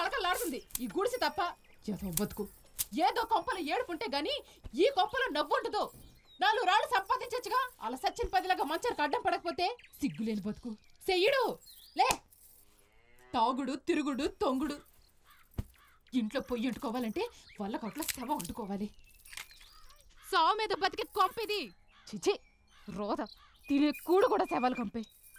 కలకలాడుతుంది ఈ గుడిసి తప్ప ఏదో బతుకు ఏదో కొంపలో ఏడుపుంటే గాని ఈ కొంపలో నవ్వుండదు నాలుగు రాళ్ళు సంపాదించచ్చుగా అలా సచ్చిన పదిలాగా మంచానికి అడ్డం పడకపోతే సిగ్గులేని బతుకు చెయ్యడు లే తాగుడు తిరుగుడు తొంగుడు ఇంట్లో పొయ్యి వండుకోవాలంటే వల్ల కొట్ల శవ వండుకోవాలి సావు మీద బతికే కొంపిది చిచి రోద తినే కూడు కూడా శవాలు కంపే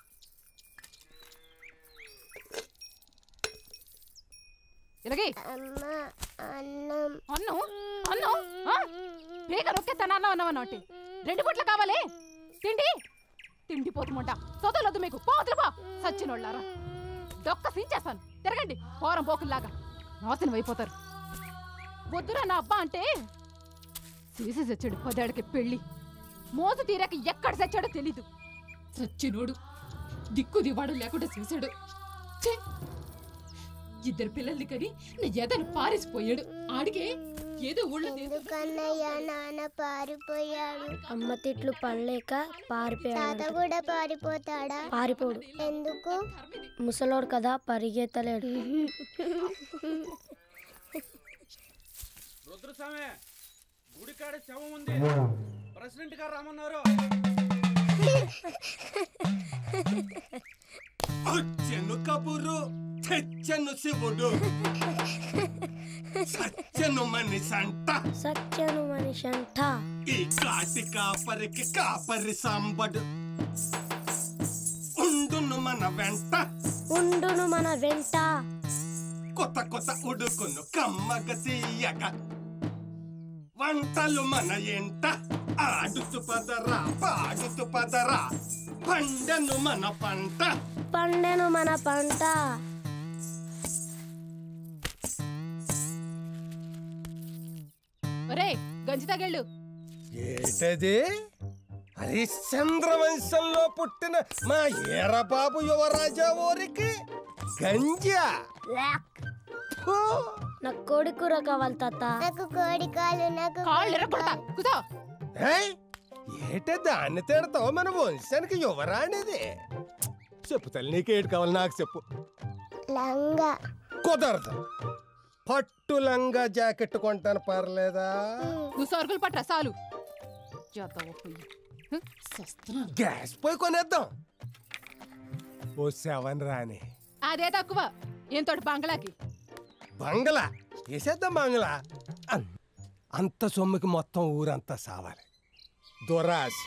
ఇలాగే అమ్మా అన్నం అన్నం అన్నం ఆ? బేగ రొక్కెత్తాను అన్నం అన్నం అన్నట్టు రెండు పూట్ల కావాలి తిండి తిండి పోతుమంట చదవలొద్దు మీకు పోతులు బా సచ్చినోళ్ళారా దొక్క సించేస్తాను తిరగండి పోరం పోకుల్లాగా నాశనం అయిపోతారు వద్దురా నా అబ్బా అంటే చేసి చచ్చాడు పదేళ్ళకి పెళ్ళి మోసు తీరాక ఎక్కడ చచ్చాడో తెలీదు సచ్చినోడు దిక్కు దివాడు లేకుండా చేశాడు ఛే! ఇద్దరు పిల్లల్ని కని నా ఎదను పారిసిపోయాడు ఆడికే ఏదో ఊళ్ళో ఎందుకన్నయ్య నాన్న పారిపోయాడు అమ్మ తిట్లు పడలేక తాత పారిపోయాడు కూడా పారిపోతాడా పారిపోడు ఎందుకు ముసలోడు కదా పరిగెత్తలేడు రుద్రస్వామి గుడికాడ శవం ఉంది ప్రెసిడెంట్ గారు రమ్మన్నారు వచ్చెను కబురు తెచ్చెను శివుడు సత్యను మనిషంట సత్యను మనిషి అంట ఈ కాటి కాపరికి కాపరి సాంబడు ఉండును మన వెంట ఉండును మన వెంట కొత్త కొత్త ఉడుకును కమ్మగ తీయగా వంటలు మన ఎంట ఆడుతూ పదరా పాడుతూ పదరా పండను మన పంట పండెను మన పంట ఒరే గంజి తగళ్ళు ఏటది హరిశ్చంద్ర వంశంలో పుట్టిన మా ఈరబాబు యువరాజా ఊరికి గంజా ఫు! నా కోడి కూర కావాలి తాత నాకు కోడి కాలు నాకు కాళ్ళు ఎరగొడతా కుదో ఏయ్, ఏటే దాన్ని తిడతావు మన వంశానికి యువరాణిది చెప్పు తల్లి నీకేటి కావాలి నాకు చెప్పు లంగా కుదరదు పట్టు లంగా జాకెట్ కొంటాను పర్లేదా నువ్వు సరుకులు పట్రా సాలు చేద్దాం పొయ్యి హ, సస్తున్నాను గ్యాస్ పోయి కొనేద్దాం ఓ సెవెన్ రాని అదే తక్కువ ఏంతోటి బంగ్లాకి బంగ్లా వేసేద్దాం బంగ్లా అన్- అంత సొమ్ముకి మొత్తం ఊరంతా సావాలి దురాశ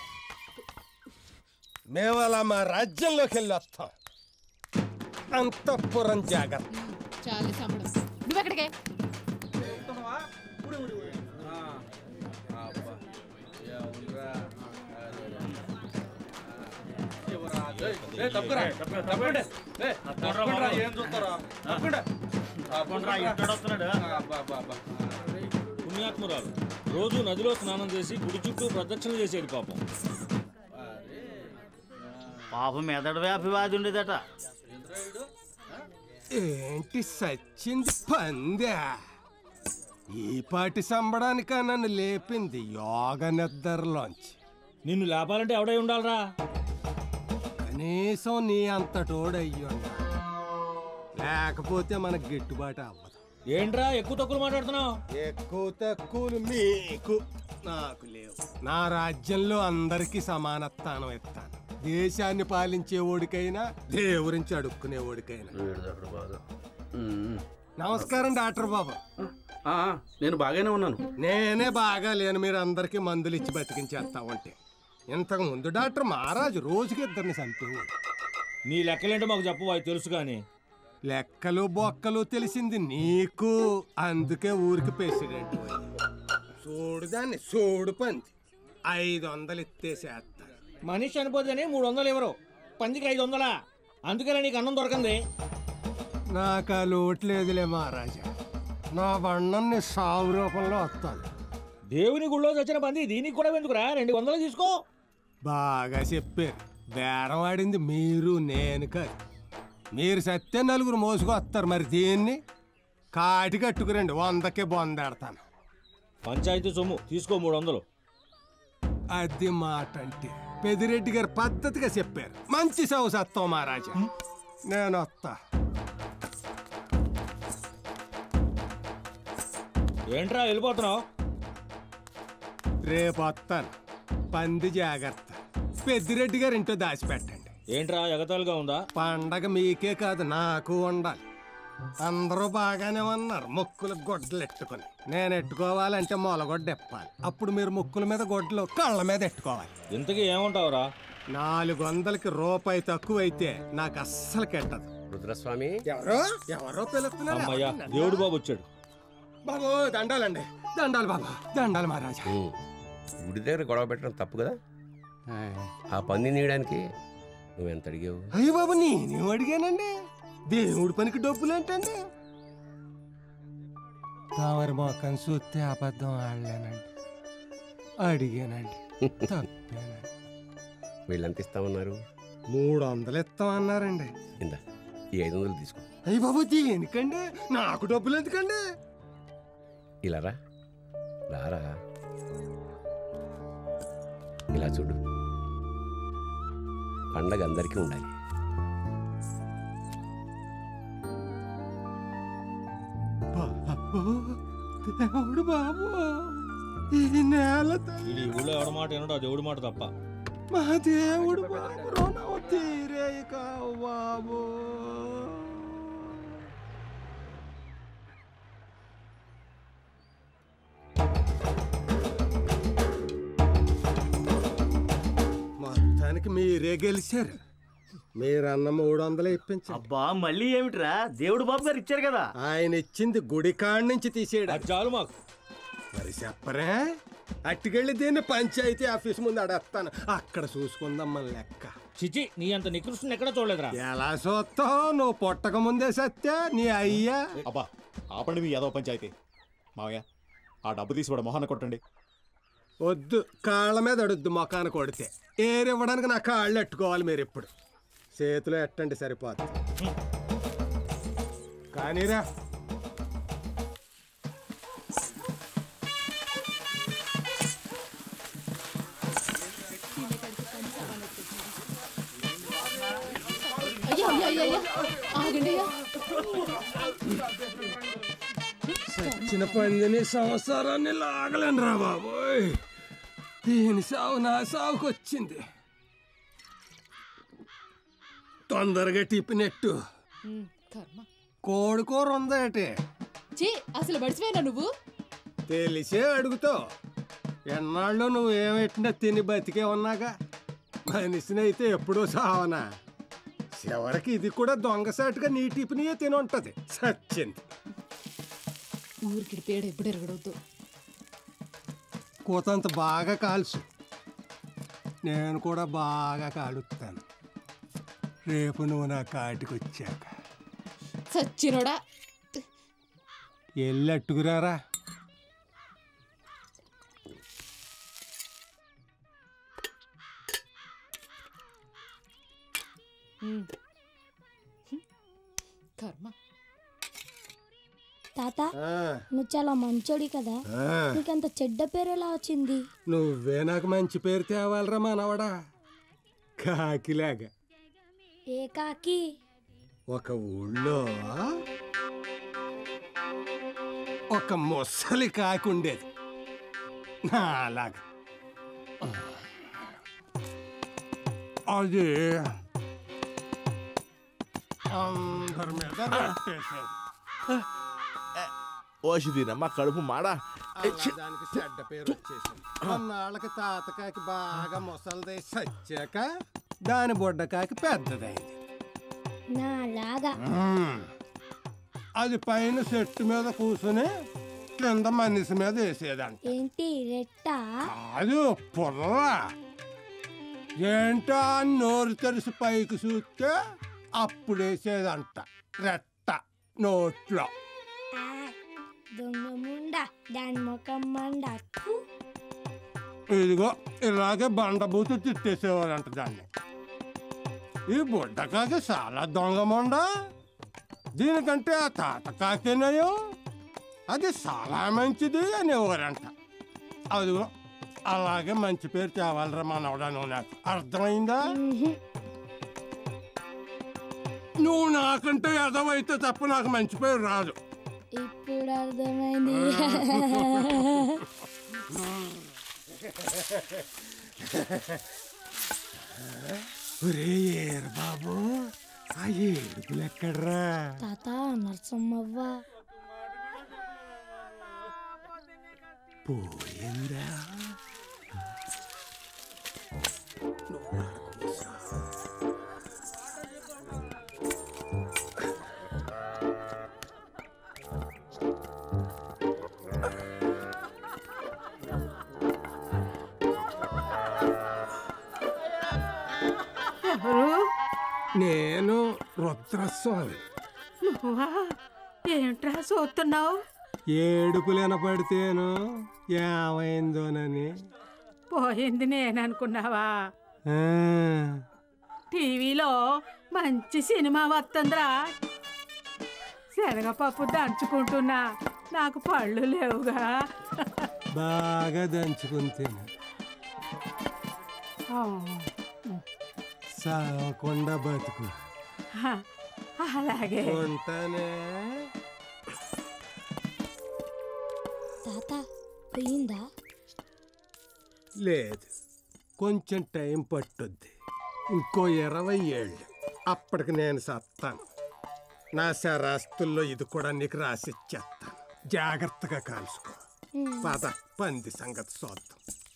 మేము అలా మా రాజ్యంలోకి వెళ్ళి వస్తాం అంతఃపురం జాగ్రత్త చాలు సంబడం నువ్వెక్కడికే వెళ్తున్నావా? ఊరి, ఊరి, ఊరి. ఆ, అబ్బా. ఎవరురా? శివరాజు. ఏయ్, తప్పుకురా. తప్పకండి. ఏయ్, తప్పకుండా ఏం చూస్తారా తప్పకుండా. తప్పకుండా, ఇక్కడు వస్తున్నాడు. ఆ, అబ్బా, అబ్బా, అబ్బా. పుణ్యాత్మురాలు రోజు నదిలో స్నానం చేసి గుడి చుట్టూ ప్రదక్షిణ చేసేది పాపం పాపం మెదడు వ్యాపివాది ఉండేదట ఏంటి సచ్చింది పందా ఈ పాటి సంబడానిక నన్ను లేపింది యోగ నిద్రలోంచి నిన్ను లేపాలంటే ఎవడై ఉండాలరా కనీసం నీ అంతటోడయ్యుండా లేకపోతే మనకు గిట్టుబాటు అవ్వదు ఏంట్రా ఎక్కువ తక్కువ మాట్లాడుతున్నావు ఎక్కువ తక్కువలు మీకు నాకు లేవు నా రాజ్యంలో అందరికీ సమానత్వానం ఇస్తాను దేశాన్ని పాలించే ఓడికైనా దేవురించి అడుక్కునే ఓడికైనా నమస్కారం డాక్టర్ బాబు ఆ, నేను బాగానే ఉన్నాను నేనే బాగా లేను మీరు అందరికీ మందులు ఇచ్చి బతికించేస్తా ఉంటే ఇంతకు ముందు డాక్టర్ మహారాజు రోజుకి ఇద్దరిని చంపేవాడు నీ లెక్కలేంటో మాకు చెప్పు అవి తెలుసు కానీ లెక్కలు బొక్కలు తెలిసింది నీకు అందుకే ఊరికి ప్రెసిడెంట్ చూడు దాన్ని చూడు పంది ఐదు వందలు ఇత్తేసేస్తా మనిషి చనిపోతేనే మూడు వందలు ఇవ్వరు పందికి ఐదు వందలా అందుకనే నీకు అన్నం దొరకంది నాకు ఆ లోటు లేదులే మహారాజా నా బండం నీ సాగు రూపంలో వస్తాను దేవుని గుళ్ళో చచ్చిన పంది దీనికి కూడా ఎందుకురా రెండు వందలు తీసుకో బాగా చెప్పారు బేరం ఆడింది మీరు నేను కాదు మీరు సత్తే నలుగురు మోసుకొస్తారు మరి దీన్ని కాటి కట్టుకురండి వందకే బొందాడతాను పంచాయతీ సొమ్ము తీసుకో మూడు వందలు అది మాట అంటే పెదిరెడ్డి గారు పద్ధతిగా చెప్పారు మంచి సౌసత్వం మహారాజా నేను వస్తా ఏంట్రా వెళ్ళిపోతున్నావు రేపు వస్తాను పంది జాగ్రత్త పెద్దిరెడ్డి గారు ఇంట్లో దాచిపెట్టండి ఏంట్రా ఎగతాళిగా ఉందా పండగ మీకే కాదు నాకు ఉండాలి అందరూ బాగానే ఉన్నారు ముక్కులు గొడ్డలు ఎట్టుకొని నేను ఎట్టుకోవాలంటే మొలగొడ్డ ఎప్పాలి అప్పుడు మీరు ముక్కుల మీద గొడ్డలు కళ్ళ మీద ఎట్టుకోవాలి ఇంతకీ ఏమంటావురా నాలుగు వందలకి రూపాయి తక్కువైతే నాకు అస్సలు కెట్టదు రుద్రస్వామి ఎవరో ఎవరో పిలుస్తున్నారు అమ్మయ్యా దేవుడు బాబు వచ్చాడు బాబు దండాలండి దండాలు బాబు దండాలు మహారాజా ఉమ్. గుడి దగ్గర గొడవ పెట్టడం తప్పు కదా ఆ పంది నీయడానికి నువ్వెంత అడిగావు అయ్య బాబు నేనేం అడిగానండి దేవుడి పనికి డబ్బులు ఏంటండి తామరి మొక్కను చూస్తే అబద్ధం ఆడలేనండి అడిగానండి తప్పేనండి వీళ్ళెంత ఇస్తామన్నారు మూడు వందలు ఇస్తామన్నారండి ఇందా ఈ ఐదు వందలు తీసుకో అయ్య బాబు దేనికండి నాకు డబ్బులు ఎందుకండి ఇలా రా రారా ఇలా చూడు పండగ అందరికీ ఉండాలి బాబు దేవుడు బాబు ఈ నేల తల్లి ఇది ఈ ఊళ్ళో ఎవడ మాట వినడు ఆ దేవుడి మాట తప్ప మా దేవుడు బాబు రుణం తీరే బాబు మొత్తానికి మీరే గెలిచారు మీరన్న మూడు వందలు ఇప్పించండి అబ్బా మళ్ళీ ఏమిట్రా దేవుడు బాబు గారు ఇచ్చారు కదా ఆయన ఇచ్చింది గుడి కాడి నుంచి తీసేయడం అది చాలు మాకు మరి చెప్పరే అట్టుకెళ్ళి దీన్ని పంచాయతీ ఆఫీస్ ముందు అడేస్తాను అక్కడ చూసుకుందాం మన లెక్క చిచి నీ అంత నికృష్ణ ఎక్కడ చూడలేదురా ఎలా చూస్తావు నువ్వు పుట్టక ముందే సత్య నీ అయ్యా అబ్బా ఆపండి మీ యాదవ పంచాయతీ మావయ్య ఆ డబ్బు తీసి వాడు మొహాన కొట్టండి వద్దు కాళ్ళ మీద అడుద్దు మొఖాన కొడితే ఏరివ్వడానికి నా కాళ్ళు ఎట్టుకోవాలి మీరు ఇప్పుడు చేతిలో ఎట్టండి సరిపోతుంది కానీరా అయ్యో అయ్యో అయ్యో అయ్యో ఆగండి అయ్యా చిన్న పందిని సంవత్సరాన్ని లాగలేను రా బాబోయ్ దీని సావు నా సావుకు వచ్చింది తొందరగా టిప్పినట్టు కర్మ కోడి కూర ఉందేటి చే అసలు బడిసిపోయినా నువ్వు తెలిసే అడుగుతావు ఎన్నాళ్ళు నువ్వు ఏమెట్టినా తిని బతికే ఉన్నాగా మనిషినైతే ఎప్పుడూ సావనా చివరికి ఇది కూడా దొంగసాటుగా నీ టిఫినియే తిని ఉంటది సచ్చింది ఊరికి పేడ ఎప్పుడు ఎరగడవుతూ కూతంత బాగా కాల్చు నేను కూడా బాగా కాలుస్తాను రేపు నువ్వు నా కాటికి వచ్చాక సచ్చినోడా వెళ్ళి అట్టుకురారా ఉమ్. కర్మ తాత ఆ, నువ్వు చాలా మంచోడి కదా ఆ, నీకంత చెడ్డ పేరు ఎలా వచ్చింది నువ్వే నాకు మంచి పేరు తేవాలరా మనవడా కాకిలాగా ఏ కాకి ఒక ఊళ్ళో ఒక ముసలి కాకి ఉండేది నాలాగా అది అందరి మీద రట్టేసేది. ఓషిదినమ్మ కడుపు మాడా అలా దానికి చెడ్డ పేరు వచ్చేసింది కొన్నాళ్ళకి తాతకాకి బాగా ముసలిదై సచ్చాక దాని బుడ్డకాకి పెద్దదైంది నాలాగా మ్మ్. అది పైన చెట్టు మీద కూర్చుని కింద మనిషి మీద వేసేదంట ఏంటి రెట్టా కాదు పుర్ర ఏంటో అని నోరు తెరిసి పైకి చూస్తే అప్పుడు వేసేదంట రెట్ట నోట్లో ఆ, దొంగ ముండ దాని ముఖం మండ థు. ఇదిగో ఇలాగే బండబూతు తిట్టేసేవారంట దాన్ని ఈ బుడ్డకాకి చాలా దొంగమండ దీనికంటే ఆ తాత కాకినయం అది చాలా మంచిది అనేవారంట అదిగో అలాగే మంచి పేరు తేవాలరా మనవడా నువ్వు నాకు అర్థమైందా మ్హూ. నువ్వు నాకంటే ఎదవైతే తప్ప నాకు మంచి పేరు రాదు ఇప్పుడు అర్థమైంది ఒరే ఏరు బాబు ఆ ఏడుపులు ఎక్కడ్రా తాత నరసమ్మవ్వ పోయిందా ఎవరు నేను రుద్రస్వామి నువ్వా ఏంట్రా చూస్తున్నావు ఏడుపులు వినపడితేను ఏమైందోనని పోయింది నేననుకున్నావా ఆ, టీవీలో మంచి సినిమా వస్తుందిరా శనగపప్పు దంచుకుంటున్నా నాకు పళ్ళు లేవుగా బాగా దంచుకుని తిను ఆ, సావకుండా బతుకు హ, అలాగే ఉంటానే తాత పోయిందా లేదు కొంచెం టైం పట్టుద్ది ఇంకో ఇరవై ఏళ్ళు అప్పటికి నేను సత్తాను నా శరాస్తుల్లో ఇది కూడా నీకు రాసిచ్చేస్తాను జాగ్రత్తగా కాల్చుకో పద పంది సంగతి చూద్దాం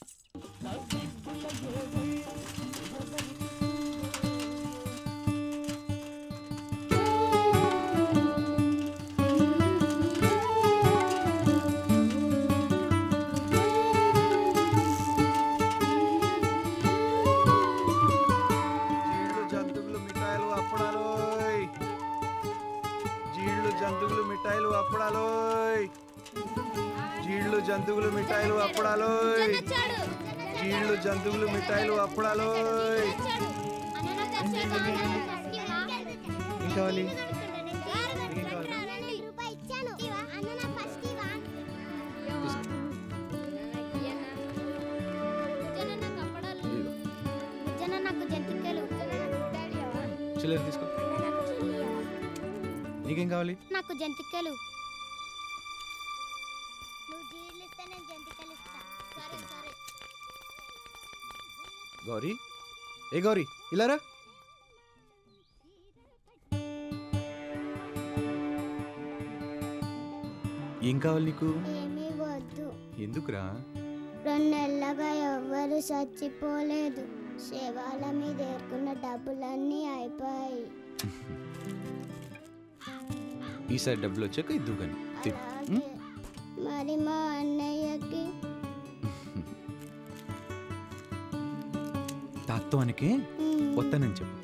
జీళ్ళు జంతువులు మిఠాయిలు అప్పడాలోయ్ జీళ్ళు జంతువులు మిఠాయిలు అప్పడాలోయ్ జీళ్ళు జంతువులు మిఠాయిలు అప్పడాలోయ్ జీళ్ళు జంతువులు మిఠాయిలు అప్పడాలోయ్ ఏం కావాలి నాకు జంతికలు చిల్లర తీసుకో నీకేం కావాలి నాకు జంతికలు నువ్వు జీళ్ళు ఇస్తే నేను జంతికలు ఇస్తా సరే సరే గౌరీ ఏ గౌరీ ఇలా రా ఏం కావాలి నీకు ఏమీ వద్దు ఎందుకురా రెండు నెలలుగా ఎవ్వరు చచ్చిపోలేదు శవాల మీద ఏరుకున్న డబ్బులన్నీ అయిపోయాయి ఈసారి డబ్బులు వచ్చాక ఇద్దు కానీ అలాగే మరి మా అన్నయ్యకి తాత్వానికి వస్తానని చెప్పు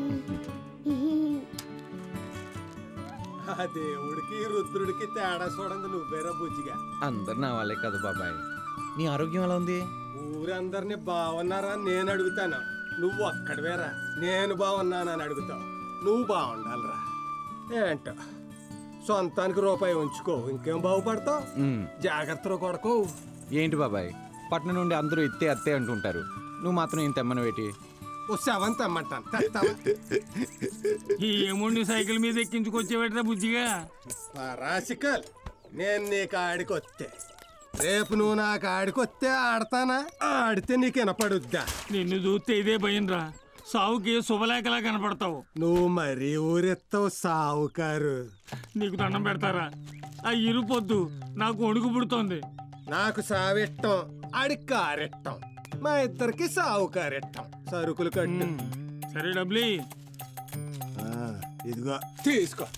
ఆ దేవుడికి రుద్రుడికి తేడా చూడండి నువ్వేరా బుజ్జిగా అందరు నా వాళ్ళే కదా బాబాయ్ నీ ఆరోగ్యం ఎలా ఉంది ఊరందరినీ బాగున్నారా అని నేను అడుగుతాను నువ్వు ఒక్కడివేరా నేను బాగున్నానని అడుగుతావు నువ్వు బాగుండాలిరా ఏంటో సొంతానికి రూపాయి ఉంచుకో ఇంకేం బాగుపడతావు ఉమ్, జాగ్రత్తలో కొడకు ఏంటి బాబాయ్ పట్నం నుండి అందరూ ఎత్తే అత్తే అంటుంటారు నువ్వు మాత్రం ఏం తెమ్మనవేటి ఓ సెవెన్ తెమ్మంటాను తెస్తావా? ఈ ఏముండి సైకిల్ మీద ఎక్కించుకొచ్చేవాడిరా బుజ్జిగా పరాసికల్ నేను నీ కాడికి వస్తే రేపు నువ్వు నా కాడికి వస్తే ఆడతానా ఆడితే నీకు వినపడుద్దా నిన్ను చూస్తే ఇదే భయంరా సావుకి శుభలేఖలా కనపడతావు నువ్వు మరీ ఊరెత్తావు సావుకారు నీకు దండం పెడతారా ఆ ఇరుపొద్దు నాకు ఒడుగు పుడుతోంది నాకు సావిట్టం ఆడి కారెట్టం మా ఇద్దరికి సావుకారెట్టం సరుకులు కట్టు సరే డబ్లీ ఆ, ఇదిగో తీసుకో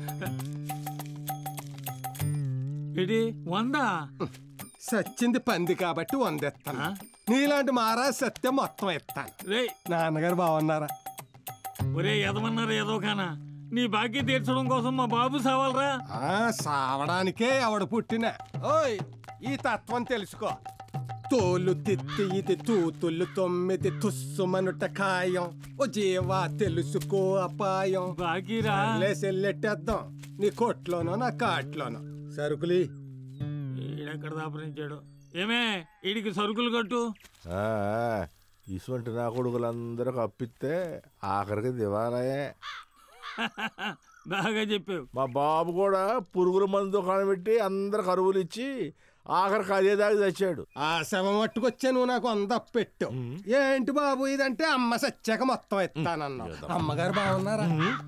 ఏంటి వందా సచ్చింది పంది కాబట్టి వందెత్తాను నీలాంటి మారా సత్యం మొత్తం ఎత్తాను రే నాన్నగారు బాగున్నారా ఒరే ఎదమన్నారు ఏదో కానా నీ బాకీ తీర్చడం కోసం మా బాబు సావాలరా ఆ సావడానికే ఎవడు పుట్టిన ఓయ్ ఈ తత్వం తెలుసుకో తోలు తిత్తి ఇది తూతులు తొమ్మిది తుస్సుమనుట ఖాయం ఓ జీవా తెలుసుకో అపాయం బాకీరా సెల్లెట్టేద్దాం నీ కొట్లోనో నా కాట్లోనో సరుకులి ఈడెక్కడ దాపరించాడు ఏమే ఈడికి సరుకులు కట్టు ఆ, ఇటువంటి నా కొడుకులందరూ అప్పిస్తే ఆఖరికి దివాలయే బాగా చెప్పావు మా బాబు కూడా పురుగుల మందు దుకాణం పెట్టి అందరికి అరువులు ఇచ్చి ఆఖరికి అదే దాకా తెచ్చాడు ఆ శవం పట్టుకొచ్చా నువ్వు నాకు వంద పెట్టు ఏంటి బాబు ఇదంటే అమ్మ సచ్చాక మొత్తం ఎత్తానన్నావు అమ్మగారు బాగున్నారా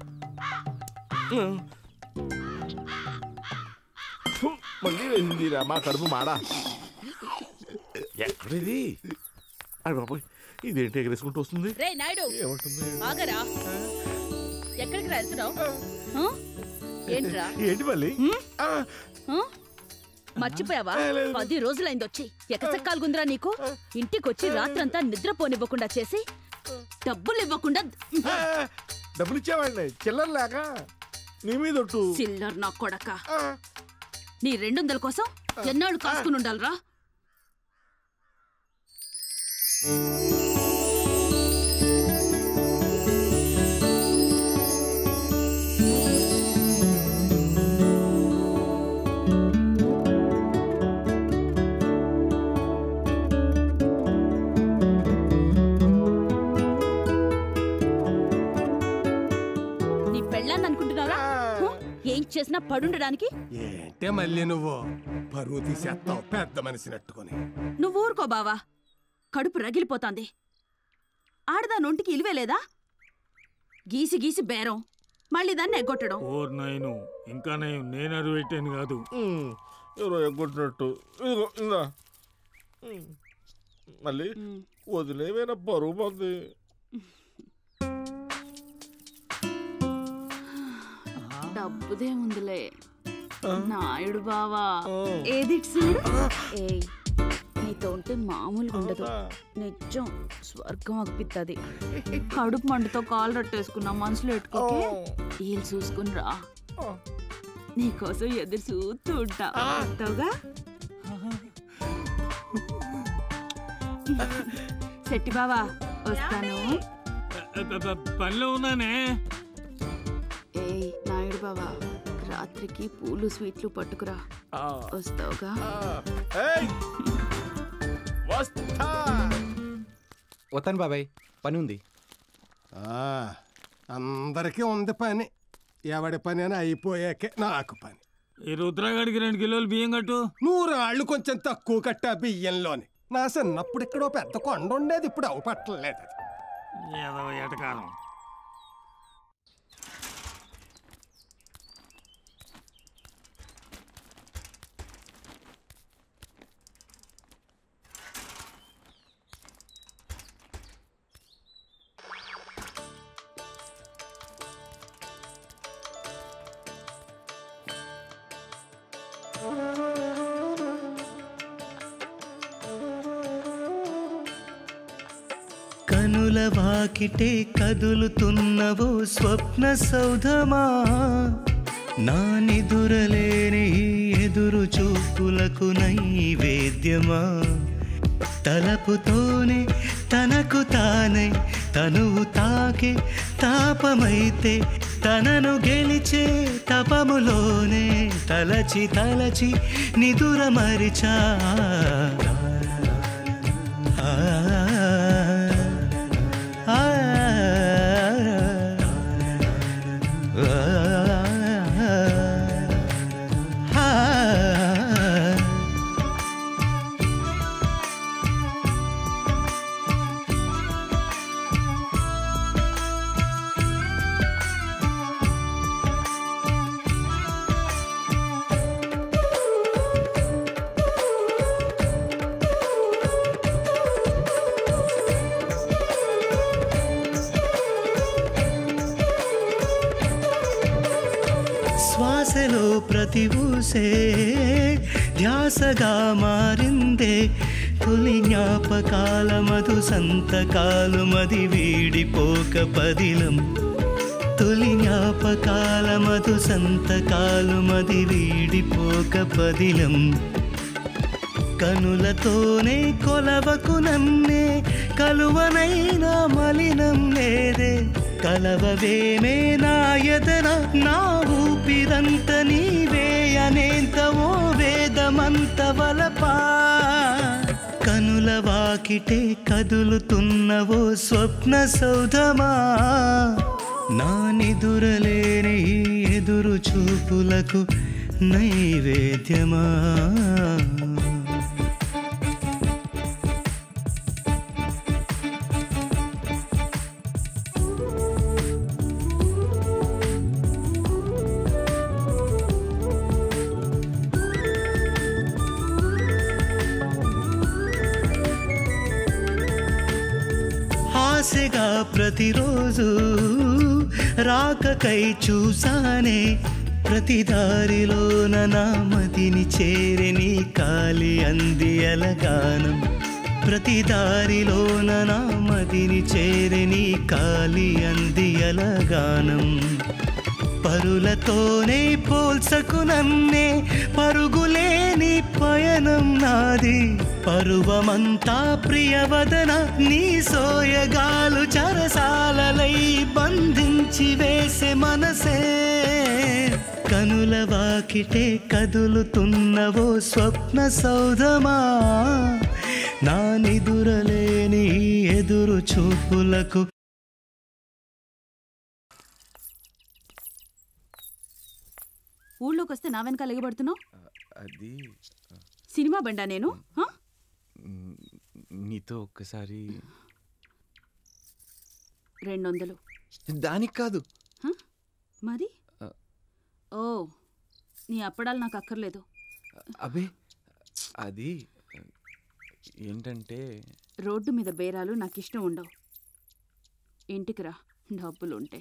ఫు, మళ్ళీ వెళ్ళిందిరా మా కడుపు మాడా ఎక్కడిది అయ్య బాబోయ్ ఇదేంటి ఎగరేసుకుంటూ వస్తుంది రే నాయుడు ఏమంటుంది ఆగరా ఎక్కడికి రా వెళ్తున్నావు ఆ? ఏంట్రా ఏంటి మళ్ళీ ఆ? మర్చిపోయావా పది రోజులైంది వచ్చి ఎకసెక్కాలు గుందిరా నీకు ఇంటికి వచ్చి రాత్రంతా నిద్రపోనివ్వకుండా చేసి డబ్బులు ఇవ్వకుండా డబ్బులు ఇచ్చేవాడిని చిల్లర లేక నీ మీద ఒట్టు చిల్లర్ నా కొడక నీ రెండు వందల కోసం ఎన్నాళ్ళు కాసుకుని ఉండాలిరా నీ పెళ్ళాన్ని అనుకుంటున్నారా హ? ఏం చేసినా పడుండడానికి ఏంటే మళ్ళీ నువ్వు పరువు తీసేస్తావు పెద్ద మనిషి నట్టుకొని నువ్వు ఊరుకో బావా కడుపు రగిలిపోతాంది ఆడదా నొంటికి ఇలివే లేదా గీసి గీసి బేరం మళ్ళీ దాన్ని ఎగ్గొట్టడం ఓర్ నాయను ఇంకా నేను నేను అరువు పెట్టాను కాదు ఉమ్, ఎవరో ఎగ్గొట్టినట్టు ఇదిగో ఇందా ఉమ్, మళ్ళీ వదిలేవేనా బరువు పోద్ది డబ్బుదే ఉందిలే నాయుడు బావా ఏది చూడు ఏయ్ నీతో ఉంటే మామూలుగా ఉండదు నిజం స్వర్గం అనిపిస్తుంది కడుపు మంటతో కాలు రట్టేసుకున్నా మనసులో పెట్టుకోకే వీళ్ళు చూసుకుని రా నీకోసం ఎదురు చూస్తూ ఉంటా వస్తావుగా శెట్టి బావా వస్తాను పనిలో ఉన్నానే ఏయ్ నాయుడు బావా రాత్రికి పూలు స్వీట్లు పట్టుకురా వస్తావుగా ఏయ్, వస్తా వస్తాను బాబాయ్ పని ఉంది ఆ, అందరికీ ఉంది పని ఎవడి పని అని అయిపోయాకే నాకు పని ఈ రుద్రగాడికి రెండు కిలోలు బియ్యం కట్టు నువ్వు రాళ్ళు కొంచెం తక్కువ కట్టా బియ్యంలోని నా చిన్నప్పుడు ఇక్కడ పెద్ద కొండ ఉండేది ఇప్పుడు అవు పట్టలేదు అది ఏదో ఎటకాలం కనుల వాకిటే కదులుతున్నవో స్వప్న సౌధమా నా నిదురలేని ఈ ఎదురు చూపులకు నైవేద్యమా తలపుతోనే తనకు తానే తనువు తాకే తాపమైతే తనను గెలిచే తపములోనే తలచి తలచి నిదుర మరిచా ఆ, ఆ, ఆ, ఆ. శ్వాసలో ప్రతి ఊసే ధ్యాసగా మారిందే తొలి జ్ఞాపకాల మధు సంతకాలు మది వీడిపోక పదిలం తొలి జ్ఞాపకాల మధు సంతకాలు మది వీడిపోక పదిలం కనులతోనే కొలవకు నన్నే కలువనైనా మలినం లేదే కలవవేమే నా ఎదన నా ఊపిరంత నీవే అనేంత ఓ వేదమంత వలపా కనుల వాకిటే కదులుతున్నవో స్వప్న సౌధమా నా నిదురలేని ఈ ఎదురు చూపులకు నైవేద్యమా ఆశగా ప్రతిరోజు రాకకై చూసానే ప్రతి దారిలోన నా మదిని చేరే నీ కాలి అంది అలగానం ప్రతి దారిలోన నా మదిని చేరే నీ కాలి అంది అలగానం పరులతోనే పోల్సకు నన్నే పరుగులేని పయనం నాది పరువమంతా ప్రియవదన నీ సోయగాలు చరసాలలై బంధించి వేసే మనసే కనుల వాకిటే కదులుతున్నవో స్వప్న సౌధమా నా నిదురలేని ఈ ఎదురు చూపులకు ఊళ్ళోకి వస్తే నా వెనకాల ఎగబడుతున్నావు అది సినిమా బండా నేను హ? మ్, నీతో ఒక్కసారి రెండు వందలు దానికి కాదు హ? మరి ఆ. ఓ నీ అప్పడాలు నాకు అక్కర్లేదు అబే అది ఏంటంటే రోడ్డు మీద బేరాలు నాకు ఇష్టం ఉండవు ఇంటికి రా డబ్బులు ఉంటే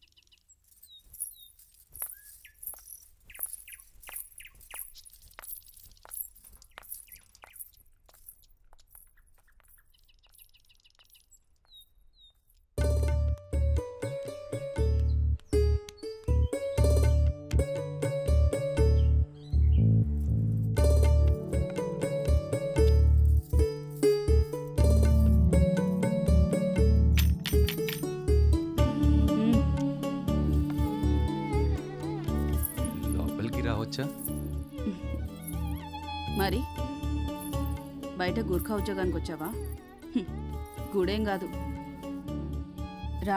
లోపలికి రావచ్చా మరి బయట గుర్ఖా ఉద్యోగానికి వచ్చావా హ్మ్, గూడేం కాదు రా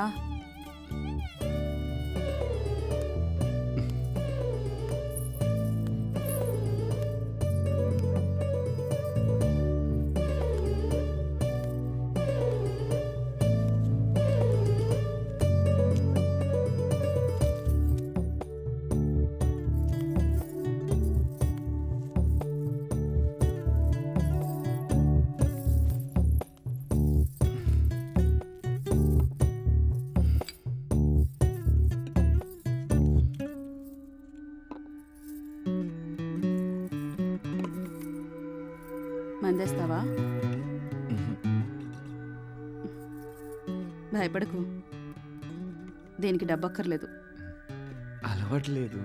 మందేస్తావా భయపడకు దేనికి డబ్బక్కర్లేదు అలవాట్లేదు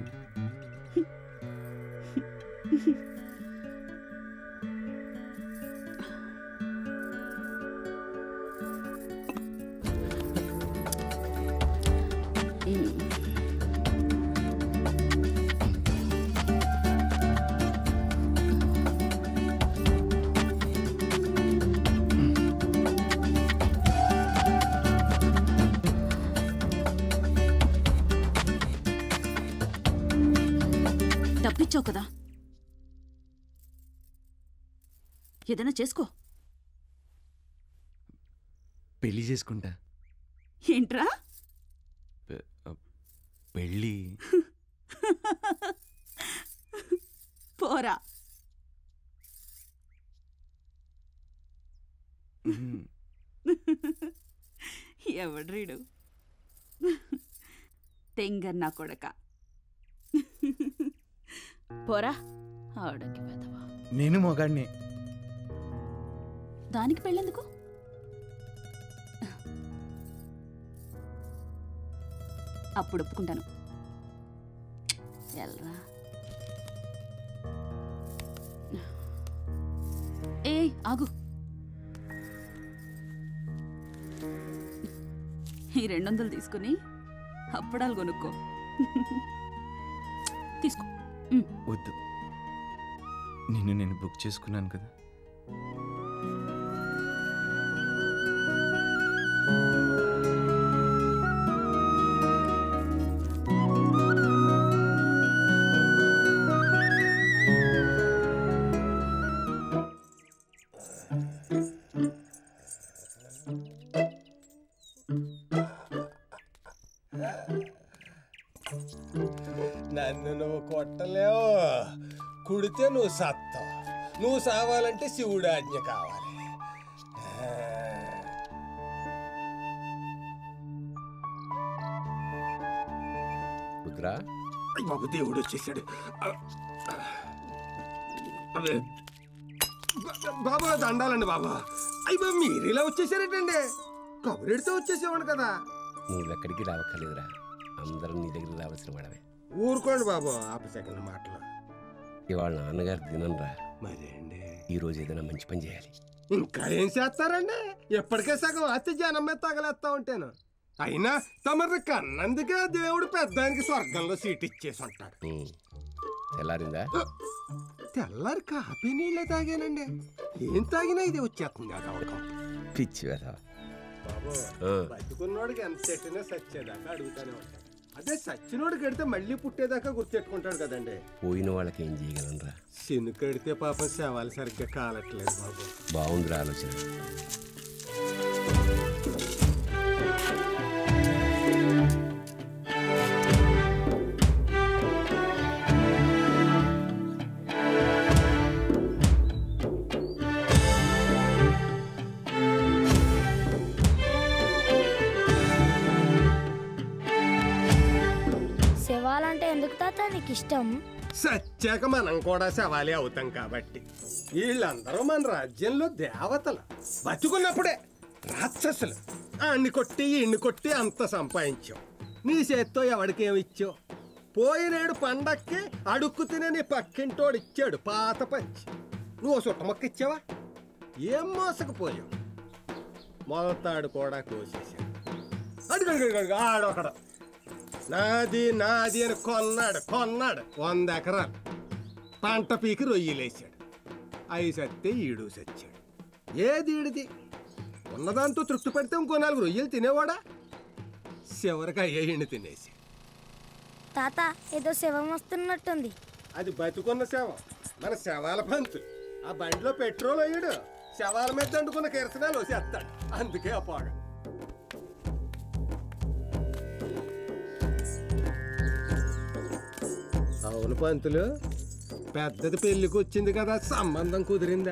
డబ్బిచ్చావు కదా ఏదైనా చేసుకో పెళ్లి చేసుకుంటా ఏంట్రా పె- పెళ్ళి పోరా మ్, ఎవడ్రీడు తెంగన్నా కొడక పోరా ఆవిడకి పెదవా నేను మొగాడిని దానికి పెళ్ళెందుకు అప్పుడు ఒప్పుకుంటాను ఎల్రా ఏ ఆగు ఈ రెండు వందలు తీసుకుని అప్పడాలు కొనుక్కో తీసుకో వద్దు నిన్ను నేను బుక్ చేసుకున్నాను కదా చస్తే నువ్వు సత్తావు నువ్వు సావాలంటే శివుడు ఆజ్ఞ కావాలి రుద్రా అయ్ బాబు దేవుడు వచ్చేసాడు అదే. బా- బాబు దండాలండి బాబు అయ్యి బాబు మీరు ఇలా వచ్చేసారేటండి కబురెడితే వచ్చేసేవాడు కదా నువ్వు ఎక్కడికి రావక్కర్లేదురా అందరం నీ దగ్గర రావాల్సిన వాడవే ఊరుకోండి బాబు ఆపసెకండ్ మాటలు ఇవాళ నాన్నగారు తినరా మరేండి ఈ రోజు ఏదైనా మంచి పని చేయాలి ఇంకా ఏం చేస్తారండి ఎప్పటికే సగం ఆస్తి జనం మీద తగలేస్తా ఉంటాను అయినా తమరి కన్నందుకే దేవుడు పెద్దానికి స్వర్గంలో సీట్ ఇచ్చేసి ఉంటాడు ఉమ్. తెల్లారిందా తెల్లారి కాఫీ నీళ్ళే తాగానండి ఏం తాగినా ఇది వచ్చేస్తుంది అది అవకం పిచ్చి వేధవ. బాబు ఆ. బతుకున్నోడికి ఎంత చెట్టినా సచ్చేదాకా అడుగుతానే ఉంటాడు అదే సచ్చినోడికి కడితే మళ్ళీ పుట్టేదాకా గుర్తెట్టుకుంటాడు కదండి పోయిన వాళ్ళకి ఏం చేయగలనరా శని కడితే పాపం శవాలు సరిగ్గా కాలట్లేదు బాబు బాగుందిరా ఆలోచన శివాలంటే ఎందుకు తాత నీకు ఇష్టం సచ్చాక మనం కూడా శవాలే అవుతాం కాబట్టి వీళ్ళందరూ మన రాజ్యంలో దేవతలు బతుకున్నప్పుడే రాక్షసులు అన్ని కొట్టి ఇన్ని కొట్టి అంత సంపాదించావు నీ చేత్తో ఎవడికి ఏమి ఇచ్చావు పోయినేడు పండక్కి అడుక్కు తినే నీ పక్కింటోడు ఇచ్చాడు పాత పంచి నువ్వు సుట్టమొక్క ఇచ్చావా ఏం మోసకపోయావు మొలతాడు కూడా కోసేశాడు అడుగు అడుగు, అడుగు, ఆడొకడు నాది నాది అని కొన్నాడు కొన్నాడు వంద ఎకరాలు పంట పీకి రొయ్యలేశాడు అయి సత్తే ఈడు సచ్చాడు ఏది ఈడిది ఉన్నదాంతో తృప్తి పడితే ఇంకో నాలుగు రొయ్యలు తినేవాడా చివరికి అయ్యేయండి తినేసి తాత ఏదో శవం వస్తున్నట్టుంది అది బతుకున్న శవం మన శవాల పంతు ఆ బండిలో పెట్రోల్ అయ్యాడు శవాల మీద దండుకున్న కిరసనాలు వచ్చేస్తాడు అందుకే ఆ పాడు అవును పంతులు పెద్దది పెళ్లికి వచ్చింది కదా సంబంధం కుదిరిందా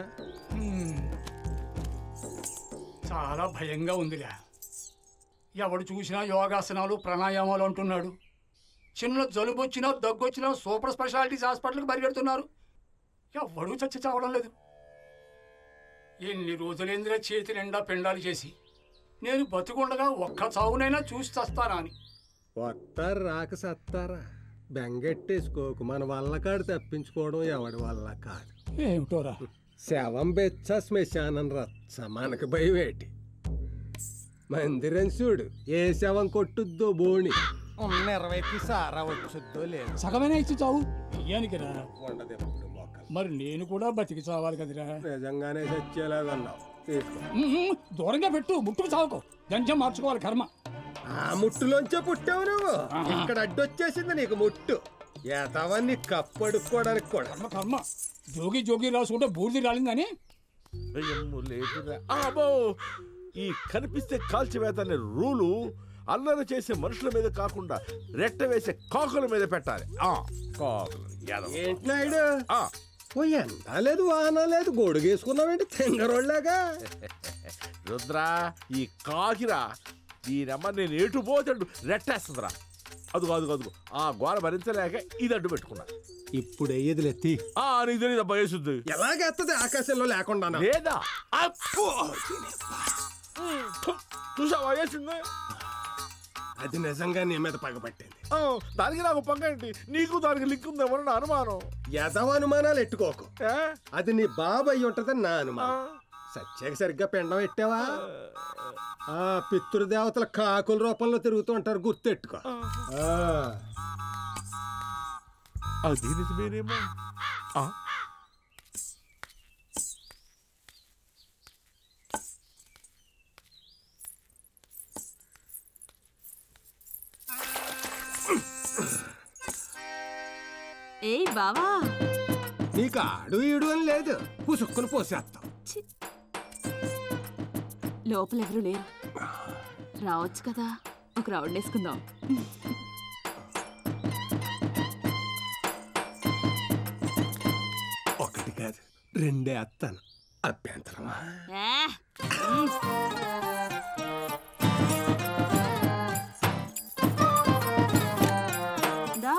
చాలా భయంగా ఉందిలే ఎవడు చూసినా యోగాసనాలు ప్రాణాయామాలు అంటున్నాడు చిన్న జలుబు వచ్చినా దగ్గు వచ్చినా సూపర్ స్పెషాలిటీస్ హాస్పిటల్కి పరిగెడుతున్నారు ఎవడూ చచ్చి చావడం లేదు ఎన్ని రోజులేందిరా చేతి నిండా పిండాలు చేసి నేను బతుకుండగా ఒక్క చావునైనా చూసి చస్తానా అని వస్తారు రాక సత్తారా బెంగెట్టేసుకోకు మన వల్ల కాడు తప్పించుకోవడం ఎవడి వల్ల కాదు ఏమిటోరా శవం బెచ్చ శ్మశానం రచ్చ మనకి భయమేటి మందిరం చూడు ఏ శవం కొట్టుద్దో బోణి ఉన్న ఇరవైకి సారా వచ్చుద్దో లేదు సగమైనా ఇచ్చి చావు బియ్యానికి రా ఉండదు ఎప్పుడు మొక్కలు మరి నేను కూడా బతికి చావాలి కదరా నిజంగానే చచ్చేలాగా ఉన్నావు తీసుకో ఉమ్మ్, దూరంగా పెట్టు ముట్టుకు చావుకో జంజం మార్చుకోవాలి కర్మ ఆ ముట్టులోంచే పుట్టావు నువ్వు ఇక్కడ అడ్డొచ్చేసింది నీకు ముట్టు ఏతవన్నీ కప్పడుకోవడానికి కూడా కర్మ కర్మ జోగి జోగి రాసుకుంటే బూర్ది రాలిందని అయ్యమ్మ లేదురా. అబ్బో ఈ కనిపిస్తే కాల్చివేత అనే రూలు అల్లరి చేసే మనుషుల మీద కాకుండా రెట్ట వేసే కాకుల మీద పెట్టాలి ఆ కాకులు యాదవ. ఏంటి నాయుడు ఆ, ఓ ఎండ లేదు వాన లేదు గొడుగేసుకున్నావేంటి తెంగరోళ్ళగా రుద్రా ఈ కాకిరా దీనమ్మ నేను ఎటు పోతాడు రెట్టేస్తుందిరా అదుగు అదుగు అదుగు ఆ గోడ భరించలేక ఇది అడ్డు పెట్టుకున్నా ఇప్పుడు అయ్యేదిలెత్తి ఆ నీకు తెలియదు అబ్బా వేసుద్ది ఎలాగెత్తది ఆకాశంలో లేకుండా లేదా అబ్బో! చూసావా వేసింది అది నిజంగా నీ మీద పగబట్టింది ఆ, దానికి నాకు పక్క ఏంటి నీకు దానికి లింక్ ఉందేమో నా అనుమానం యదవ అనుమానాలు ఎట్టుకోకు ఏ? అది నీ బాబు అయి ఉంటదని నా అనుమానం సత్యాక సరిగ్గా పిండం పెట్టావా ఆ పితృదేవతల కాకుల రూపంలో తిరుగుతూ ఉంటారు గుర్తెట్టుకో ఆ. అది నిజమేనేమో ఆ, ఏయ్ బావా నీకు ఆడు ఈడు అని లేదు పుసుక్కుని పోసేస్తాం లోపల ఎవరు లేరు రావచ్చు కదా ఒక రౌండ్ వేసుకుందాం కాదు రెండే అత్తాను అభ్యంతరమా ఏ, దా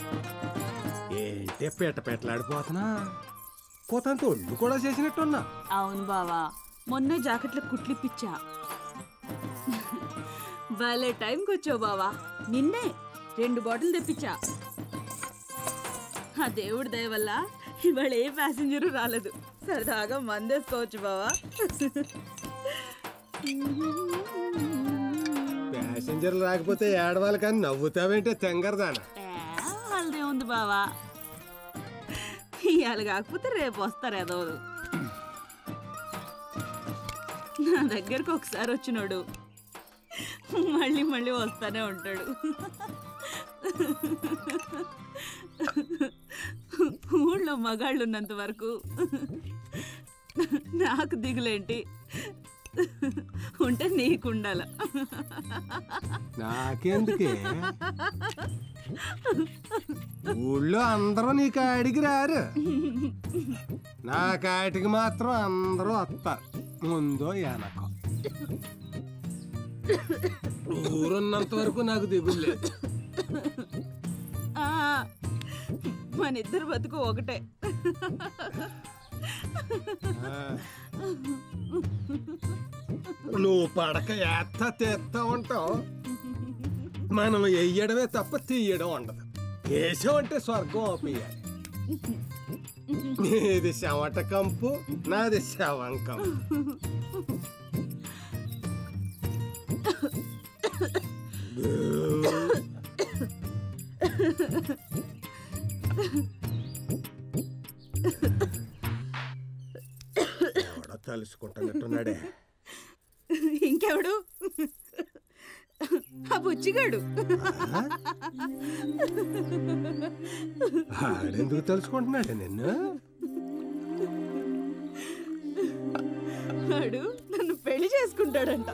ఏంటే పెట్ట పెట్టలాడిపోతున్నా పోతాంత ఒళ్ళు కూడా చేసినట్టున్నా అవును బావా మొన్న జాకెట్లో కుట్లిప్పించా భలే టైంకి వచ్చావు బావా నిన్నే రెండు బాటిల్ తెప్పించా ఆ దేవుడి దయ వల్ల ఇవాళ ఏ ప్యాసింజరు రాలేదు సరదాగా మందేసుకోవచ్చు బావా ప్యాసింజర్లు రాకపోతే ఏడవాలి కానీ నవ్వుతావేంటే తెంగరదానా ఏ, వాళ్ళదే ఉంది బావా ఇవాళ కాకపోతే రేపు వస్తారు ఏదో నా దగ్గరకు ఒకసారి వచ్చినాడు మళ్ళీ మళ్ళీ వస్తానే ఉంటాడు ఊళ్ళో మగాళ్ళు ఉన్నంత వరకు నాకు దిగులేంటి ఉంటే నీకు ఉండాల నాకెందుకే ఊళ్ళో అందరూ నీ కాడికి రారు నా కాటికి మాత్రం అందరూ వస్తారు ముందో వెనకో ఊరున్నంత వరకు నాకు దిగులేదు ఆ, మన ఇద్దరు బతుకు ఒకటే నువ్వు పడక ఎత్త తెత్తా ఉంటావు మనం వెయ్యడమే తప్ప తీయడం ఉండదు కేశం అంటే స్వర్గం ఆపేయాలి నీది శవట కంపు నాది శవం కంపు ఎవడో తలుసుకుంటున్నట్టున్నాడే ఇంకెవడు ఆ బుచ్చిగాడు ఆడెందుకు తెలుసుకుంటున్నాడు నిన్ను వాడు నన్ను పెళ్లి చేసుకుంటాడంట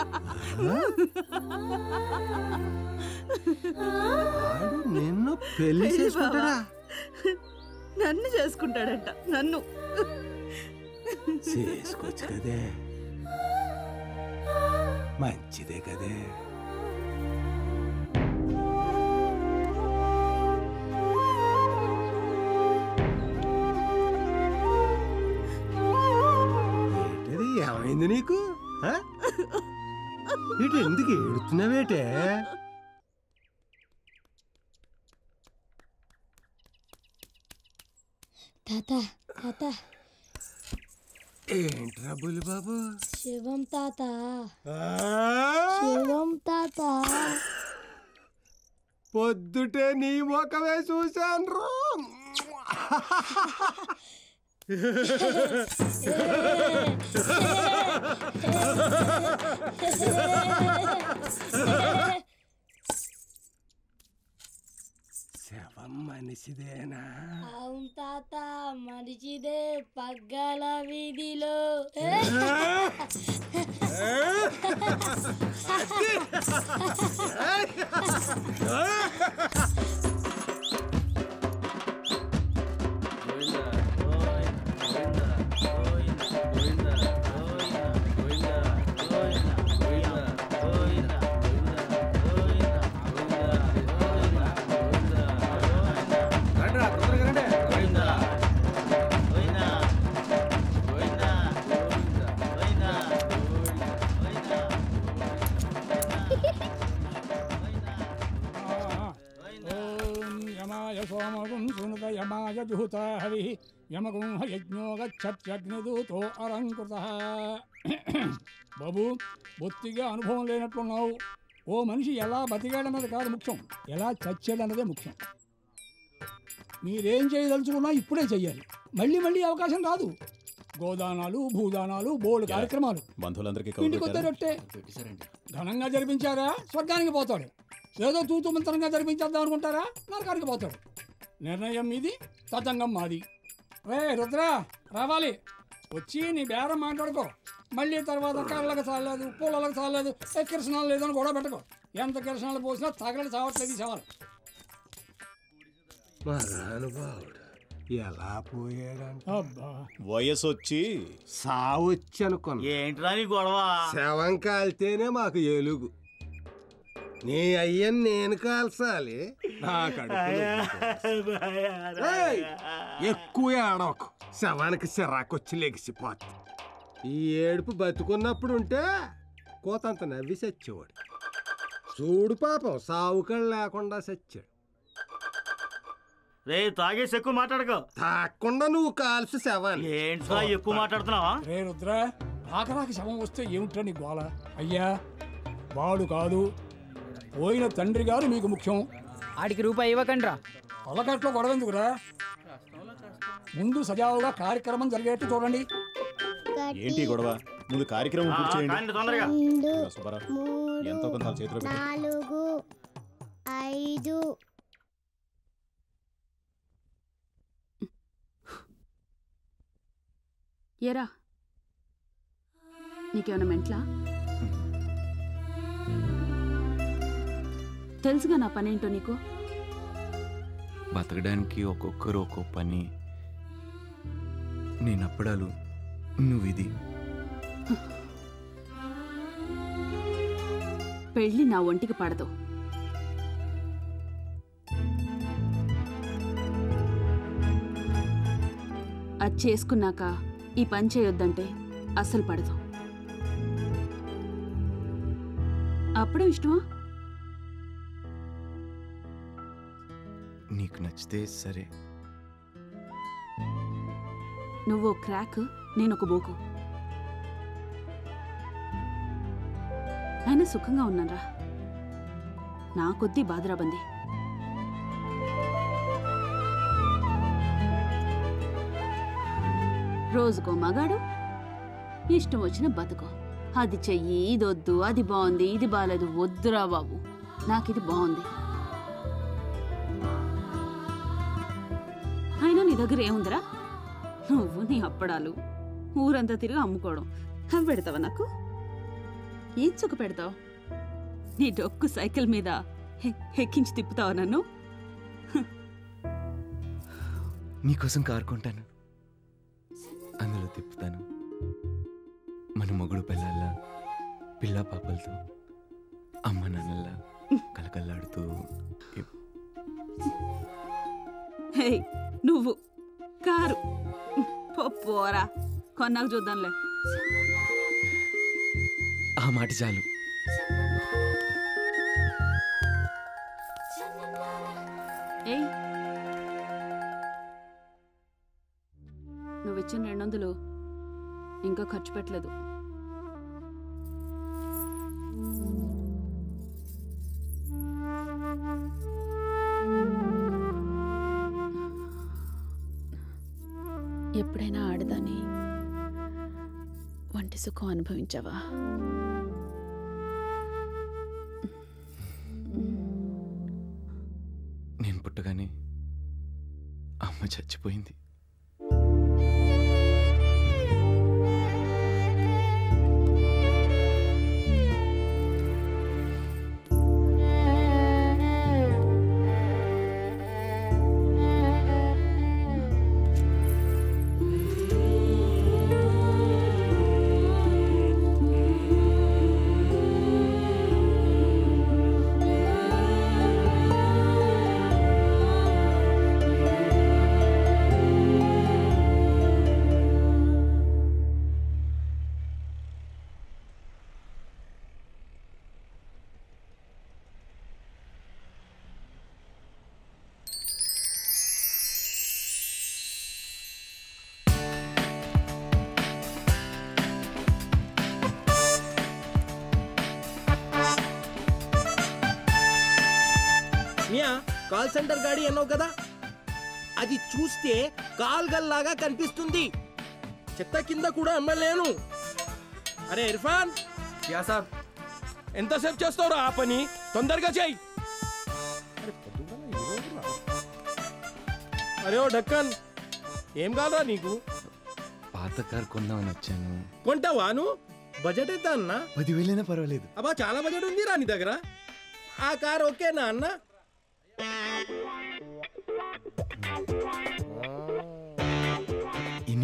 ఆడు నిన్ను పెళ్లి చేసుకుంటాడా నన్ను చేసుకుంటాడంట నన్ను చేసుకోవచ్చు కదే మంచిదే కదే ఏంటది ఏమైంది నీకు ఆ? ఇటు ఎందుకు ఏడుతున్నావేటే తాత తాత ఏంట్రా బుల్లి బాబు శివం తాత ఆ? శివం తాత పొద్దుటే నీ ముఖమే చూశాను శవం మనిషిదేనా అవును తాత మనిషిదే పగ్గాల వీధిలో ఓం యమాయ సోమగుం సునుత యమాయ జుహుత హవి యమగుం యజ్ఞో గచ్చత్యగ్నిదూతో అలంకృత బాబు బొత్తిగా అనుభవం లేనట్టున్నావు ఓ మనిషి ఎలా బతికాడన్నది కాదు ముఖ్యం ఎలా చచ్చాడన్నదే ముఖ్యం మీరేం చేయదలుచుకున్నా ఇప్పుడే చెయ్యాలి మళ్ళీ మళ్ళీ అవకాశం రాదు గోదానాలు భూదానాలు బోల్డ్ కార్యక్రమాలు బంధువులందరికీ ఇంటికి వద్దరట్టే ఘనంగా జరిపించారా స్వర్గానికి పోతాడు ఏదో తూతు మంత్రంగా జరిపించేద్దాం అనుకుంటారా నరకానికి పోతాడు నిర్ణయం మీది తతంగం మాది రే రుద్ర రావాలి వచ్చి నీ బేరం మాట్లాడుకో మళ్ళీ తర్వాత కళ్ళకి చాలేదు పూలలకు చాలేదు ఏ కిరసనాలు లేదని గొడవ పెట్టుకో ఎంత కిరసనాలు పోసినా తగలడి చావట్లేదు ఈ సవాలు మహానుభావుడు ఎలా పోయారంట వయసు వచ్చి సావు వచ్చి అనుకున్నా ఏంట్రా నీ గొడవ శవం కాలితేనే మాకు ఎలుగు నీ అయ్యని నేను కాల్చాలి నా కడుపులో ఏయ్, ఎక్కువ ఏడవకు శవానికి సిరాకొచ్చి లెగిసిపోతుంది ఈ ఏడుపు బతుకున్నప్పుడు ఉంటే కోతంత నవ్వి చచ్చేవాడు చూడు పాపం సావుకళ్ళు లేకుండా చచ్చాడు రే తాగేసి ఎక్కువ మాట్లాడకు తాకుండా నువ్వు కాల్సి శవాన్ని ఏంట్రా ఎక్కువ మాట్లాడుతున్నావా రే రుద్ర ఆకరాకి శవం వస్తే ఏమిట్రా నీ గోల అయ్యా వాడు కాదు పోయిన తండ్రి గారు మీకు ముఖ్యం ఆడికి రూపాయి ఇవ్వకండ్రా పొలకట్లో గొడవ ఎందుకురా ముందు సజావుగా కార్యక్రమం జరిగేట్టు చూడండి ఏంటి గొడవ ముందు కార్యక్రమం పూర్తి ఆ, కానివ్వండి తొందరగా. చేయండి రెండు ఇదిగో సుబ్బారావు, మూడు ఎంతో కొంత వాళ్ళ చేతిలో పెట్టు. నాలుగు ఐదు ఏరా నీకేమైనా మెంట్లా తెలుసుగా నా పనేంటో నీకు బతకడానికి ఒక్కొక్కరు ఒక్కో పని నేను అప్పడాలు నువ్వు ఇది పెళ్ళి నా ఒంటికి పడదు అది చేసుకున్నాక ఈ పని చేయొద్దంటే అస్సలు పడదు అప్పుడే ఇష్టమా నీకు నచ్చితే సరే నువ్వు ఓ క్రాక్ నేను ఒక బోకు అయినా సుఖంగా ఉన్నానరా నా కొద్దీ బాధరాబంది రోజుకో మగాడు ఇష్టం వచ్చిన బతుకో అది చెయ్యి ఇది వద్దు అది బాగుంది ఇది బాగాలేదు వద్దురా బాబు నాకు ఇది బాగుంది అయినా నీ దగ్గర ఏముందిరా నువ్వు నీ అప్పడాలు ఊరంతా తిరిగి అమ్ముకోవడం అవి పెడతావా నాకు ఏం చుక్క పెడతావు నీ డొక్కు సైకిల్ మీద హె- ఎక్కించి తిప్పుతావా నన్ను నీకోసం కారుకుంటాను అందులో తిప్పుతాను మన మొగుడు పిల్లల్లా పిల్ల పాపలతో అమ్మ నాన్నల్లా కలకల్లాడుతూ ఎప్- హే నువ్వు కారు పో పోరా కొన్నాక చూద్దాంలే ఆ మాట చాలు ఏయ్ నువ్వు ఇచ్చిన రెండు వందలు ఇంకా ఖర్చు పెట్టలేదు ఎప్పుడైనా ఆడదాని వంటి సుఖం అనుభవించావా నేను పుట్టగానే అమ్మ చచ్చిపోయింది మియా కాల్ సెంటర్ గాడి అన్నావు కదా అది చూస్తే కాల్ గల్లాగా కనిపిస్తుంది చెత్త కింద కూడా అమ్మలేను అరే ఇర్ఫాన్ యా సార్ ఎంతసేపు చేస్తావురా ఆ పని తొందరగా చేయి అరే ఓ డక్కన్ ఏం కావాలా నీకు పాత కారు కొందామని వచ్చాను కొంటావాను బడ్జెట్ ఎంత అన్నా పదివేలైనా పర్వాలేదు అబ్బా చాలా బడ్జెట్ ఉంది రా నీ దగ్గర ఆ కార్ ఓకేనా అన్న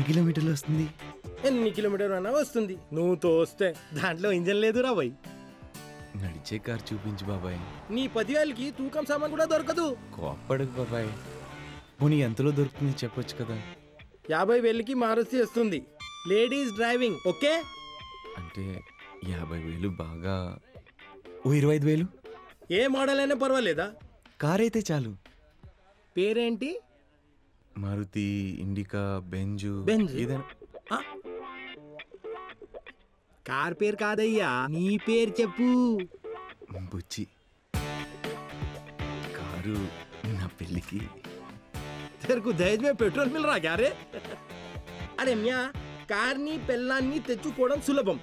కిలోమీటర్లు వస్తుంది ఎన్ని కిలోమీటర్ అయినా వస్తుంది నువ్వు తోస్తే దాంట్లో ఇంజన్ లేదురా బాయ్ నడిచే కారు చూపించు బాబాయ్ నీ పదివేలకి తూకం సామాన్ కూడా దొరకదు కోప్పడకు బాబాయ్ పోనీ ఎంతలో దొరుకుతుంది చెప్పొచ్చు కదా యాభై వేలకి మారుతి వస్తుంది లేడీస్ డ్రైవింగ్ ఓకే అంటే యాభై వేలు బాగా ఓ ఇరవై ఐదు వేలు ఏ మోడల్ అయినా పర్వాలేదా కార్ అయితే చాలు పేరేంటి మారుతి ఇండికా బెంజు బెంజ్? ఏదైనా కార్ పేరు కాదయ్యా నీ పేరు చెప్పు బుచ్చి కారు నా పెళ్ళికి तेरे को दहेज में पेट्रोल मिल रहा क्या रे అరే మ్యా కార్ని పెళ్ళాన్ని తెచ్చుకోవడం సులభం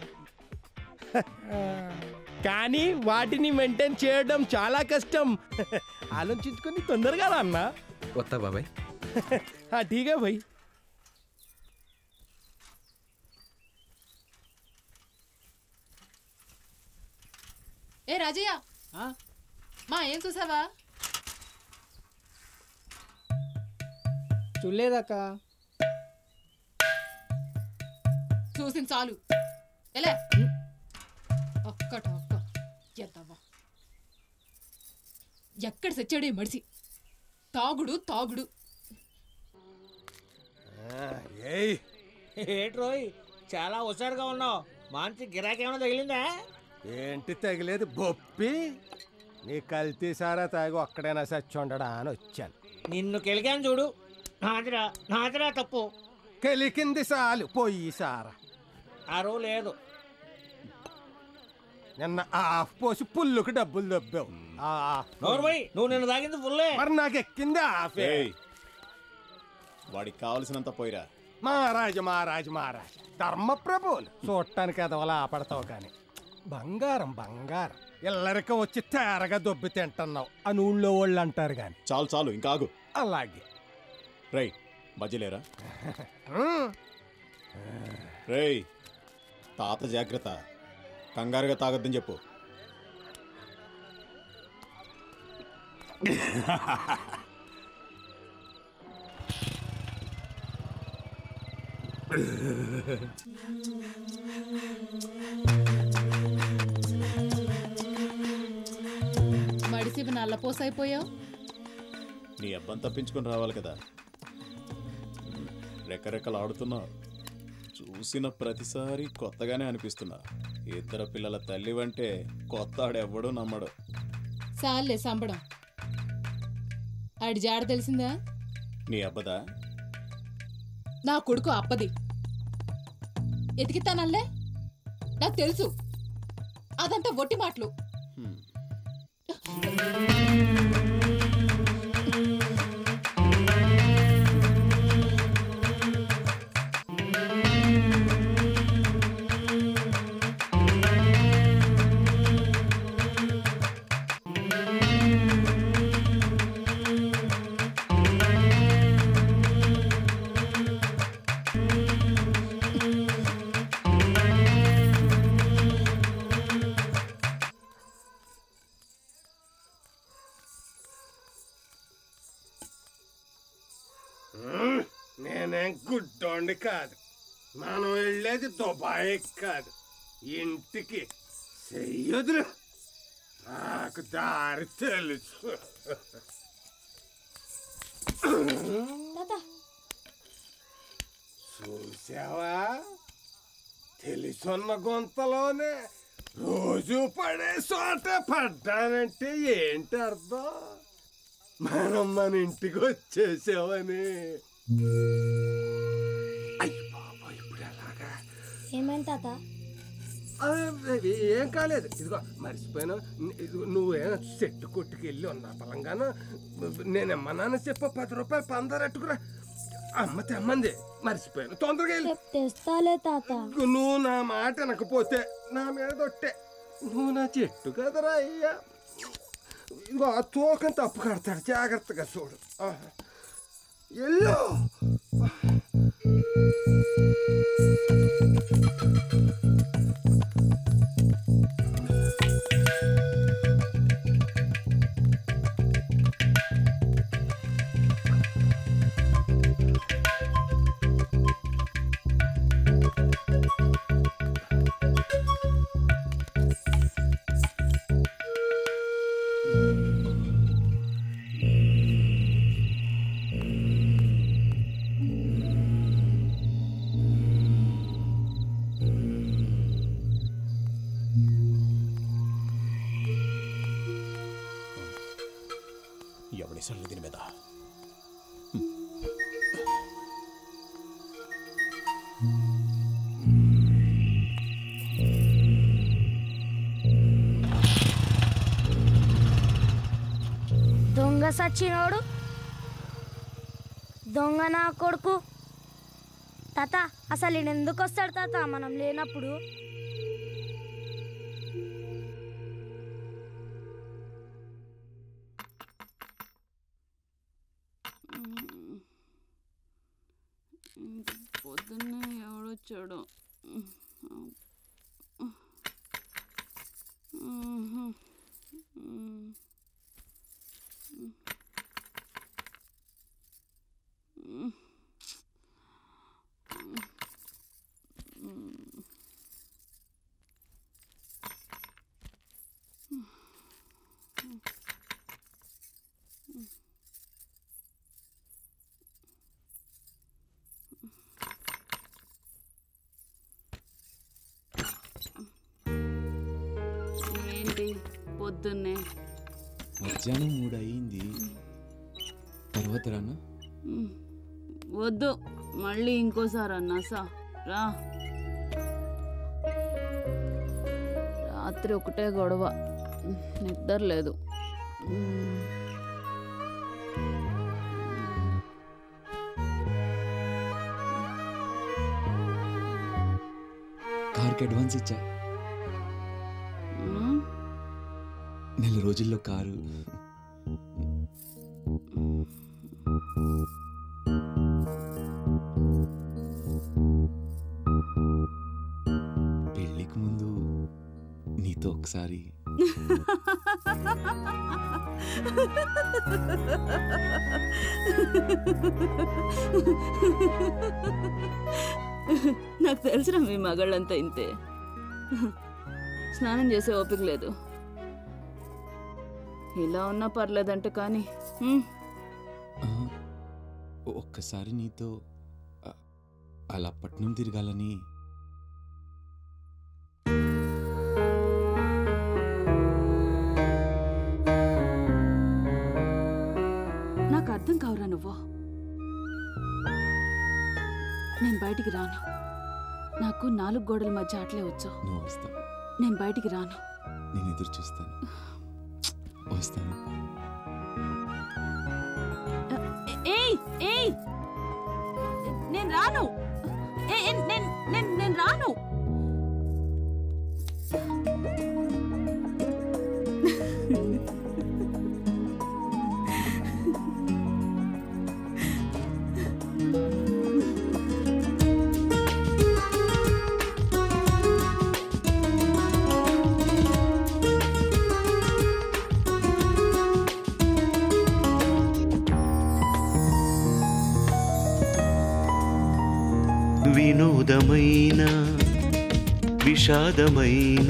కానీ వాటిని మెయింటైన్ చేయడం చాలా కష్టం ఆలోచించుకొని తొందరగా రా అన్నా వస్తా బాబాయ్ हाँ ठीक है भाई ఏ రాజయ్య మా ఏం చూసావా చూడలేదక్క చూసింది చాలు ఎలా ఒక్కట ఒక్క ఎద్దవ్వా ఎక్కడ సచ్చాడే మడిసి తాగుడు తాగుడు ఏట్రోయ్ చాలా హుషారుగా ఉన్నావు మంచి గిరాకీ ఏమైనా తగిలిందా ఏంటి తగిలేదు బొప్పి నీ కల్తీ సారా తాగి ఒక్కడైనా సచ్చి ఉండడా అని వచ్చాను నిన్ను కెలికాను చూడు నాదిరా నాదిరా తప్పు కెలికింది సాలు పొయ్యి సారా అరు లేదు నిన్న ఆఫ్ పోసి పుల్లుకి డబ్బులు దబ్బావు ఆ ఆఫ్ నోర్మై నువ్వు నిన్ను తాగింది ఫుల్లే మరి నాకు ఎక్కింది ఆఫే ఏయ్, వాడికి కావలసినంత పోయిరా మహారాజు మహారాజు మహారాజు ధర్మప్రభువులు చూడటానికి ఎదవలా ఆపడతావు కానీ బంగారం బంగారం ఇల్లరికం వచ్చి తేరగా దొబ్బి తింటున్నావు అని ఊళ్ళో వాళ్ళు అంటారు కానీ చాలు చాలు ఇంకా ఆగు అలాగే రై మధ్యలేరా ఉమ్. రేయ్ తాత జాగ్రత్త కంగారుగా తాగొద్దని చెప్పు మడిసి నల్లపోసైపోయావు నీ అబ్బని తప్పించుకొని రావాలి కదా రెక్కరెక్కలు ఆడుతున్నావు చూసిన ప్రతిసారి కొత్తగానే అనిపిస్తున్నా ఇద్దరు పిల్లల తల్లివంటే కొత్త ఆడెవ్వడూ నమ్మడు సాల్లే సంబడం ఆడి జాడ తెలిసిందా నీ అబ్బదా నా కొడుకు అప్పది ఎతికితానల్లే నాకు తెలుసు అదంతా ఒట్టి మాటలు ఉమ్, నేనేం గుడ్డోండి కాదు మనం వెళ్ళేది దుబాయ్ కాదు ఇంటికి చెయ్యదురు నాకు దారి తెలుసు చూసావా తెలుసున్న గుంతలోనే రోజు పడే చోట పడ్డానంటే ఏంటి అర్థం మనం మన ఇంటికి వచ్చేసామని ఏమైంది తాత ఆ, ఏం కాలేదు ఇదిగో మర్చిపోయాను ఇదిగో నువ్వేనా చెట్టు కొట్టుకెళ్ళి ఉన్నా బలంగాను నేనేమన్నాను చెప్ప పది రూపాయలు పందరట్టుకురా అమ్మ తెమ్మంది మర్చిపోయాను తొందరగా వెళ్ళి తెస్తాలే తాత నువ్వు నా మాట వినకపోతే నా మీద దొట్టే నువ్వు నా చెట్టు కదరా అయ్యా ఇదిగో ఆ తూకం తప్పు కడతాడు జాగ్రత్తగా చూడు ఆ. ఎల్లో పైసలు దీని మీద దొంగ సచ్చినోడు దొంగ నా కొడుకు తాత అసలు ఈయన ఎందుకు వస్తాడు తాత మనం లేనప్పుడు పొద్దున్నే ఎవడొచ్చాడు ఏంటి పొద్దున్నే మధ్యాహ్నం మూడు అయింది తర్వాత రానా ఉమ్, వద్దు మళ్ళీ ఇంకోసారి అన్నా సా రా రాత్రి ఒకటే గొడవ నిద్ర లేదు ఉమ్. కార్కి అడ్వాన్స్ ఇచ్చా ఉమ్. నెల రోజుల్లో కారు పెళ్ళికి ముందు నీతో ఒకసారి నాకు తెలిసిన మీ మగాళ్ళంతా ఇంతే స్నానం చేసే ఓపిక లేదు ఇలా ఉన్నా పర్లేదంట కానీ ఉమ్, ఆ, ఒక్కసారి నీతో అ- అలా పట్నం తిరగాలని నాకు అర్థం కావురా నువ్వు నేను బయటికి రాను నాకు నాలుగు గోడల మధ్య ఆటలే వచ్చు నువ్వు వస్తావు నేను బయటికి రాను నేను ఎదురు చూస్తాను వస్తాను ఏ- ఏయ్ ఏయ్ నేను రాను ఏ ఏ, నేను నేను నేను రాను వినోదమైన విషాదమైన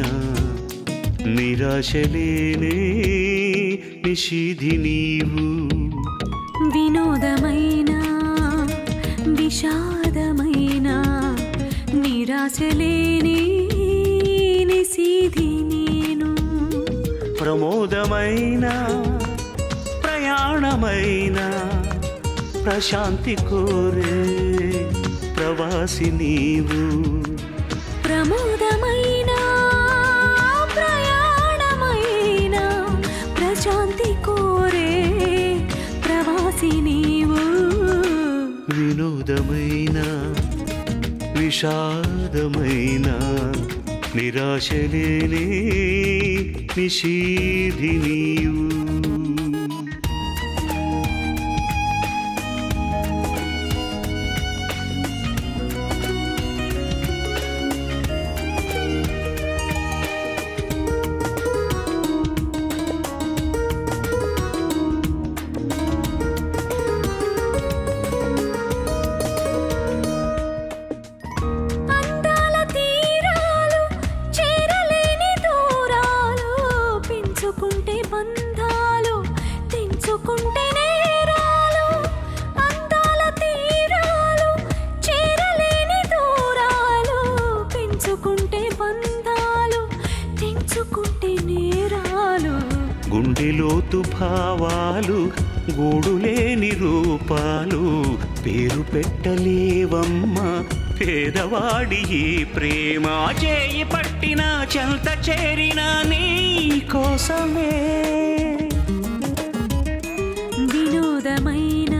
నిరాశలేనే నిషిధి నీవు వినోదమైన విషాదమైన నిరాశలేని నిశీధి నేను ప్రమోదమైన ప్రయాణమైన ప్రశాంతి కోరే ప్రవాసి నీవు ప్రమోదమైన ప్రయాణమైన ప్రశాంతి కోరే ప్రవాసి నీవు వినోదమైన విషాదమైన నిరాశలేనే నిషీధి నీవు అందాల తీరాలు చేరలేని దూరాలు పెంచుకుంటే బంధాలు తెంచుకుంటే నేరాలు అందాల తీరాలు చేరలేని దూరాలు పెంచుకుంటే బంధాలు తెంచుకుంటే నేరాలు గుండెలోతు భావాలు గూడులేని రూపాలు పేరు పెట్టలేవమ్మా పేదవాడి ఈ ప్రేమ చేయి పట్టిన చెంత చేరిన నీ కోసమే వినోదమైన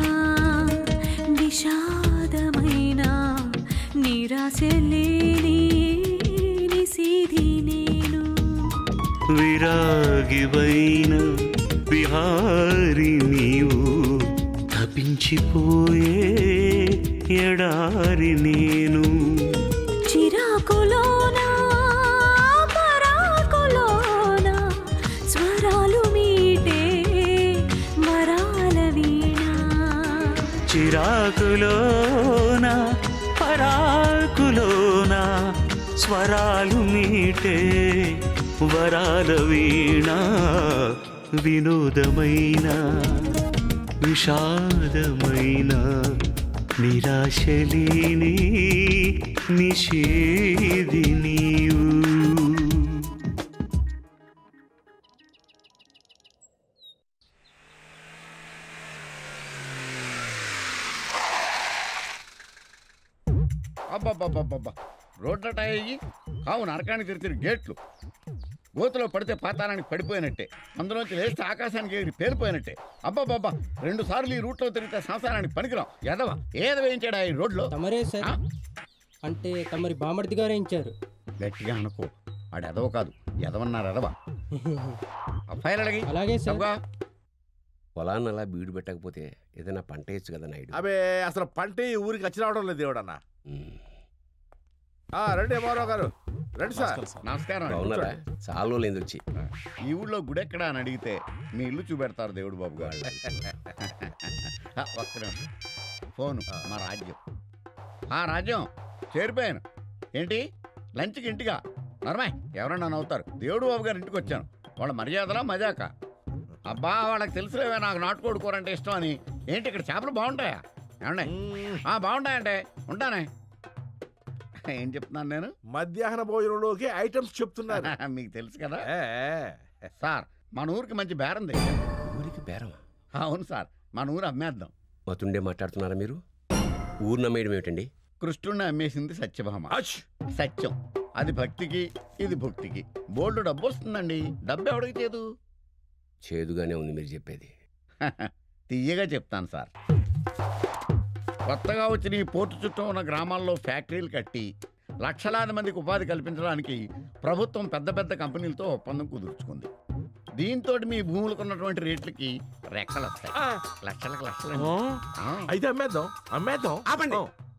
విషాదమైన నిరాశ లేని నిశీధి నేను విరాగివైన విహారి నీవు తపించిపోయే ఎడారి నేను చిరాకులోన పరాకులోన స్వరాలు మీటే వరాల వీణ చిరాకులోన పరాకులోన స్వరాలు మీటే వరాల వీణ వినోదమైన విషాదమైన నిరాశలేని నిషేధి నీవు అబ్బబ్బబ్బబ్బబ్బా రోడ్లట అయ్యి కావు నరకానికి తెరిచిన గేట్లు గోతులో పడితే పాతాళానికి పడిపోయినట్టే అందులోంచి లేస్తే ఆకాశానికి ఎగిరి పేలిపోయినట్టే అబ్బబ్బబ్బా రెండు సార్లు ఈ రూట్లో తిరిగితే సంసారానికి పనికిరాం ఎదవ ఏదో వేయించాడా ఈ రోడ్లో తమరే సార్ అంటే తమరి బామర్ది గారే ఇచ్చారు గట్టిగా అనుకో ఆడు ఎదవ కాదు ఎదవన్నారు ఎదవ ఆ ఫైల్ అడిగి అలాగే సార్. తప్పుగా. పొలాన్ని అలా బీడు పెట్టకపోతే ఏదైనా పంట వేయచ్చు కదా నాయుడు అబే అసలు పంట ఈ ఊరికి వచ్చి రావడం లేదు దేవుడన్న ఆ, రండి మారావు గారు రండి సార్ నమస్కారం అండి. బాగున్నారా చాలా రోజులైంది వచ్చి ఈ ఊళ్ళో గుడి ఎక్కడ అని అడిగితే మీ ఇల్లు చూపెడతారు దేవుడు బాబు గారు ఆ, ఒక్క నిమిషం. ఫోను మా రాజ్యం ఆ రాజ్యం చేరిపోయాను ఏంటి లంచ్కి ఇంటిగా నర్మాయ్ ఎవరన్నా నవ్వుతారు దేవుడు బాబు గారి ఇంటికి వచ్చాను వాళ్ళ మర్యాదలా మజాక అబ్బా వాళ్ళకి తెలుసులేవే నాకు నాటుకోడి కూర అంటే ఇష్టం అని ఏంటి ఇక్కడ చేపలు బాగుంటాయా ఏమండే ఆ, బాగుంటాయంటే ఉంటానే ఏం చెప్తున్నాను నేను మధ్యాహ్న భోజనంలోకి ఐటమ్స్ చెప్తున్నారు మీకు తెలుసు కదా సార్ మన ఊరికి మంచి బేరం తెచ్చాం ఊరికి బేరమా అవును సార్ మన ఊరు అమ్మేద్దాం మతుండే మాట్లాడుతున్నారా మీరు ఊరు నమ్మేయడం ఏమిటండి కృష్ణుడిని అమ్మేసింది సత్యభామ సత్యం అది భక్తికి ఇది భక్తికి బోల్డ్ డబ్బు వస్తుందండి డబ్బు ఎవడికి చేదు చేదుగానే ఉంది మీరు చెప్పేది తీయగా చెప్తాను సార్ కొత్తగా వచ్చిన ఈ పోర్టు చుట్టూ ఉన్న గ్రామాల్లో ఫ్యాక్టరీలు కట్టి లక్షలాది మందికి ఉపాధి కల్పించడానికి ప్రభుత్వం పెద్ద పెద్ద కంపెనీలతో ఒప్పందం కుదుర్చుకుంది దీంతో మీ భూములకు ఉన్నటువంటి రేట్లకి రెక్కలు వస్తాయి లక్షలకు లక్షలు అయితే అమ్మేద్దాం అమ్మేద్దాం ఆపండి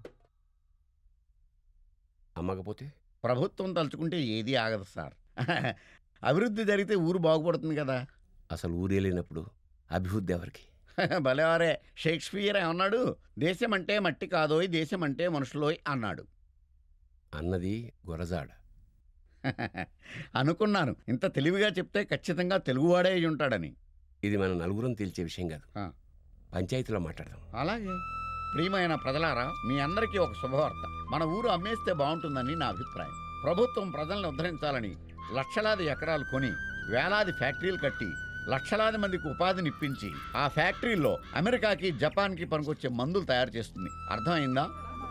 అమ్మకపోతే ప్రభుత్వం తలుచుకుంటే ఏది ఆగదు సార్ అభివృద్ధి జరిగితే ఊరు బాగుపడుతుంది కదా అసలు ఊరే లేనప్పుడు అభివృద్ధి ఎవరికి భలేవారే షేక్స్పియర్ ఏమన్నాడు దేశం అంటే మట్టి కాదోయ్ దేశం అంటే మనుషులోయ్ అన్నాడు అన్నది గురజాడ అనుకున్నాను ఇంత తెలివిగా చెప్తే ఖచ్చితంగా తెలుగువాడే అయి ఉంటాడని ఇది మన నలుగురం తేల్చే విషయం కాదు ఆ. పంచాయతీలో మాట్లాడదాం అలాగే ప్రియమైన ప్రజలారా మీ అందరికీ ఒక శుభవార్త మన ఊరు అమ్మేస్తే బాగుంటుందని నా అభిప్రాయం ప్రభుత్వం ప్రజల్ని ఉద్ధరించాలని లక్షలాది ఎకరాలు కొని వేలాది ఫ్యాక్టరీలు కట్టి లక్షలాది మందికి ఉపాధిని ఇప్పించి ఆ ఫ్యాక్టరీల్లో అమెరికాకి జపాన్కి పనికొచ్చే మందులు తయారు చేస్తుంది అర్థమైందా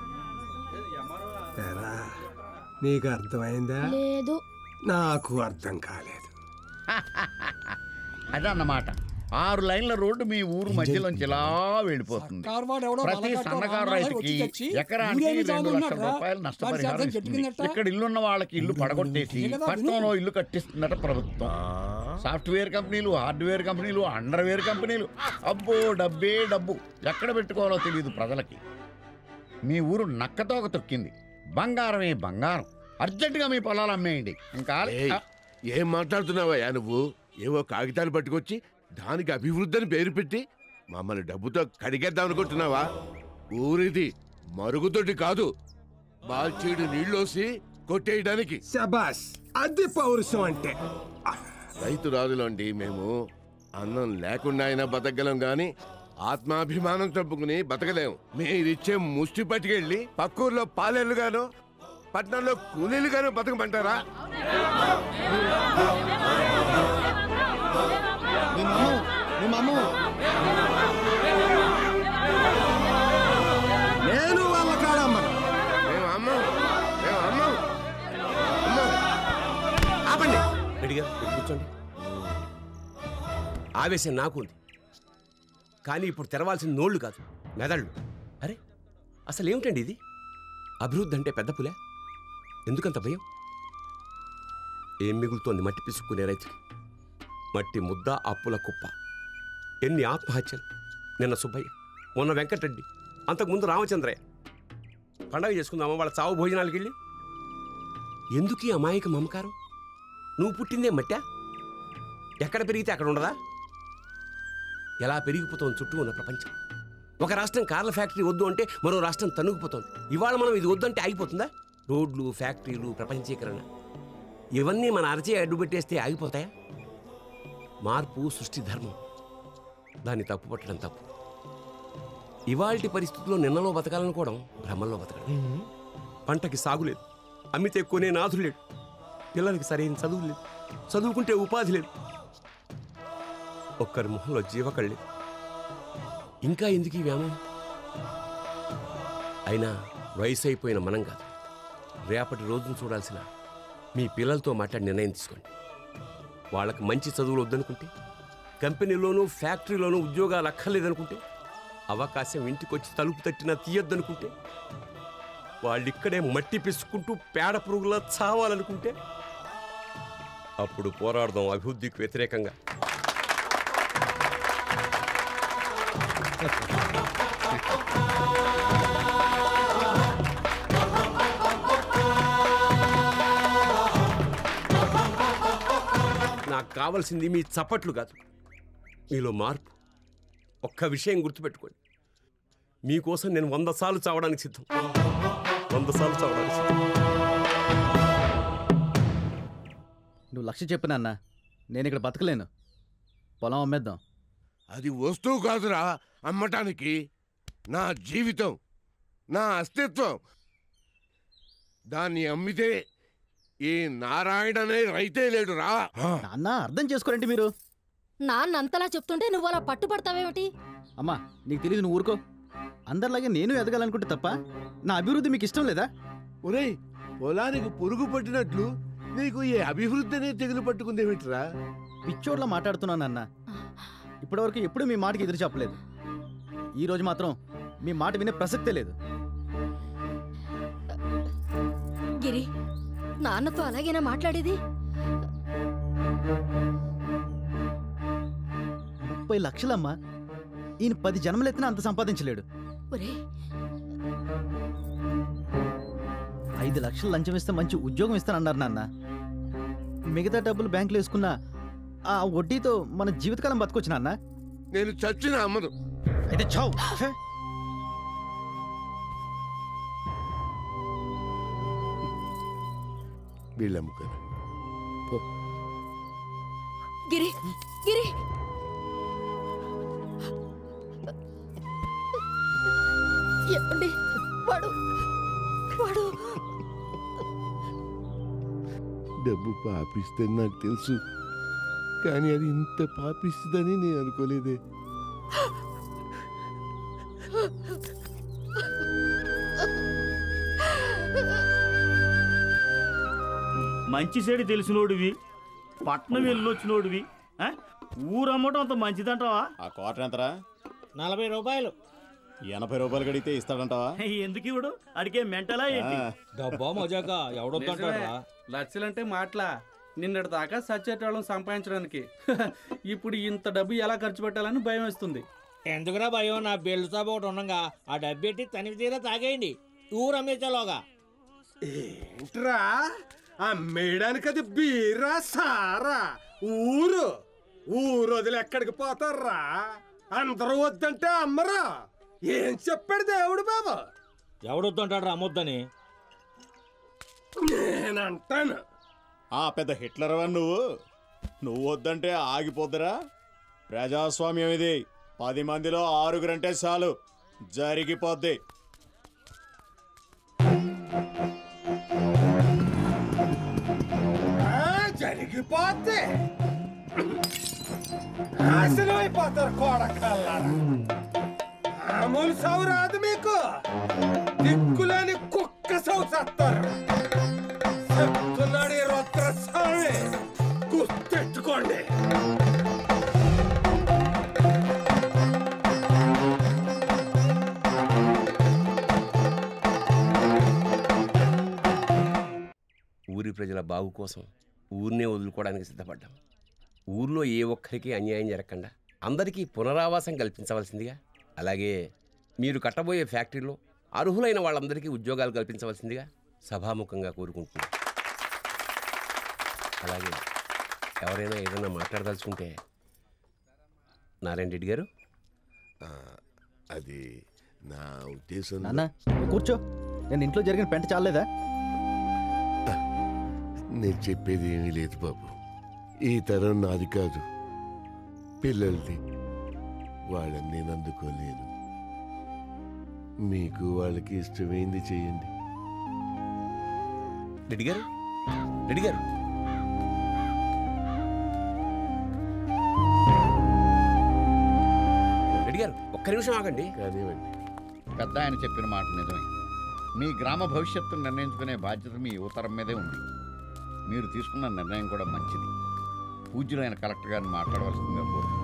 ఎరా, నీకు అర్థమైందా లేదు నాకు అర్థం కాలేదు అదన్నమాట ఆరు లైన్ల రోడ్డు మీ ఊరు మధ్యలోంచి ఇలా వెళ్ళిపోతుంది ప్రతి సన్నకారు రైతుకి ఎకరానికి రెండు లక్షల రూపాయలు నష్టపరిహారం ఇస్తుంది ఇక్కడ ఇల్లున్న వాళ్ళకి ఇల్లు పడగొట్టేసి పట్టణంలో ఇల్లు కట్టిస్తుందట ప్రభుత్వం సాఫ్ట్వేర్ కంపెనీలు హార్డ్వేర్ కంపెనీలు అండర్వేర్ కంపెనీలు అబ్బో డబ్బే డబ్బు ఎక్కడ పెట్టుకోవాలో తెలియదు ప్రజలకి మీ ఊరు నక్కతోక తొక్కింది బంగారమే బంగారం అర్జెంటుగా మీ పొలాలు అమ్మేయండి ఇంకా ఏయ్, ఏం మాట్లాడుతున్నావయ్యా నువ్వు ఏవో కాగితాలు పట్టుకొచ్చి దానికి అభివృద్ధి అని పేరు పెట్టి మమ్మల్ని డబ్బుతో కడిగేద్దాం అనుకుంటున్నావా ఊరిది మరుగుదొడ్డి కాదు బాల్చీడు నీళ్ళోసి కొట్టేయడానికి శబాస్ అది పౌరుషం అంటే రైతు రాజులండి మేము అన్నం లేకుండా అయినా బతకగలం గాని ఆత్మాభిమానం చంపుకుని బతకలేము మీరిచ్చే ముష్టి పట్టుకెళ్ళి పక్కూర్లో పాలేళ్ళుగాను పట్నంలో కూలీలుగాను బతకమంటారా మీ మమ్ము మీ మమ్ము రెడీగా మీరు కూర్చోండి ఆవేశం నాకు ఉంది కానీ ఇప్పుడు తెరవాల్సిన నోళ్ళు కాదు మెదళ్ళు అరే అసలు ఏమిటండి ఇది అభివృద్ధి అంటే పెద్ద పులే ఎందుకంత భయం ఏం మిగులుతోంది మట్టి పిసుక్కునే రైతుకి మట్టి ముద్ద అప్పుల కుప్ప ఎన్ని ఆత్మహత్యలు నిన్న సుబ్బయ్య మొన్న వెంకటరెడ్డి అంతకుముందు రామచంద్రయ్య పండగ చేసుకుందామా వాళ్ళ చావు భోజనాలకు వెళ్ళి ఎందుకు ఈ అమాయక మమకారం నువ్వు పుట్టిందే మట్టా ఎక్కడ పెరిగితే అక్కడ ఉండదా ఎలా పెరిగిపోతోంది చుట్టూ ఉన్న ప్రపంచం ఒక రాష్ట్రం కార్ల ఫ్యాక్టరీ వద్దు అంటే మరో రాష్ట్రం తనుగుపోతోంది ఇవాళ మనం ఇది వద్దు అంటే ఆగిపోతుందా రోడ్లు ఫ్యాక్టరీలు ప్రపంచీకరణ ఇవన్నీ మన అరచే అడ్డు పెట్టేస్తే ఆగిపోతాయా మార్పు సృష్టి ధర్మం దాన్ని తప్పు పట్టడం తప్పు ఇవాల్టి పరిస్థితుల్లో నిన్నలో బతకాలనుకోవడం భ్రమల్లో బతకడం పంటకి సాగులేదు అమ్మితే కొనే నాథుడు లేడు పిల్లలకి సరైన చదువు లేదు చదువుకుంటే ఉపాధి లేదు ఒక్కరి మొహంలో జీవకళ్ళు ఇంకా ఎందుకు ఈ వ్యామోహం అయినా వయసు అయిపోయిన మనం కాదు రేపటి రోజును చూడాల్సిన మీ పిల్లలతో మాట్లాడి నిర్ణయం తీసుకోండి వాళ్ళకి మంచి చదువులు వద్దనుకుంటే కంపెనీలోనూ ఫ్యాక్టరీలోనూ ఉద్యోగాలు అక్కర్లేదనుకుంటే అవకాశం ఇంటికొచ్చి తలుపు తట్టినా తీయొద్దనుకుంటే వాళ్ళిక్కడే మట్టి పిసుకుంటూ పేడ పురుగులా చావాలనుకుంటే అప్పుడు పోరాడదాం అభివృద్ధికి వ్యతిరేకంగా నాకు కావాల్సింది మీ చప్పట్లు కాదు మీలో మార్పు ఒక్క విషయం గుర్తుపెట్టుకోండి మీకోసం నేను వంద సార్లు చావడానికి సిద్ధం వంద సార్లు చావడానికి సిద్ధం నువ్వు లక్ష్య చెప్పు నాన్న నేను ఇక్కడ బతకలేను పొలం అమ్మేద్దాం అది వస్తువు కాదురా అమ్మటానికి నా జీవితం నా అస్తిత్వం దాన్ని అమ్మితే ఈ నారాయణ అనే రైతే లేడురా నాన్న అర్థం చేసుకోరండి మీరు నాన్న అంతలా చెప్తుంటే నువ్వు అలా పట్టుపడతావేమిటి అమ్మా నీకు తెలియదు నువ్వు ఊరుకో అందరిలాగే నేను ఎదగాలనుకుంటే తప్ప నా అభివృద్ధి మీకు ఇష్టం లేదా ఒరేయ్ పొలానికి పురుగు పట్టినట్లు నీకు ఈ అభివృద్ధి అనే తెగులు పట్టుకుందేమిట్రా పిచ్చోడ్లా మాట్లాడుతున్నాను అన్న ఇప్పటివరకు ఎప్పుడు మీ మాటకి ఎదురు చెప్పలేదు ఈ రోజు మాత్రం మీ మాట వినే ప్రసక్తే లేదు గిరి నాన్నతో అలాగేనా మాట్లాడేది ముప్పై లక్షలమ్మా ఈయన పది జన్మలెత్తినా అంత సంపాదించలేడు ఒరే ఐదు లక్షలు లంచం ఇస్తే మంచి ఉద్యోగం ఇస్తానన్నారు నాన్న మిగతా డబ్బులు బ్యాంకులో వేసుకున్న ఆ వడ్డీతో మన జీవితకాలం బతకొచ్చు నాన్న నేను చచ్చిన అమ్మదు అయితే చావు ఛే! వీళ్ళమ్ముకరా గిరి గిరి ఏమండి వాడు వాడు డబ్బు పాపిస్తుంది నాకు తెలుసు కానీ అది ఇంత పాపిస్తుందని నేను అనుకోలేదే మంచి చెడు తెలిసినోడివి పట్నం వెళ్ళొచ్చినోడివి ఆ? ఊరమ్మటం అంత మంచిదంటావా ఆ క్వార్టర్ ఎంతరా నలభై రూపాయలు ఎనభై రూపాయలు కడిగితే ఇస్తాడంటావా ఎందుకు ఇవ్వడు అడిగే మెంటలా ఏంటి ఆ. డబ్బా మజాక ఎవడొద్దంటారా లక్షలంటే మాటలా నిన్నటి దాకా సచ్చేటోళ్ళం సంపాదించడానికి ఇప్పుడు ఇంత డబ్బు ఎలా ఖర్చు పెట్టాలని భయం వేస్తుంది ఎందుకురా భయం నా బెల్ట్ షాప్ ఒకటి ఉండగా ఆ డబ్బెట్టి తనివి తీరా తాగేయండి ఊరు అమ్మేసేలోగా ఏంట్రా అమ్మేయడానికి అది బీరా సారా ఊరు ఊరు వదిలి ఎక్కడికి పోతారా అందరూ వద్దంటే అమ్మరా ఏం చెప్పాడు దేవుడు బాబు ఎవడొద్దంటాడు అమ్మొద్దని నేనంటాను ఆ పెద్ద హిట్లర్ నువ్వు నువ్వు వద్దంటే ఆగిపోద్దురా ప్రజాస్వామ్యం ఇది పది మందిలో ఆరుగురంటే చాలు జరిగిపోద్ది ఆ, జరిగిపోతే నాశనం అయిపోతారు కోడకల్లారా మామూలు సౌ రాదు మీకు దిక్కులేని కుక్క సౌ సత్తారు చెప్తున్నాడు ఈ రుద్రస్వామి చూసుకోండి ఊరి ప్రజల బాగు కోసం ఊరినే వదులుకోవడానికి సిద్ధపడ్డాం ఊర్లో ఏ ఒక్కరికి అన్యాయం జరగకుండా అందరికీ పునరావాసం కల్పించవలసిందిగా అలాగే మీరు కట్టబోయే ఫ్యాక్టరీలో అర్హులైన వాళ్ళందరికీ ఉద్యోగాలు కల్పించవలసిందిగా సభాముఖంగా కోరుకుంటున్నాను అలాగే ఎవరైనా ఏదైనా మాట్లాడదలుచుకుంటే నారాయణ రెడ్డి గారు అది నా ఉద్దేశం నాన్న నువ్వు కూర్చో నేను ఇంట్లో జరిగిన పెంట చాలేదా నేను చెప్పేది ఏమీ లేదు బాబు ఈ తరం నాది కాదు పిల్లలది వాళ్ళని నేను అందుకోలేను మీకు వాళ్ళకి ఇష్టమైంది చేయండి రెడ్డి గారు రెడ్డి గారు రెడ్డి గారు ఒక్క నిమిషం ఆగండి కానివ్వండి పెద్ద ఆయన చెప్పిన మాట నిజమే మీ గ్రామ భవిష్యత్తును నిర్ణయించుకునే బాధ్యత మీ యువతరం మీదే ఉంది మీరు తీసుకున్న నిర్ణయం కూడా మంచిది పూజ్యులైన కలెక్టర్ గారిని మాట్లాడవలసిందిగా కోరుతున్నాను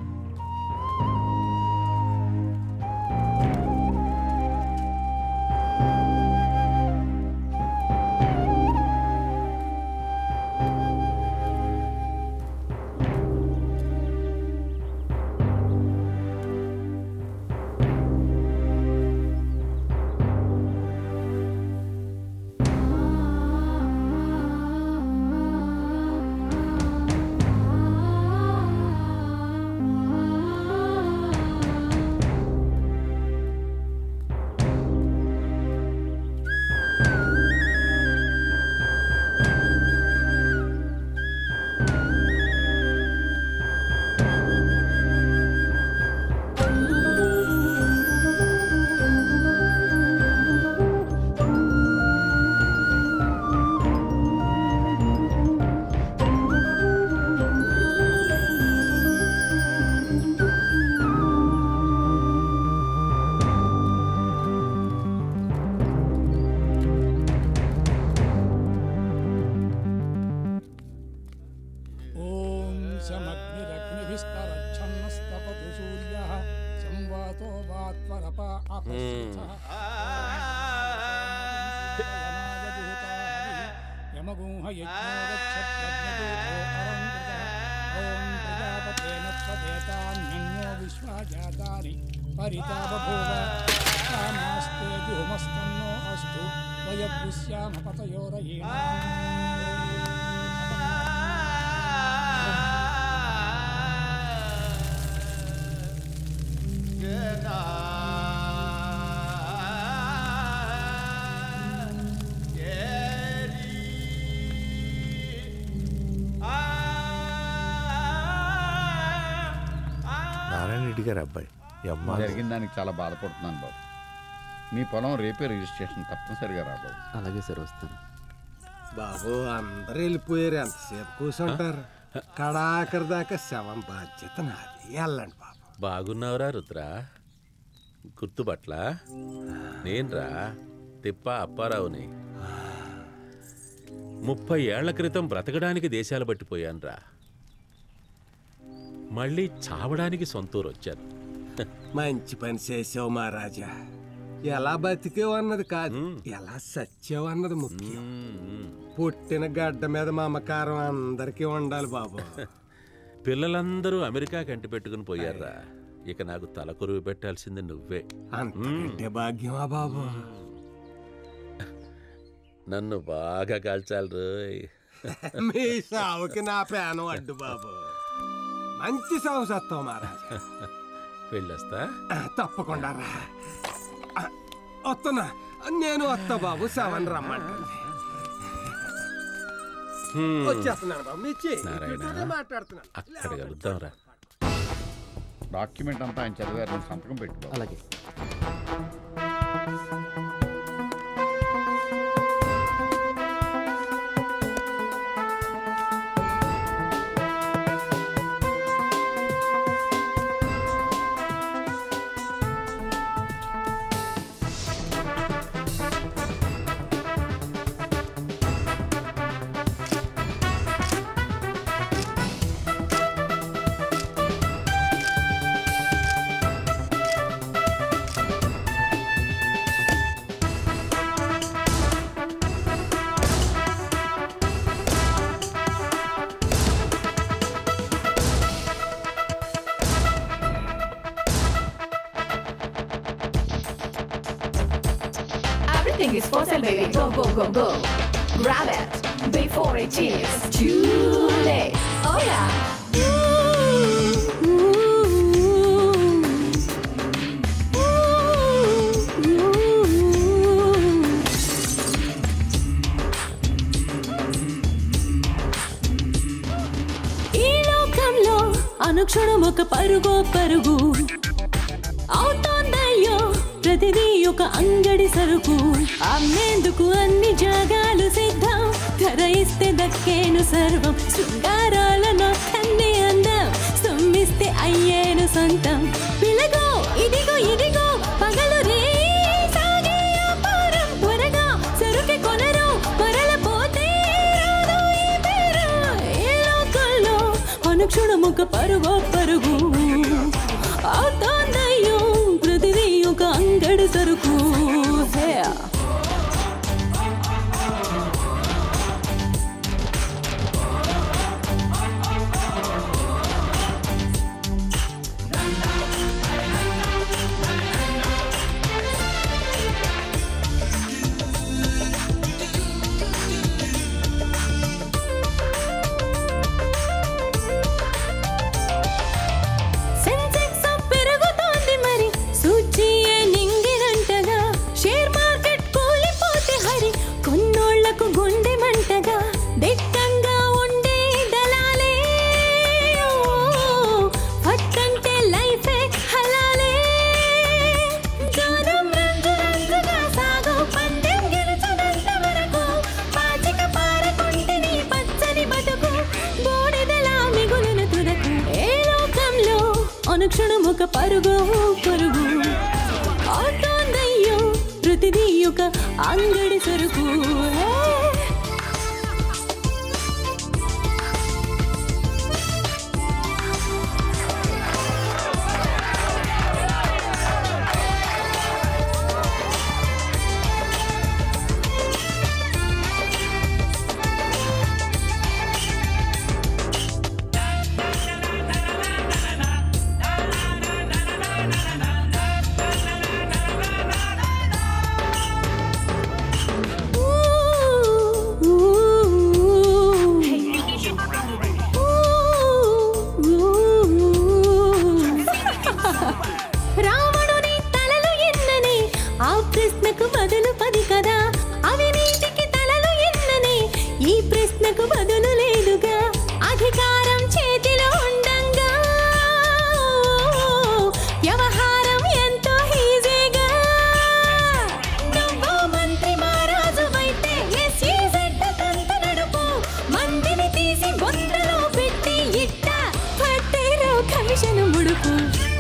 ॐ समग्निरग्निभिस्तरच्छन्नस्तपतु सूर्यः संवातो वात्वरप अपस्थितः यमगुंह यज्ञो गच्छत्यग्निदूतो अरङ्कृतः ॐ प्रजापतेन त्वदेतान्यन्यो विश्वा जातानि परिता बभूव कामास्ते जुहुमस्तन्नो अस्तु वयभ्युस्याम నారాయణ రెడ్డి గారు అబ్బాయి అమ్మ జరిగిన దానికి చాలా బాధపడుతున్నాను బాబు మీ పొలం రేపే రిజిస్ట్రేషన్ తప్పనిసరిగా రా బాబు అలాగే సార్ వస్తాను బాబు అందరూ వెళ్ళిపోయారు ఎంతసేపు కూర్చుంటారు కడాకరి దాకా శవం బాధ్యత నాది వెళ్ళండి బాబు బాగున్నావురా రుద్ర గుర్తుపట్ల నేన్రా తిప్ప అప్పారావుని ముప్పై ఏళ్ల క్రితం బ్రతకడానికి దేశాలు పట్టిపోయానురా మళ్ళీ చావడానికి సొంతూరు వచ్చాను మంచి పని చేసావు మహారాజా ఎలా బతికేవు అన్నది కాదు ఎలా సచ్చావు అన్నది ముఖ్యం పుట్టిన గడ్డ మీద మమకారం అందరికీ ఉండాలి బాబు పిల్లలందరూ అమెరికా కంటి పెట్టుకుని పోయారా ఇక నాకు తలకొరువు పెట్టాల్సింది నువ్వే అంతకంటే భాగ్యమా బాబు నన్ను బాగా కాల్చాలి రోయ్ మీ సావుకి నా పేనం అడ్డు బాబు మంచి సాగు సత్తావు మహారాజా వెళ్ళొస్తా తప్పకుండా రా ఆ, వస్తున్నా నేను వస్తా బాబు సెవెన్ రమ్మంటుంది హ్మ్. వచ్చేస్తున్నాను బాబు మిచ్చి నారాయణ. మాట్లాడుతున్నాను అక్కడ కలుద్దాంరా డాక్యుమెంట్ అంతా ఆయన చదివారు నువ్వు సంతకం పెట్టు బాబు. అలాగే Duracell baby, go go go go. Grab it before it is too late. Oh yeah. ఈ లోకంలో అనుక్షణం ఒక పరుగో పరుగు అవుతోందయ్యో ప్రతిదీ ఒక అంగడి సరుకు అమ్మేందుకు అన్ని జాగాలు సిద్ధం ధర ఇస్తే దక్కేను సర్వం శృంగారాల నొక్కన్ని అందం సొమ్మిస్తే అయ్యేను సొంతం పిలగో ఇదిగో ఇదిగో పగలు రే సాగే వ్యాపారం త్వరగా సరుకు కొనరు మరల పోతే రాదు ఈ పేరు. ఈ లోకంలో అనుక్షణం ఒక పరుగో పరుగు అవుతోందయ్యో ప్రతిదీ ఒక అంగడి సరుకు హే సెన్సెక్స్ పెరుగుతోంది మరి సూచీయే నింగినంటగా షేర్ మార్కెట్ కూలిపోతే హరి కొన్నోళ్లకు గుండె మంటగా దిట్టంగా ఉండే దళాలే ఓ, పట్టంటే లైఫే హలాలే జోరం రంగు రంగుగా సాగు పందెం గెలుచునంత వరకు పాచిక పారకుంటే నీ పచ్చని బతుకు బూడిదలా మిగులును తురకు ఏ లోకంలో అనుక్షణం ఒక పరుగు పరుగు అవుతోందయ్యో ప్రతిదీ ఒక అంగడి సరుకు హే రావణుని తలలు ఎన్నని ఆ ప్రశ్నకు బదులు పది కదా అవినీతికి తలలు ఎన్నని ఈ ప్రశ్నకు బదులు లేదుగా అధికారం చేతిలో ఉండంగా వ్యవహారం ఎంతో ఈజీగా నువ్వు మంత్రి మహారాజువైతే SEZ తంత నడుపు మందిని తీసి బొందలో పెట్టి ఇట్ట పట్టేలో కమిషన్ ముడుపు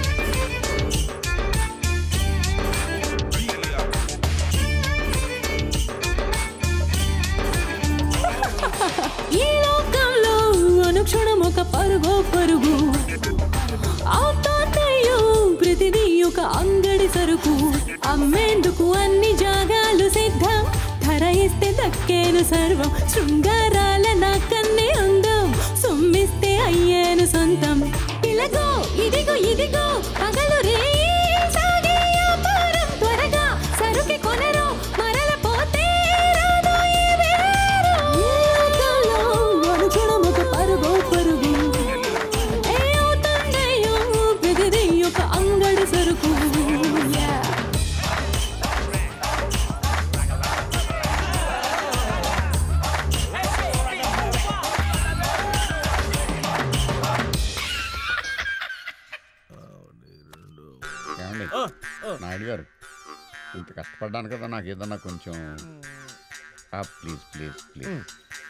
ఈ లోకంలో అనుక్షణం ఒక పరుగో పరుగు అవుతోందయ్యో ప్రతిదీ ఒక అంగడి సరుకు అమ్మేందుకు అన్ని జాగాలు సిద్ధం ధర ఇస్తే దక్కేను సర్వం శృంగారాల నాకన్నే అందం సొమ్మిస్తే అయ్యేను సొంతం ఇలాగో ఇదిగో ఇదిగో పగలు రే సాగే వ్యాపారం త్వరగా సరుకి కొనరు మరల పోతే రాదు ఈ వేరు. ఈ లోకంలో అనుక్షణం ఒక పరుగో పరుగు ఏ అవుతుందయ్యో ప్రతిదీ ఒక అంగడి సరుకు Yeah. ఏమండి నాయుడు గారు ఇంత కష్టపడ్డాను కదా నాకు ఏదన్నా కొంచెం ప్లీజ్ ప్లీజ్ ప్లీజ్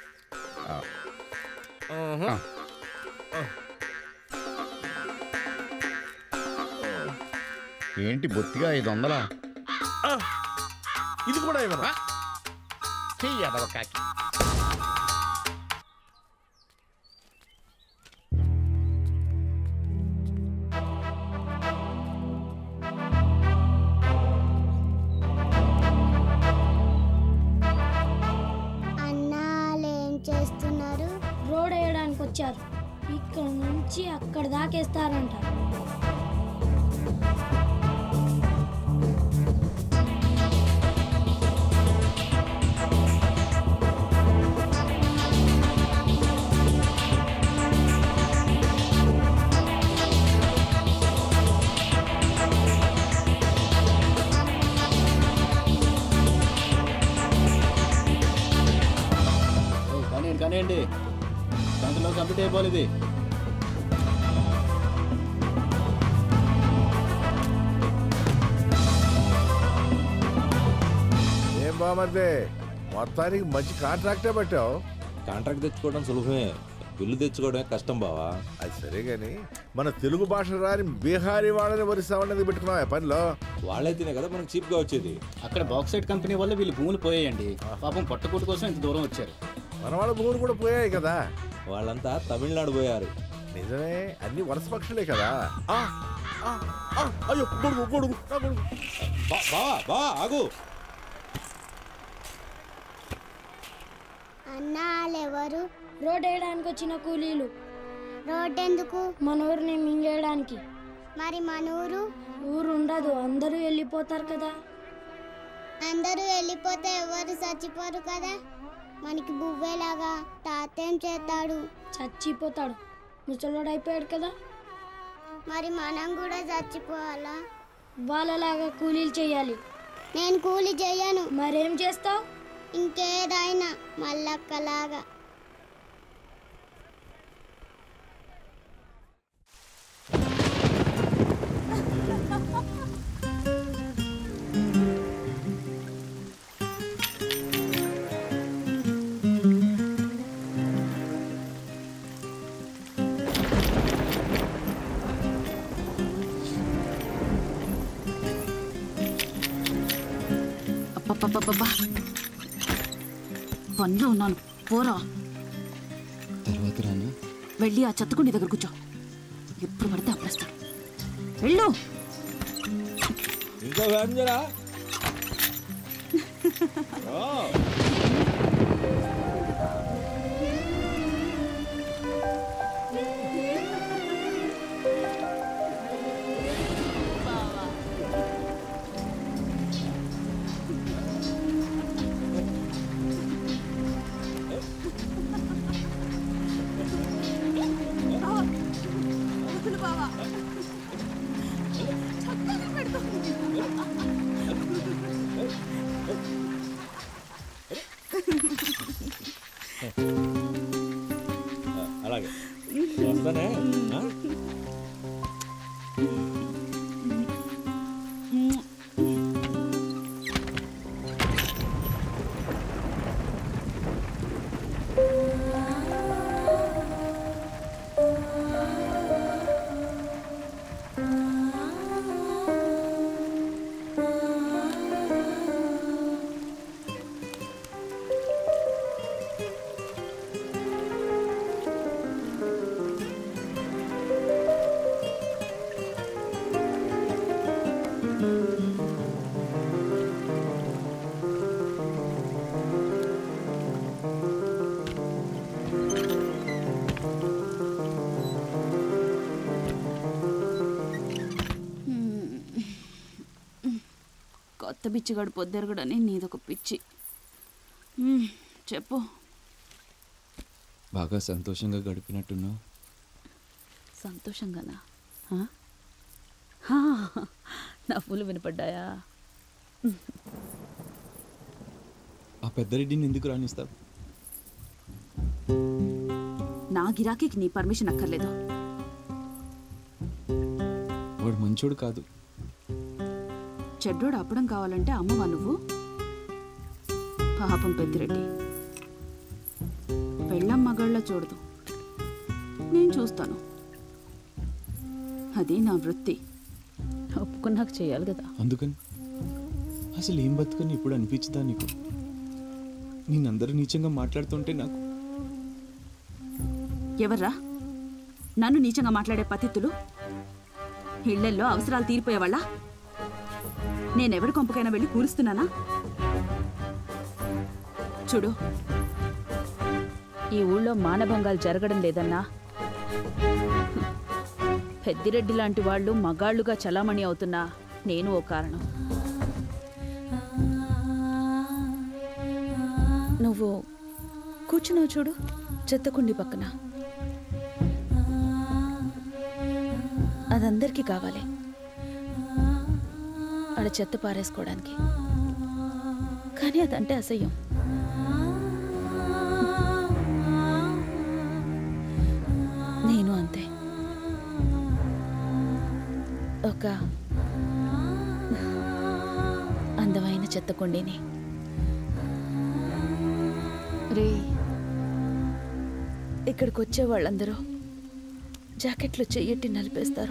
ఏంటి బొత్తిగా ఐదు వందలా ఇది కూడా ఇవ్వరా చెయ్యదవ కాకి అన్నాలు ఏం చేస్తున్నారు రోడ్ వేయడానికి వచ్చారు ఇక్కడ నుంచి అక్కడ దాకేస్తారంట పెట్టేయండి గంటలో కంప్లీట్ అయిపోవాలి ఇది ఏం బామర్దే మొత్తానికి మంచి కాంట్రాక్టే పట్టావు కాంట్రాక్ట్ తెచ్చుకోవడం సులభమే బిల్లు తెచ్చుకోవడమే కష్టం బావా అది సరే గాని మన తెలుగు భాష రాని బీహారీ వాళ్ళని వరిస్తామన్నది పెట్టుకున్నావు ఆ పనిలో వాళ్ళైతేనే కదా మనకు చీప్ గా వచ్చేది అక్కడ బాక్సైట్ కంపెనీ వల్ల వీళ్ళు భూములు పోయాయండి పాపం పట్టుకోటు కోసం ఇంత దూరం వచ్చారు మన వాళ్ళ భూములు కూడా పోయాయి కదా వాళ్ళంతా తమిళనాడు పోయారు నిజమే అన్ని వరుస పక్షులే కదా ఆ, ఆ, ఆ, అయ్యో గొడుగు గొడుగు నా గొడుగు బావా బావా ఆగు అన్నా వాళ్ళెవరు రోడ్ వేయడానికి వచ్చిన కూలీలు రోడ్ ఎందుకు మన ఊరిని మింగేయడానికి మరి మన ఊరు ఊరు ఉండదు అందరూ వెళ్ళిపోతారు కదా అందరూ వెళ్ళిపోతే ఎవరు చచ్చిపోరు కదా మనకి బువ్వేలాగా తాతేం చేస్తాడు చచ్చిపోతాడు ముసలోడు అయిపోయాడు కదా మరి మనం కూడా చచ్చిపోవాలా వాళ్ళలాగా కూలీలు చేయాలి నేను కూలి చేయను మరేం చేస్తావు ఇంకేదైనా మల్లక్కలాగా అబ్బబ్బబ్బబ్బా పనిలో ఉన్నాను పోరా తర్వాత రానా వెళ్ళి ఆ చెత్తకుండి దగ్గర కూర్చో ఎప్పుడు పడితే అప్పుడు వస్తాడు వెళ్ళు ఇంకో ఫ్యాన్ జరా అలాగే వస్తానే ఆ? కొత్త బిచ్చిగాడు పొద్దెరగడని నీదొక పిచ్చి మ్మ్, చెప్పు బాగా సంతోషంగా గడిపినట్టున్నావు సంతోషంగానా ఆ? హా, నవ్వులు వినపడ్డాయా ఆ పెద్దరెడ్డిని ఎందుకు రాణిస్తావు నా గిరాకీకి నీ పర్మిషన్ అక్కర్లేదు వాడు మంచోడు కాదు చెడ్డోడు అప్పడం కావాలంటే అమ్మవా నువ్వు పాపం పెద్దిరెడ్డి పెళ్ళం మగాళ్ళ చూడదు నేను చూస్తాను అది నా వృత్తి ఒప్పుకున్నాక చేయాలి కదా అందుకని అసలు ఏం బతుకని ఇప్పుడు అనిపించుదా నీకు నేనందరూ నీచంగా మాట్లాడుతుంటే నాకు ఎవర్రా నన్ను నీచంగా మాట్లాడే పతిత్తులు ఇళ్లల్లో అవసరాలు తీరిపోయేవాళ్ళ నేనెవరి కొంపకైనా వెళ్ళి కూరుస్తున్నానా చూడు ఈ ఊళ్ళో మానభంగాలు జరగడం లేదన్నా పెద్దిరెడ్డి లాంటి వాళ్ళు మగాళ్ళుగా చలామణి అవుతున్నా నేను ఓ కారణం నువ్వు కూర్చున్నావు చూడు చెత్తకుండి పక్కన అదందరికీ కావాలి ఆడ చెత్త పారేసుకోవడానికి కానీ అదంటే అసహ్యం ఒక అందమైన చెత్త కొండిని రే ఇక్కడికి వచ్చే వాళ్ళందరూ జాకెట్లు చెయ్యట్టి నలిపేస్తారు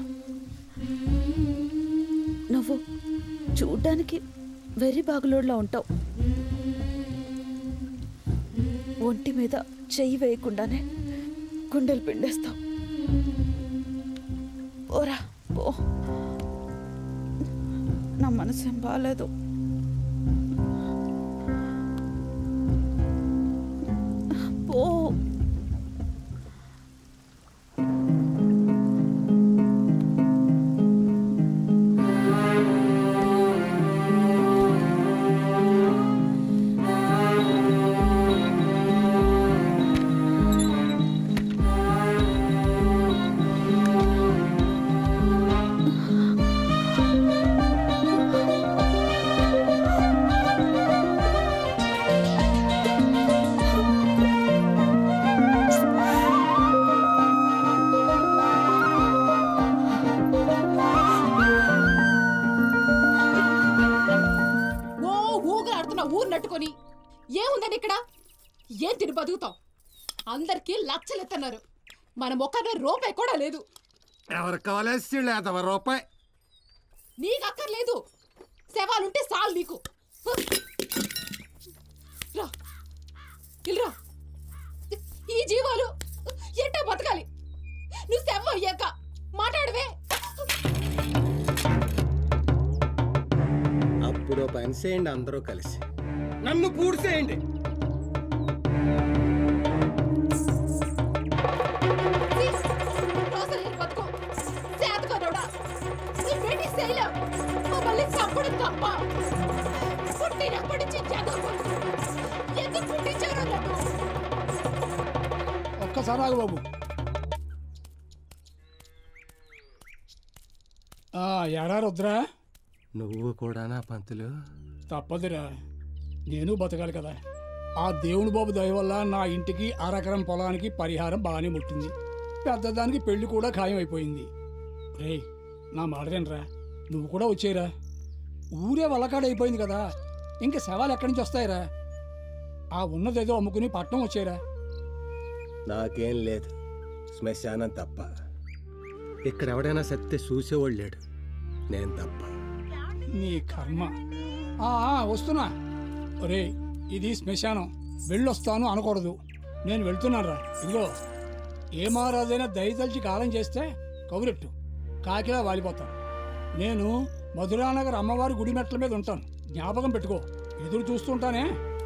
నువ్వు చూడ్డానికి వెర్రి బాగులోడ్లా ఉంటావు ఒంటి మీద చెయ్యి వేయకుండానే గుండెలు పిండేస్తావు ఓరా ఓ నా మనసేం బాగాలేదు పో ఓ ఊగలాడుతున్న ఊరు నట్టుకొని ఏముందని ఇక్కడ ఏం తిని బతుకుతాం అందరికీ లచ్చలెత్తన్నారు మన మొక్కన రూపాయి కూడా లేదు ఎవరికి కావాలేసి లేదవ రూపాయి నీకు అక్కర్లేదు శవాలుంటే సాల్ నీకు రా ఇల్రా ఈ జీవాలు ఎట్టా బతకాలి నువ్వు శవం అయ్యాక మాట్లాడవే అప్పుడు ఓ పని చేయండి అందరూ కలిసి నన్ను పూడ్చేయండి అసలు నేను బతుకు చేతకనోడా నీ బేటీ శైలం మమ్మల్ని చంపడం తప్ప పుట్టినప్పటి నుంచి చదువు ఎందుకు పుట్టించారో నన్ను ఒక్కసారి ఆగు బాబు ఆ, ఎరా రుద్రా నువ్వు కూడానా పంతులు తప్పదురా నేను బతకాలి కదా ఆ దేవుని బాబు దయ వల్ల నా ఇంటికి అరకరం పొలానికి పరిహారం బాగానే ముట్టింది పెద్దదానికి పెళ్లి కూడా ఖాయం అయిపోయింది రే నా మాటరేనరా నువ్వు కూడా వచ్చేరా ఊరే వల్లకాడైపోయింది కదా ఇంకా శవాలు ఎక్కడి నుంచి వస్తాయిరా ఆ ఉన్నదేదో అమ్ముకుని పట్నం వచ్చేరా నాకేం లేదు శ్మశానం తప్ప ఇక్కడ ఎవడైనా సత్తే చూసేవాళ్ళు లేడు నేను తప్ప నీ కర్మ ఆ, ఆ, వస్తున్నా ఒరే ఇది శ్మశానం వెళ్ళొస్తాను అనకూడదు నేను వెళ్తున్నానురా ఇదిగో ఏ మహారాజైనా దయతలిచి కాలం చేస్తే కౌరెట్టు కాకిలా వాలిపోతాను నేను మధురానగర్ అమ్మవారి గుడి మెట్ల మీద ఉంటాను జ్ఞాపకం పెట్టుకో ఎదురు చూస్తుంటానే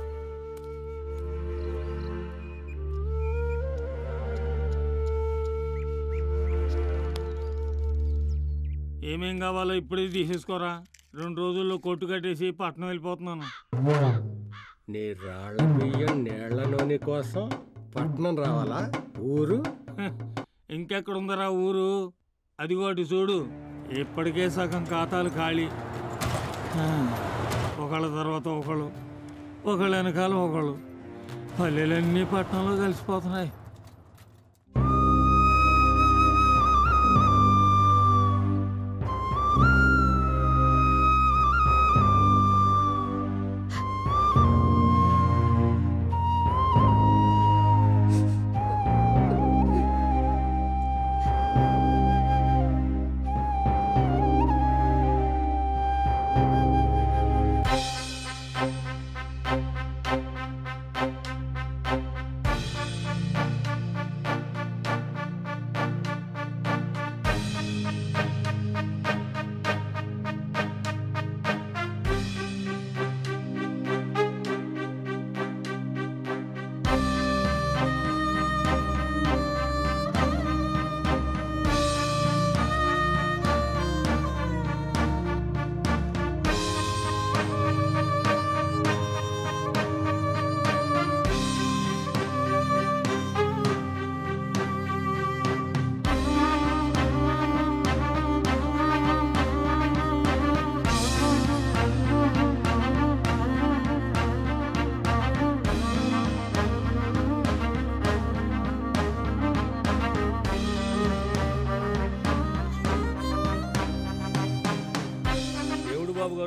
ఏమేం కావాలో ఇప్పుడే తీసేసుకోరా రెండు రోజుల్లో కొట్టు కట్టేసి పట్నం వెళ్ళిపోతున్నాను నీ రాళ్ళ బియ్యం నీళ్ల నూనె కోసం పట్నం రావాలా ఊరు ఇంకెక్కడ ఉందరా ఊరు అదిగో అటు చూడు ఇప్పటికే సగం ఖాతాలు ఖాళీ ఆ, ఒకళ్ళ తర్వాత ఒకళ్ళు ఒకళ్ళ వెనకాల ఒకళ్ళు పల్లెలన్నీ పట్టణంలో కలిసిపోతున్నాయి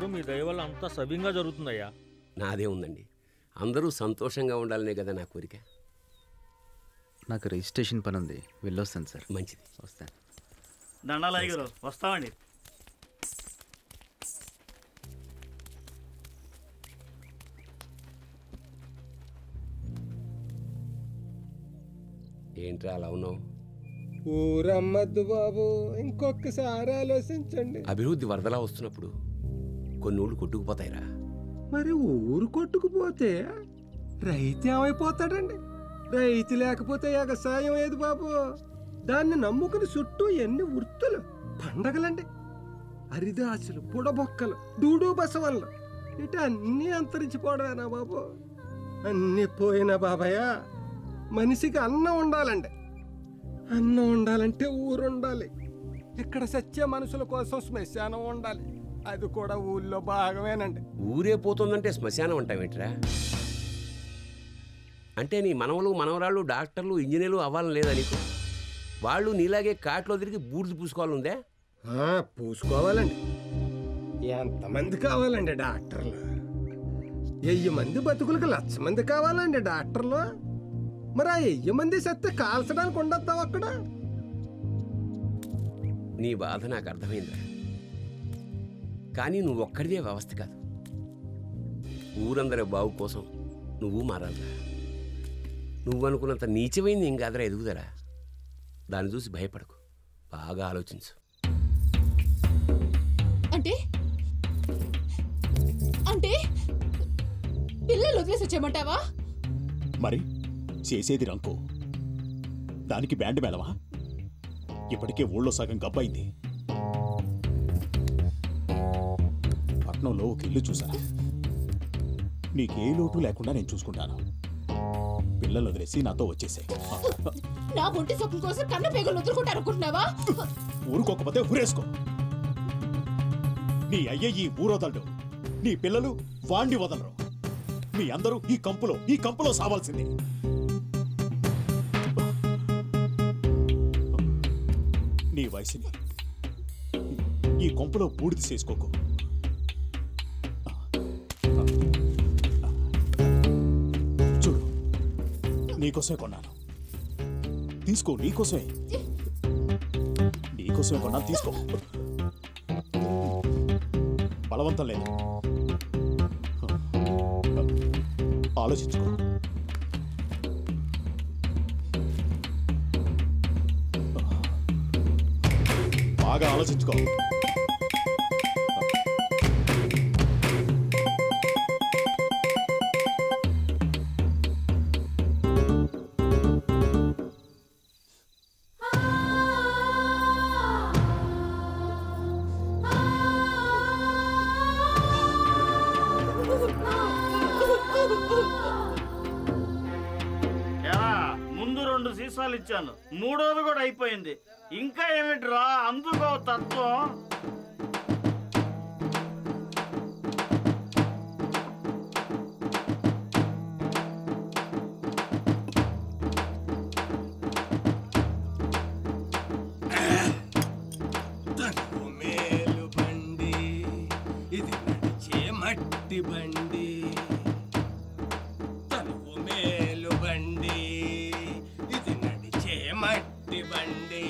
గారు మీ దయ వల్ల అంతా సవ్యంగా జరుగుతుందయ్యా నాదే ఉందండి అందరూ సంతోషంగా ఉండాలనే కదా నా కోరిక నాకు రిజిస్ట్రేషన్ పని ఉంది వెళ్ళొస్తాను సార్ మంచిది వస్తాను దండాలయ్య గారు వస్తామండి ఏంట్రా అలా ఉన్నావు ఊరమ్మద్దు బాబు ఇంకొకసారి ఆలోచించండి అభివృద్ధి వరదలా వస్తున్నప్పుడు కొన్ని ఊళ్ళు కొట్టుకుపోతాయిరా మరి ఊరు కొట్టుకుపోతే రైతు ఏమైపోతాడండి రైతు లేకపోతే ఎగసాయం ఏది బాబు దాన్ని నమ్ముకుని చుట్టూ ఎన్ని వృత్తులు పండగలండి హరిదాసులు బుడబొక్కలు దూడు బసవన్లు ఇటు అన్నీ అంతరించిపోవడమేనా బాబు అన్నీ పోయినా బాబాయ్ మనిషికి అన్నం ఉండాలండి అన్నం ఉండాలంటే ఊరు ఉండాలి ఇక్కడ సత్య మనుషుల కోసం శ్మశానం ఉండాలి అది కూడా ఊళ్ళో భాగమేనండి ఊరే పోతుందంటే శ్మశానం అంటావేంట్రా అంటే నీ మనవలు మనవరాళ్ళు డాక్టర్లు ఇంజనీర్లు అవ్వాలని లేదా నీకు వాళ్ళు నీలాగే కాట్లో తిరిగి బూడిద పూసుకోవాలందే ఆ, పూసుకోవాలండి ఎంతమంది కావాలండి డాక్టర్లు వెయ్యి మంది బతుకులకు లక్ష మంది కావాలండి డాక్టర్లు మరి ఆ వెయ్యి మంది సత్తే కాల్చడానికి ఉండొద్దాం అక్కడ నీ బాధ నాకు అర్థమైందిరా కానీ నువ్వు ఒక్కడిదే వ్యవస్థ కాదు ఊరందరి బావు కోసం నువ్వు మారాలిరా నువ్వు అనుకున్నంత నీచమైంది ఏం కాదురా ఎదుగుదరా దాన్ని చూసి భయపడకు బాగా ఆలోచించు అంటే అంటే పిల్లలు వదిలేసి వచ్చేయమంటావా మరి చేసేది రంకు దానికి బ్యాండ్ మేళమా ఇప్పటికే ఊళ్ళో సగం గబ్బైంది పట్నంలో ఒక ఇల్లు చూసారా నీకే లోటు లేకుండా నేను చూసుకుంటాను పిల్లలు వదిలేసి నాతో వచ్చేసాయి నా ఒంటి సొక్కం కోసం కన్న పేగులు వదులుకుంటారు అనుకుంటున్నావా ఊరుకోకపోతే ఊరేసుకో నీ అయ్య ఈ ఊరొదలడు నీ పిల్లలు వాణ్ణి వదలరు మీ అందరూ ఈ కంపులో ఈ కంపులో సావాల్సిందే నీ వయసుని ఈ కొంపులో బూడిద చేసుకోకు చూడు నీకోసమే కొన్నాను తీసుకో నీకోసమే నీకోసమే కొన్నాను తీసుకో బలవంతం లేదు ఆలోచించుకో బాగా ఆలోచించుకో ఎరా ముందు రెండు సీసాలు ఇచ్చాను మూడోది కూడా అయిపోయింది ఇంకా ఏమిట్రా అందుకో తత్వం తనువు మేలు బండి ఇది నడిచే మట్టి బండి తనువు మేలు బండి ఇది నడిచే మట్టి బండి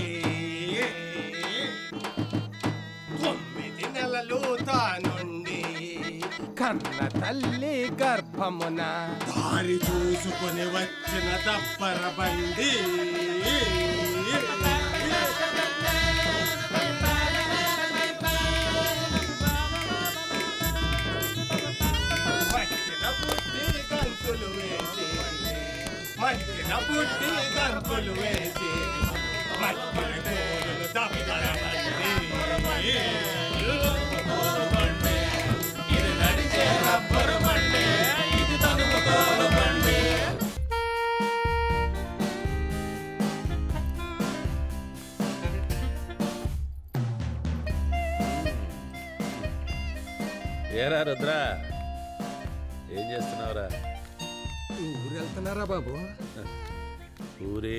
తొమ్మిది నెలలు తానుండి కన్న తల్లి గర్భమున దారి చూసుకొని వచ్చిన దప్పర బండి మట్టిన పుట్టి గంతులు వేసి మట్టిన పుట్టి గంతులు వేసి మట్టిన గోరులు దప్పరబండి ఇది నడిచే రబ్బరు బండి ఇది తనుపు తోలు బండి ఏరా రుద్రా ఏం చేస్తున్నావురా ఊరు వెళ్తున్నారా బాబు ఊరే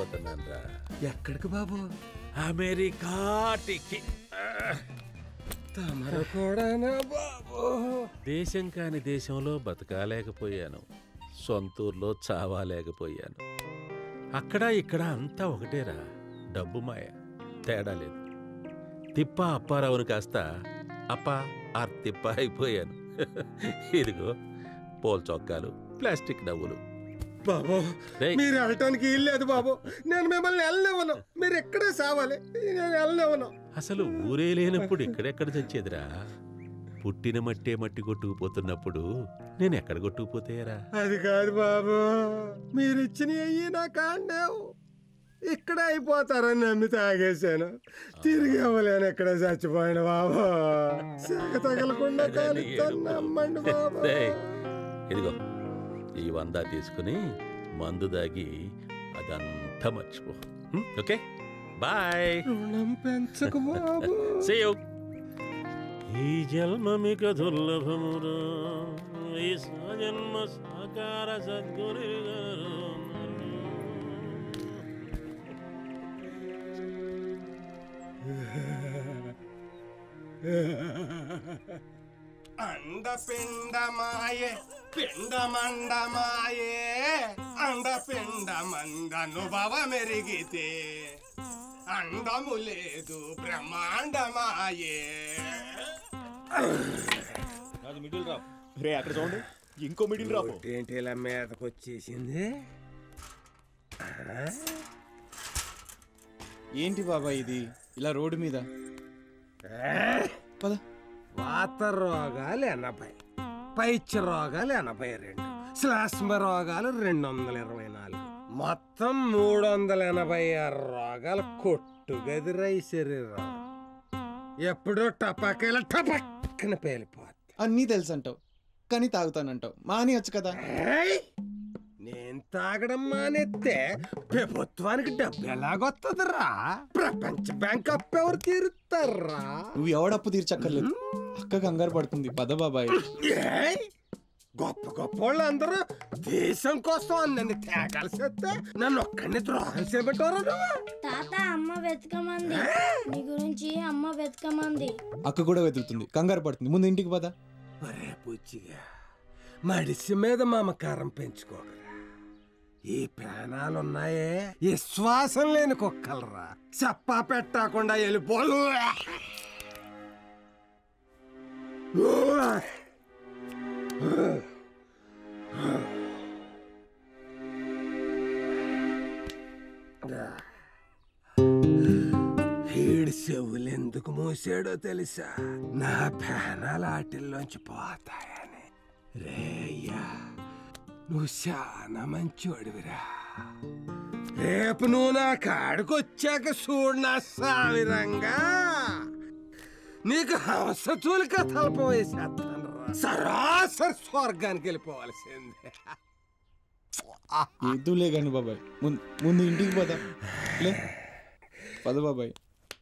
వదిలిపోతున్నానరా ఎక్కడికి బాబు అమెరికాటికి తమరు కూడానా బాబు దేశం కాని దేశంలో బతకాలేకపోయాను సొంతూరులో చావాలేకపోయాను అక్కడ ఇక్కడ అంతా ఒకటేరా డబ్బు మాయ తేడా లేదు తిప్ప అప్పారావుని కాస్త అప్ప ఆర్ తిప్ప అయిపోయాను ఇదిగో పోల్ చొక్కాలు ప్లాస్టిక్ నవ్వులు బాబు మీరు వెళ్ళటానికి ఇల్లేదు బాబు నేను మిమ్మల్ని వెళ్ళనివ్వను మీరు ఎక్కడే సావాలి నేను వెళ్ళనివ్వను అసలు ఊరే లేనప్పుడు ఇక్కడెక్కడ చచ్చేదిరా పుట్టిన మట్టే మట్టి కొట్టుకుపోతున్నప్పుడు నేను ఎక్కడ కొట్టుకుపోతాయరా అది కాదు బాబు మీరు ఇచ్చిన అయ్యి నా కాండేవు ఇక్కడ అయిపోతారని నమ్మి తాగేశాను తిరిగి ఇవ్వలేను ఇక్కడ చచ్చిపోయాను బాబు సెగ తగలకుండా కాలుస్తాను నమ్మండి బాబు డేయ్, ఇదిగో ఈ వంద తీసుకుని మందు దాగి అదంతా మర్చిపో హ్మ్, ఓకే బాయ్ రుణం పెంచకు బాబు See you. ఈ జన్మమిక దుర్లభమురా ఈ జన్మ సాకార సద్గురి అండపిండమాయే పిండమండమాయే అండపిండమందనుభవ మెరిగితే అండము లేదు బ్రహ్మాండమాయే అది మిడిల్ రా రే అక్కడ చూడండి ఇంకో మిడిల్ రాపు ఏంటి ఇలా మీదకి వచ్చేసింది ఏంటి బాబా ఇది ఇలా రోడ్డు మీద పద వాత రోగాలు ఎనభై పైత్య రోగాలు ఎనభై రెండు శ్లాష్మ రోగాలు రెండు వందల ఇరవై నాలుగు మొత్తం మూడు వందల ఎనభై ఆరు రోగాలు కొట్టుగదిరై శరీరం ఎప్పుడో టపాకాయల టపక్కన పేలిపోద్ది అన్నీ తెలుసు అంటావు కానీ తాగుతానంటావు మాని వచ్చు కదా ఏయ్! నేను తాగడం మానేస్తే ప్రభుత్వానికి డబ్బు ఎలాగొస్తుందిరా ప్రపంచ బ్యాంక్ అప్పు ఎవరు తీరుతారా నువ్వు ఎవడప్పు తీర్చక్కర్లేదు అక్క కంగారు పడుతుంది పద బాబాయ్ ఏయ్! గొప్ప గొప్ప వాళ్ళందరూ దేశం కోసం నన్ను తేగాల్సేస్తే నన్ను ఒక్కడిని ద్రోహం చేయబట్టారు తాత అమ్మ వెతకమంది నీ గురించి అమ్మ వెతకమంది అక్క కూడా వెతుకుతుంది కంగారు పడుతుంది ముందు ఇంటికి పద ఒరే పుచ్చిగా మడిసి మీద మమకారం పెంచుకోకరా ఈ పేనాలున్నాయే విశ్వాసం లేని కుక్కలరా చెప్పా పెట్టకుండా వెళ్ళిపోలు ఈడు చెవులు ఎందుకు మూసాడో తెలుసా నా పేనాలు ఆటిల్లోంచి పోతాయని రేయ్యా నువ్వు చాలా మంచోడివిరా రేపు నువ్వు నా కాడికి వచ్చాక చూడు నా సావిరంగా నీకు హంసతూలిక తలప వేసేస్తాను సరాసరి స్వర్గానికి వెళ్ళిపోవాల్సిందే ఏదూలే కానీ బాబాయ్ ముందు ముందు ఇంటికి పద లే పద బాబాయ్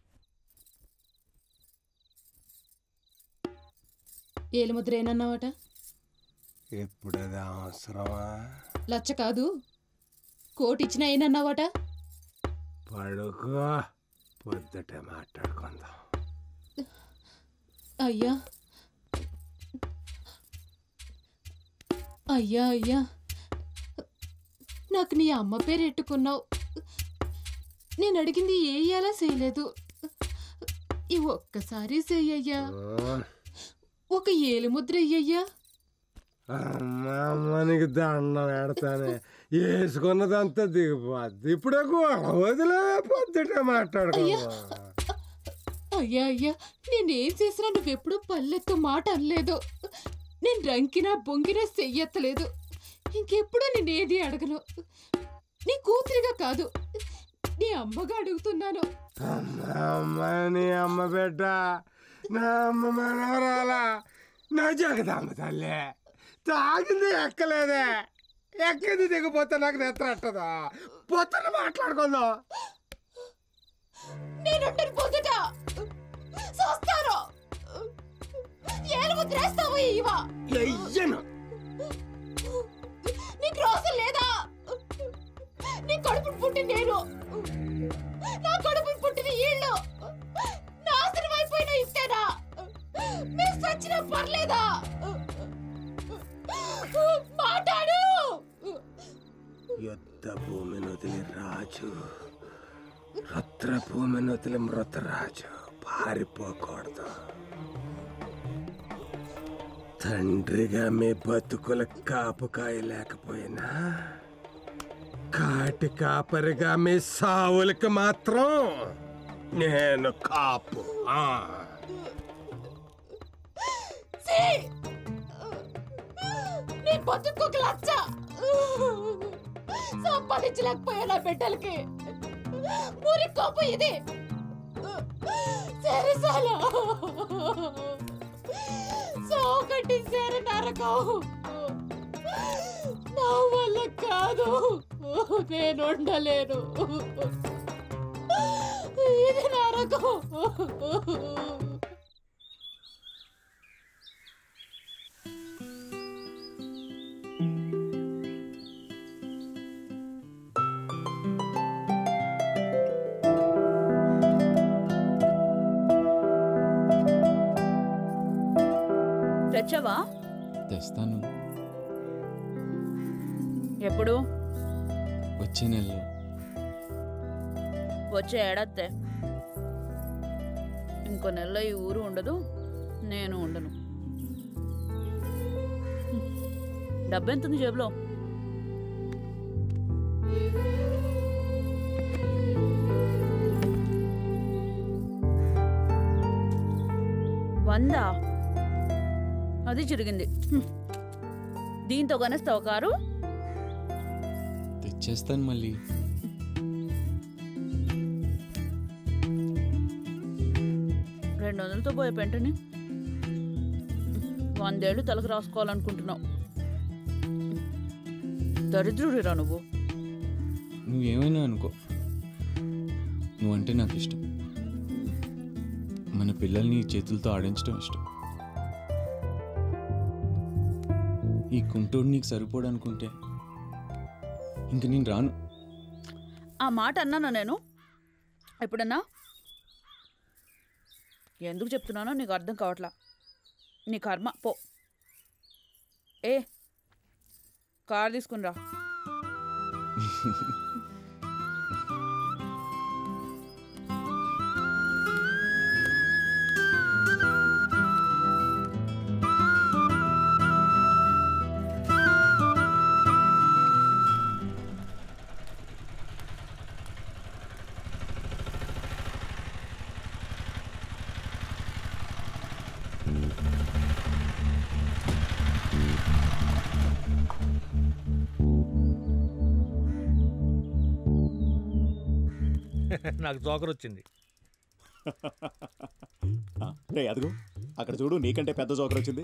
ఏలుముద్ర ఏనన్నావట ఎప్పుడు అది అవసరమా లచ్చ కాదు కోటి ఇచ్చిన ఏనన్నావట పడుకో పొద్దుటే మాట్లాడుకుందాం అయ్యా అయ్యా అయ్యా నాకు నీ అమ్మ పేరు ఎట్టుకున్నావు నేను అడిగింది ఏ ఇయ్యాలా చేయలేదు ఈ ఒక్కసారి చెయ్యయ్యా ఒక ఏలుముద్ర అయ్యయ్యా అమ్మా మనకి దండం పెడతానే వేసుకున్నదంతా దిగిపోద్ది ఇప్పుడే గొడవ వదిలే పొద్దుటే మాట్లాడుకుందాం అయ్యా అయ్యా నేనేం చేసినా నువ్వెప్పుడు పల్లెత్తు మాట అనలేదు నేను రంకినా బొంగినా చెయ్యెత్తలేదు ఇంకెప్పుడు నేనేది అడగను నీ కూతురిగా కాదు నీ అమ్మగా అడుగుతున్నాను అమ్మ నీ అమ్మ బిడ్డ నా అమ్మ మనవరాలా నా జగదమ్మ తల్లి తాగింది ఎక్కలేదే ఎక్కింది దిగిపోతే నాకు నెత్తరట్టదా పొద్దున మాట్లాడుకుందాం నేనుండను పొద్దుట చూస్తాను ఏలు ముద్రేస్తావు ఇవా ఎయ్యను నీకు రోజు లేదా నీ కడుపును పుట్టి నేను నా కడుపును పుట్టిన ఈళ్ళు నాశనం అయిపోయిన ఇస్తేనా యుద్ధ భూమిని వదిలి రాజు రుద్ర భూమిని వదిలి మృతరాజు పారిపోకూడదు తండ్రిగా మీ బతుకుల కాపుకాయ లేకపోయినా కాటి కాపరిగా మీ సావులకి మాత్రం నేను కాపు ఆ. ఛీ! నీ బతుకు లచ్చ సంపాదించలేకపోయా నా బిడ్డలకి ఊరి కోపం ఇది సరే చాలా సోకటి సరే నరకం నా వల్ల కాదు నేను ఉండలేను ఇది నరకం తెచ్చావా తెస్తాను ఎప్పుడు వచ్చే నెలలో వచ్చే ఏడాది ఇంకో నెలలో ఈ ఊరు ఉండదు నేను ఉండను హ్మ్. డబ్బెంతుంది జేబులో వందా అది చిరిగింది హ్మ్. దీంతో కొనేస్తావు కారు తెచ్చేస్తాను మళ్ళీ రెండు వందలతో పోయే పెంటని వందేళ్ళు తలకు రాసుకోవాలనుకుంటున్నావు దరిద్రుడిరా నువ్వు నువ్వేమైనా అనుకో నువ్వంటే నాకు ఇష్టం మన పిల్లల్ని ఈ చేతులతో ఆడించడం ఇష్టం ఈ కుంటోడు నీకు సరిపోడనుకుంటే ఇంక నేను రాను ఆ మాట అన్నానా నేను ఎప్పుడన్నా ఎందుకు చెప్తున్నానో నీకు అర్థం కావట్లా నీ కర్మ పో ఏ కార్ తీసుకునిరా నాకు జోకర్ వచ్చింది రే అదుగు అక్కడ చూడు నీకంటే పెద్ద జోకర్ వచ్చింది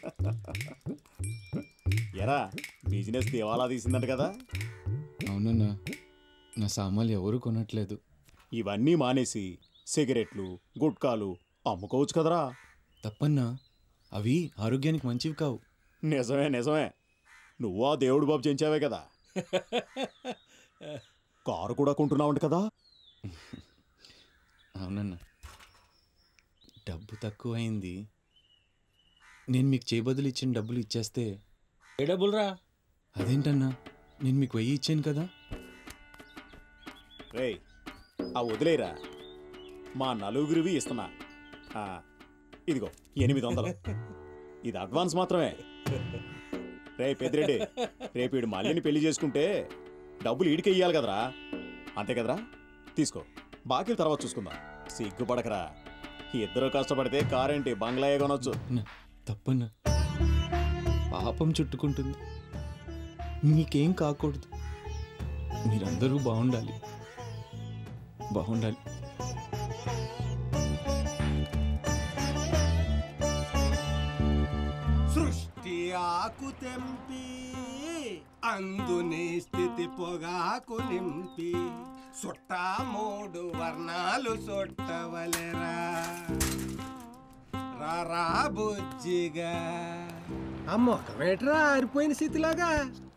ఎరా బిజినెస్ దివాలా తీసిందంట కదా అవునన్నా నా సామాన్లు ఎవరు కొనట్లేదు ఇవన్నీ మానేసి సిగరెట్లు గుట్కాలు అమ్ముకోవచ్చు కదరా తప్పన్నా అవి ఆరోగ్యానికి మంచివి కావు నిజమే నిజమే నువ్వు ఆ దేవుడు బాబు చెంచావే కదా కారు కూడా కొంటున్నావంట కదా అవునన్నా డబ్బు తక్కువ అయింది నేను మీకు చేయబదులు ఇచ్చిన డబ్బులు ఇచ్చేస్తే ఏ డబ్బులురా అదేంటన్నా నేను మీకు వెయ్యి ఇచ్చాను కదా రేయ్ ఆ వదిలేరా మా నలుగురివి ఇస్తున్నా ఆ, ఇదిగో ఎనిమిది వందలు ఇది అడ్వాన్స్ మాత్రమే రే పెద్దిరెడ్డి రేపు ఈడు మళ్ళీని పెళ్లి చేసుకుంటే డబ్బులు ఈడికి ఇయ్యాలి కదరా అంతే కదరా తీసుకో బాకీలు తర్వాత చూసుకుందాం సిగ్గుపడకరా ఇద్దరు కష్టపడితే కారేంటి బంగ్లాయే కొనొచ్చు తప్పన్నా పాపం చుట్టుకుంటుంది మీకేం కాకూడదు మీరందరూ బాగుండాలి బాగుండాలి సృష్టి ఆకు తెంపి అందుని స్థితి పొగాకు నింపి సుట్ట మూడు వర్ణాలు సొట్టవలెరా రారా బుజ్జిగా ఆ ముఖమేట్రా ఆరిపోయిన స్థితిలాగా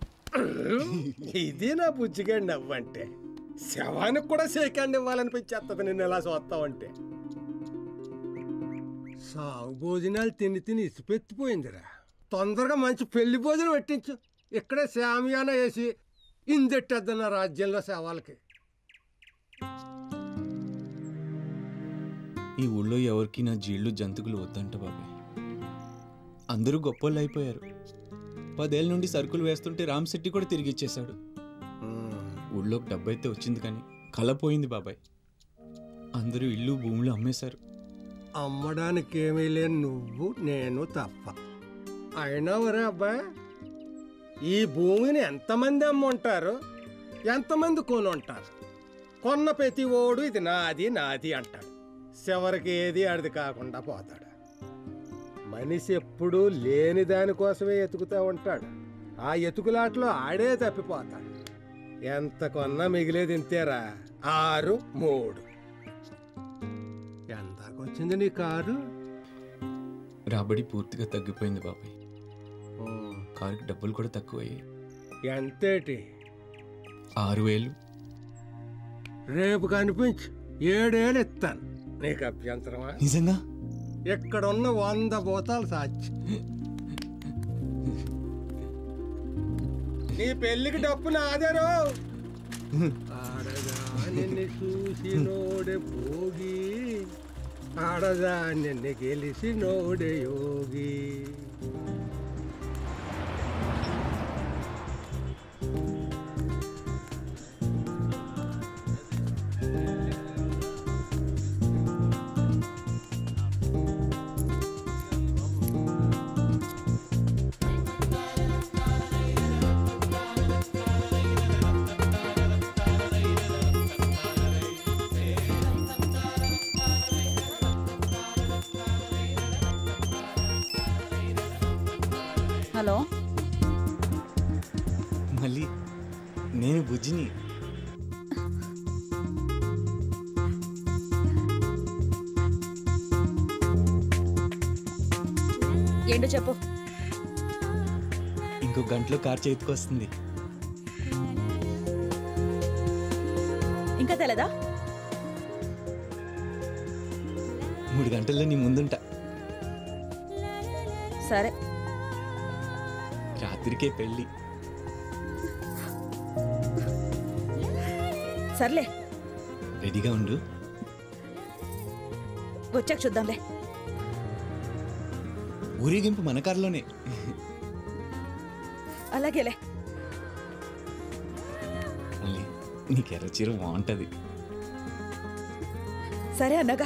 ఇది నా బుజ్జిగాడి నవ్వంటే శవానికి కూడా సేకాండి ఇవ్వాలనిపించేస్తుంది నిన్ను ఎలా చూస్తావంటే సాగు భోజనాలు తిని తిని ఇసిపెత్తిపోయిందిరా తొందరగా మంచి పెళ్లి భోజనం పెట్టించు ఇక్కడే శామియాన వేసి ఇందెట్టద్దన్న రాజ్యంలో సేవలకి ఈ ఊళ్ళో ఎవరికి నా జీళ్ళు జంతుకులు వద్దంట బాబాయ్ అందరూ గొప్పోళ్ళు అయిపోయారు పదేళ్ళ నుండి సరుకులు వేస్తుంటే రామ్ శెట్టి కూడా తిరిగి ఇచ్చేశాడు ఊళ్ళోకి డబ్బు అయితే వచ్చింది కానీ కళ పోయింది బాబాయ్ అందరూ ఇల్లు భూములు అమ్మేశారు అమ్మడానికి ఏమీ లేని నువ్వు నేను తప్ప అయినా ఒరే అబ్బాయి ఈ భూమిని ఎంతమంది అమ్ముంటారు ఎంతమంది కొనుంటారు కొన్న ప్రతి ఓడు ఇది నాది నాది అంటాడు చివరికి ఏది అడిది కాకుండా పోతాడు మనిషి ఎప్పుడూ లేని దానికోసమే ఎతుకుతూ ఉంటాడు ఆ ఎతుకులాట్లో ఆడే తప్పిపోతాడు ఎంత కొన్నా మిగిలేది ఇంతేరా ఆరు మూడు ఎంతకొచ్చింది నీ కారు రాబడి పూర్తిగా తగ్గిపోయింది బాబాయ్ కారుకి డబ్బులు కూడా తక్కువయ్యాయి ఎంతేటి ఆరు వేలు రేపు కనిపించు ఏడేళ్ళు ఇస్తాను నీకు అభ్యంతరమా నిజంగా ఇక్కడున్న వంద భూతాలు సాక్షి నీ పెళ్లికి డప్పు నాదేరో ఆడదా నిన్ను చూసి నోడే భోగి ఆడదా నిన్ను గెలిసి నోడే యోగి హలో మళ్ళీ నేను బుజ్జిని ఏంటో చెప్పు ఇంకో గంటలో కార్ చేతికి వస్తుంది ఇంకా తెలదా మూడు గంటల్లో నీ ముందుంటా సరే రాత్రికే పెళ్ళి సర్లే రెడీగా ఉండు వచ్చాక చూద్దాంలే ఊరేగింపు మన కారులోనే అలాగేలే మళ్ళీ నీకు ఎర్ర చీర బాగుంటుంది సరే అన్నగా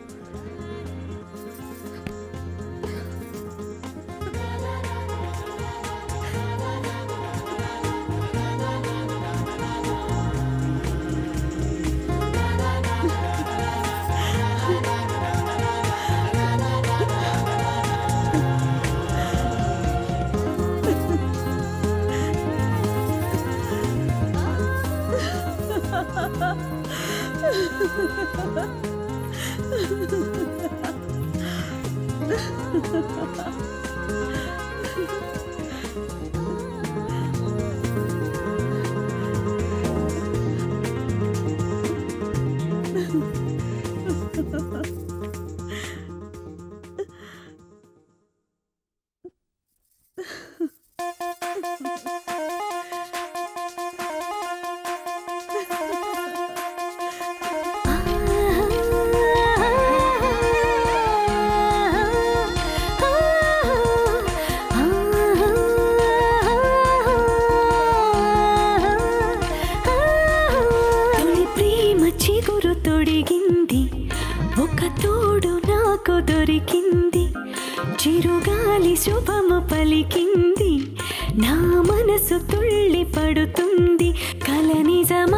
తొలి ప్రేమ చిగురు తొడిగింది ఒక తోడు నాకు దొరికింది చిరుగాలి శుభము పలికింది నా మనసు తుళ్ళి పడుతుంది కల నిజమా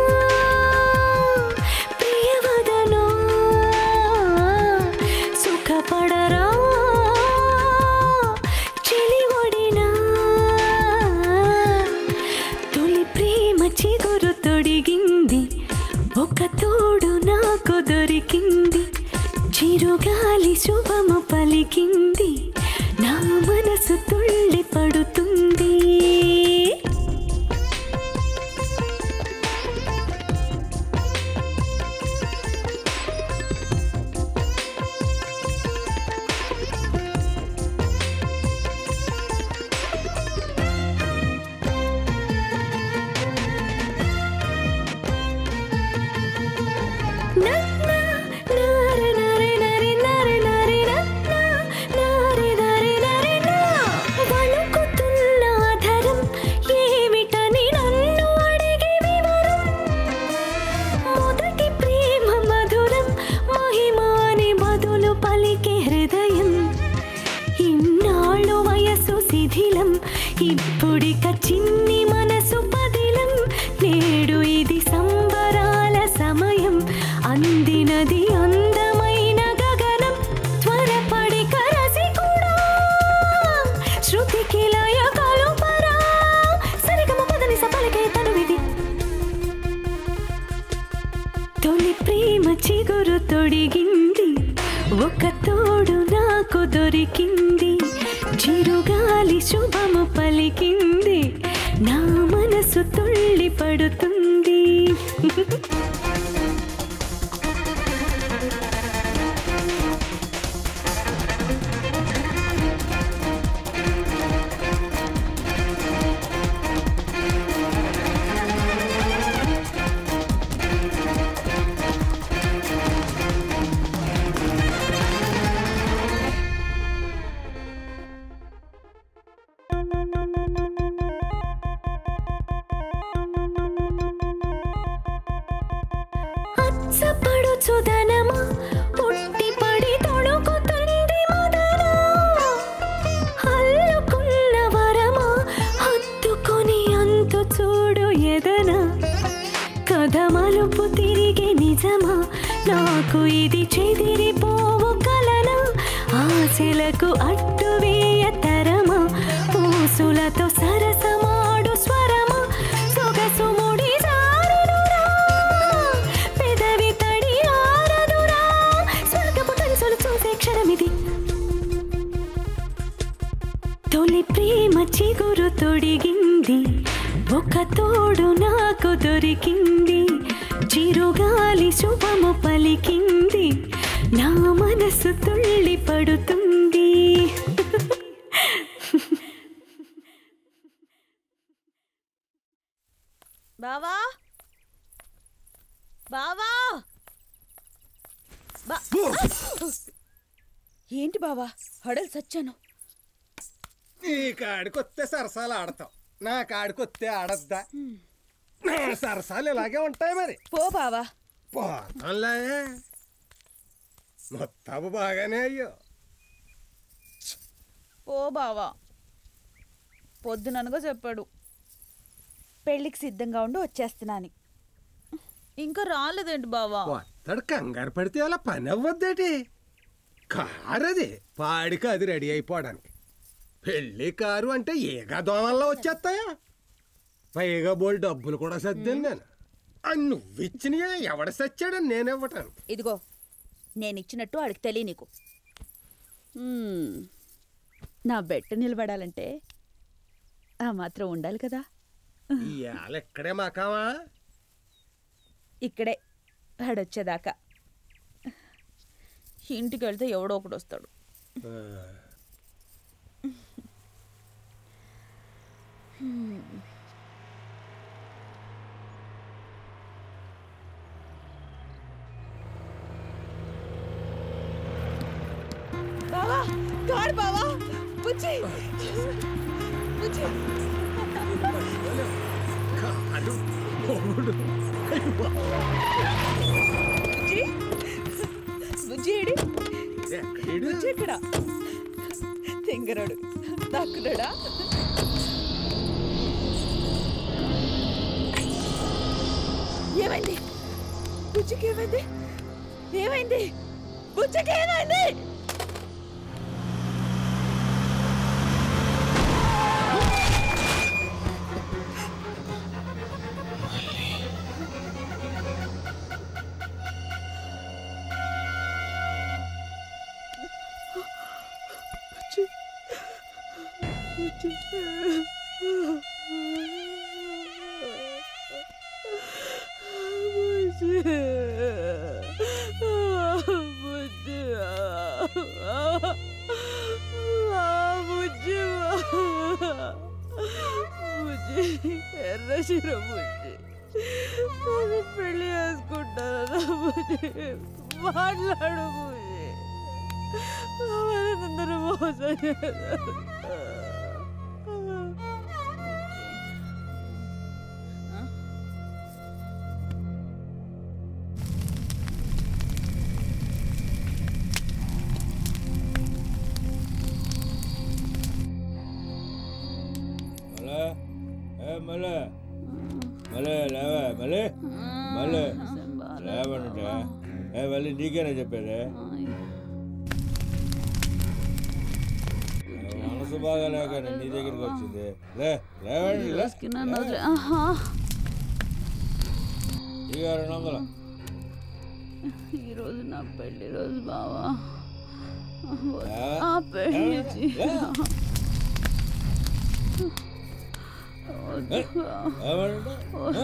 ప్రియవదనా సుఖపడరా చెలివడినా తొలి ప్రేమ చిగురు తొడిగింది ఒక తోడు నాకు దొరికింది చిరుగాలి శుభము పలికింది నా మనసు తుళ్ళి పడుతుంది తొలి ప్రేమ చిగురు తొడిగింది ఒక తోడు నాకు దొరికింది చిరుగాలి శుభము పలికింది నా మనసు తుళ్ళి పడుతుంది అచ్చపడుచుదనమా పుట్టి పడి తొడుగుతుంది మదన అల్లుకున్న వరమా హత్తుకొని అంతు చూడు ఎదన కథ మలుపు తిరిగి నిజమా నాకు ఇది చెదిరిపోవు కలనా ఆశలకు అడ్డు వేయ తరమా పూసులతో సరసమాడు స్వరమా సొగసు ముడి జారునురా పెదవి తడి ఆరదురా స్వర్గపు కలుసులు చూసే క్షణమిది తొలి ప్రేమ చిగురు తొడిగింది ఒక తోడు నాకు దొరికింది చిరుగాలి శుభము పలికింది నా మనసు తుళ్ళి పడుతుంది బావా బావా బా- ఏంటి బావా హడలు సచ్చాను నీ కాడికొస్తే సరసాలు ఆడతావు నా కాడికొస్తే ఆడద్దా నా సరసాలు ఇలాగే ఉంటాయి మరి పో బావా పోతాంలే మొత్తాపు బాగానే అయ్యో పో బావా పొద్దుననగా చెప్పాడు పెళ్ళికి సిద్ధంగా ఉండి వచ్చేస్తున్నాను ఇంకా రాలేదేంటి బావా వస్తాడు కంగారు పడితే అలా పని అవ్వద్దేటి కారు అది పాడికి అది రెడీ అయిపోవడానికి పెళ్లి కారు అంటే ఏగా దోమల్లో వచ్చేస్తాయా పైగా బోల్ డబ్బులు కూడా సర్దాను నేను ఆ నువ్విచ్చినయా ఎవడ సచ్చాడని నేనివ్వటాను ఇదిగో నేను ఇచ్చినట్టు ఆడికి తెలియ నీకు మ్మ్. నా బెట్ట నిలబడాలంటే ఆ మాత్రం ఉండాలి కదా ఇవాళ ఎక్కడే మాకావా ఇక్కడే ఆడొచ్చేదాకా ఇంటికి వెళ్తే ఎవడో ఒకడు వస్తాడు హ్మ్. బావా కాడు బావా బుజ్జి బుజ్జి కాడు మొగుడు బుజ్జి బుజ్జి ఏడి బుజ్జి ఇక్కడ తింగరాడు దాక్కున్నాడా ఏమైంది బుజ్జికి ఏమైంది ఏమైంది బుజ్జికి ఏమైంది ఎర్ర శిర బుజ్జి నన్ను పెళ్లి చేసుకుంటారా బుజ్జి మాట్లాడు బుజ్జి అందరూ మోసం చేశారు. మలే ఏ మలే మలే లేవా మలే మలే లేవనుంటే ఏ మళ్ళీ నీకేనా చెప్పేది మనసు బాగా లేక నీ దగ్గరికి వచ్చింది లే లేవండి లే నన్ను వదిలే- ఆహా. ఇక రెండు వందలు ఈరోజు నా పెళ్లి రోజు బావా ఆ పెళ్లి చే- వద్దు.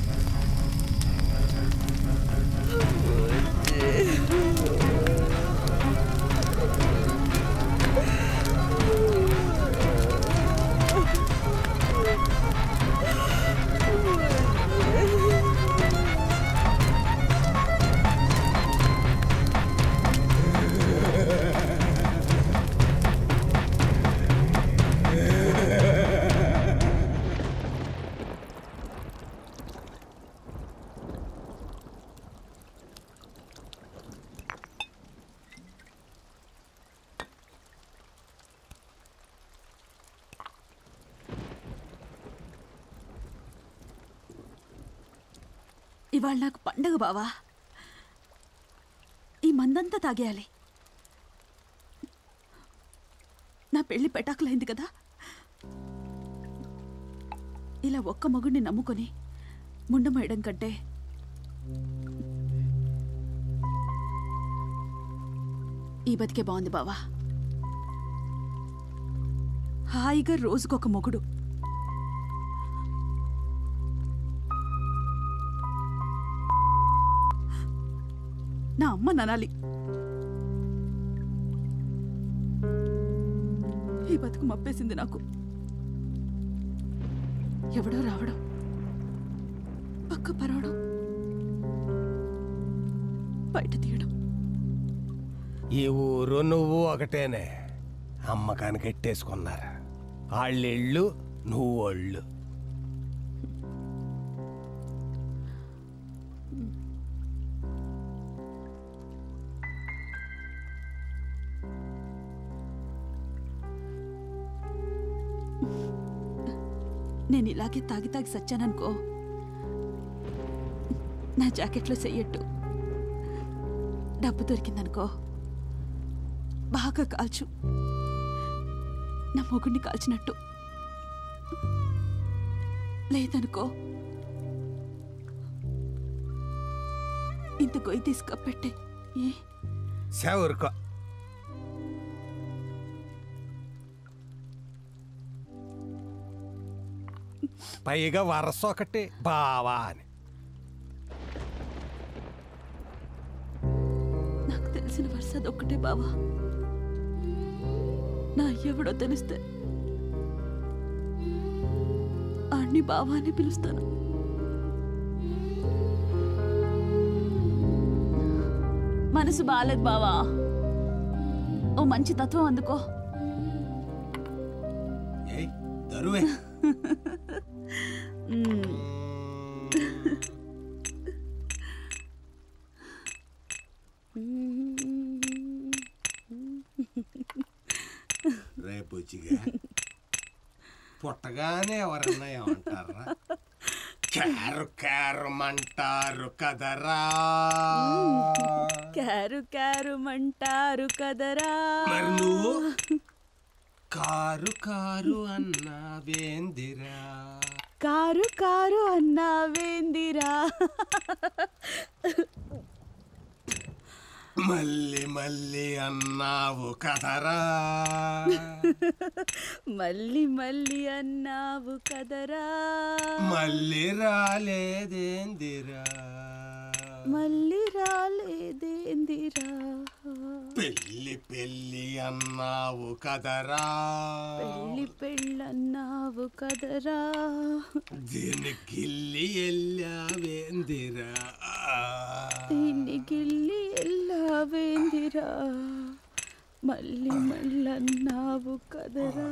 ఇవాళ నాకు పండగ బావా ఈ మందంతా తాగేయాలి నా పెళ్లి పెటాకులైంది కదా ఇలా ఒక్క మగుడిని నమ్ముకొని ముండమేయడం కంటే ఈ బతికే బాగుంది బావా హాయిగా రోజుకొక మొగుడు నా అమ్మ ననాలి ఈ బతుకు మప్పేసింది నాకు ఎవడో రావడం పక్క పరవడం బయట తీయడం ఈ ఊరు నువ్వు ఒకటేనే అమ్మకానికి ఎట్టేసుకున్నారు వాళ్ళిళ్ళు నువ్వు ఒళ్ళు నేను ఇలాగే తాగి తాగి సచ్చాననుకో నా జాకెట్లో చెయ్యట్టు డబ్బు దొరికిందనుకో బాగా కాల్చు నా మొగుడిని కాల్చినట్టు లేదనుకో ఇంత గొయ్యి తీసుకపెట్టే ఏ సెవరుకో పైగా వరస ఒకటి బావా అని నాకు తెలిసిన వరుస అదొక్కటే బావా నా ఎవడో తెలిస్తే ఆడిని బావా అని పిలుస్తాను మనసు బాగాలేదు బావా ఓ మంచి తత్వం అందుకో ఏయ్ దరువే మ్మ్. రేపు వచ్చిగా పుట్టగానే ఎవరన్నా ఏమంటారా కారు కారుమంటారు కదరా కారు కారు మంటారు కదరా మరి నువ్వు కారు కారు అన్నావేందిరా కారు కారు అన్నావేందిరా మళ్ళీ మళ్ళీ అన్నావు కదరా మళ్ళీ మళ్ళీ అన్నావు కదరా మళ్ళీ రాలేదేందిరా మళ్ళీ రాలేదేందిరా పెళ్ళి పెళ్ళి అన్నావు కదరా పెళ్ళి పెళ్ళన్నావు కదరా దీనికి వెళ్ళావేందిరా దీన్ని గిల్లి ఎల్లావేందిరా మళ్ళీ మళ్ళన్నావు కదరా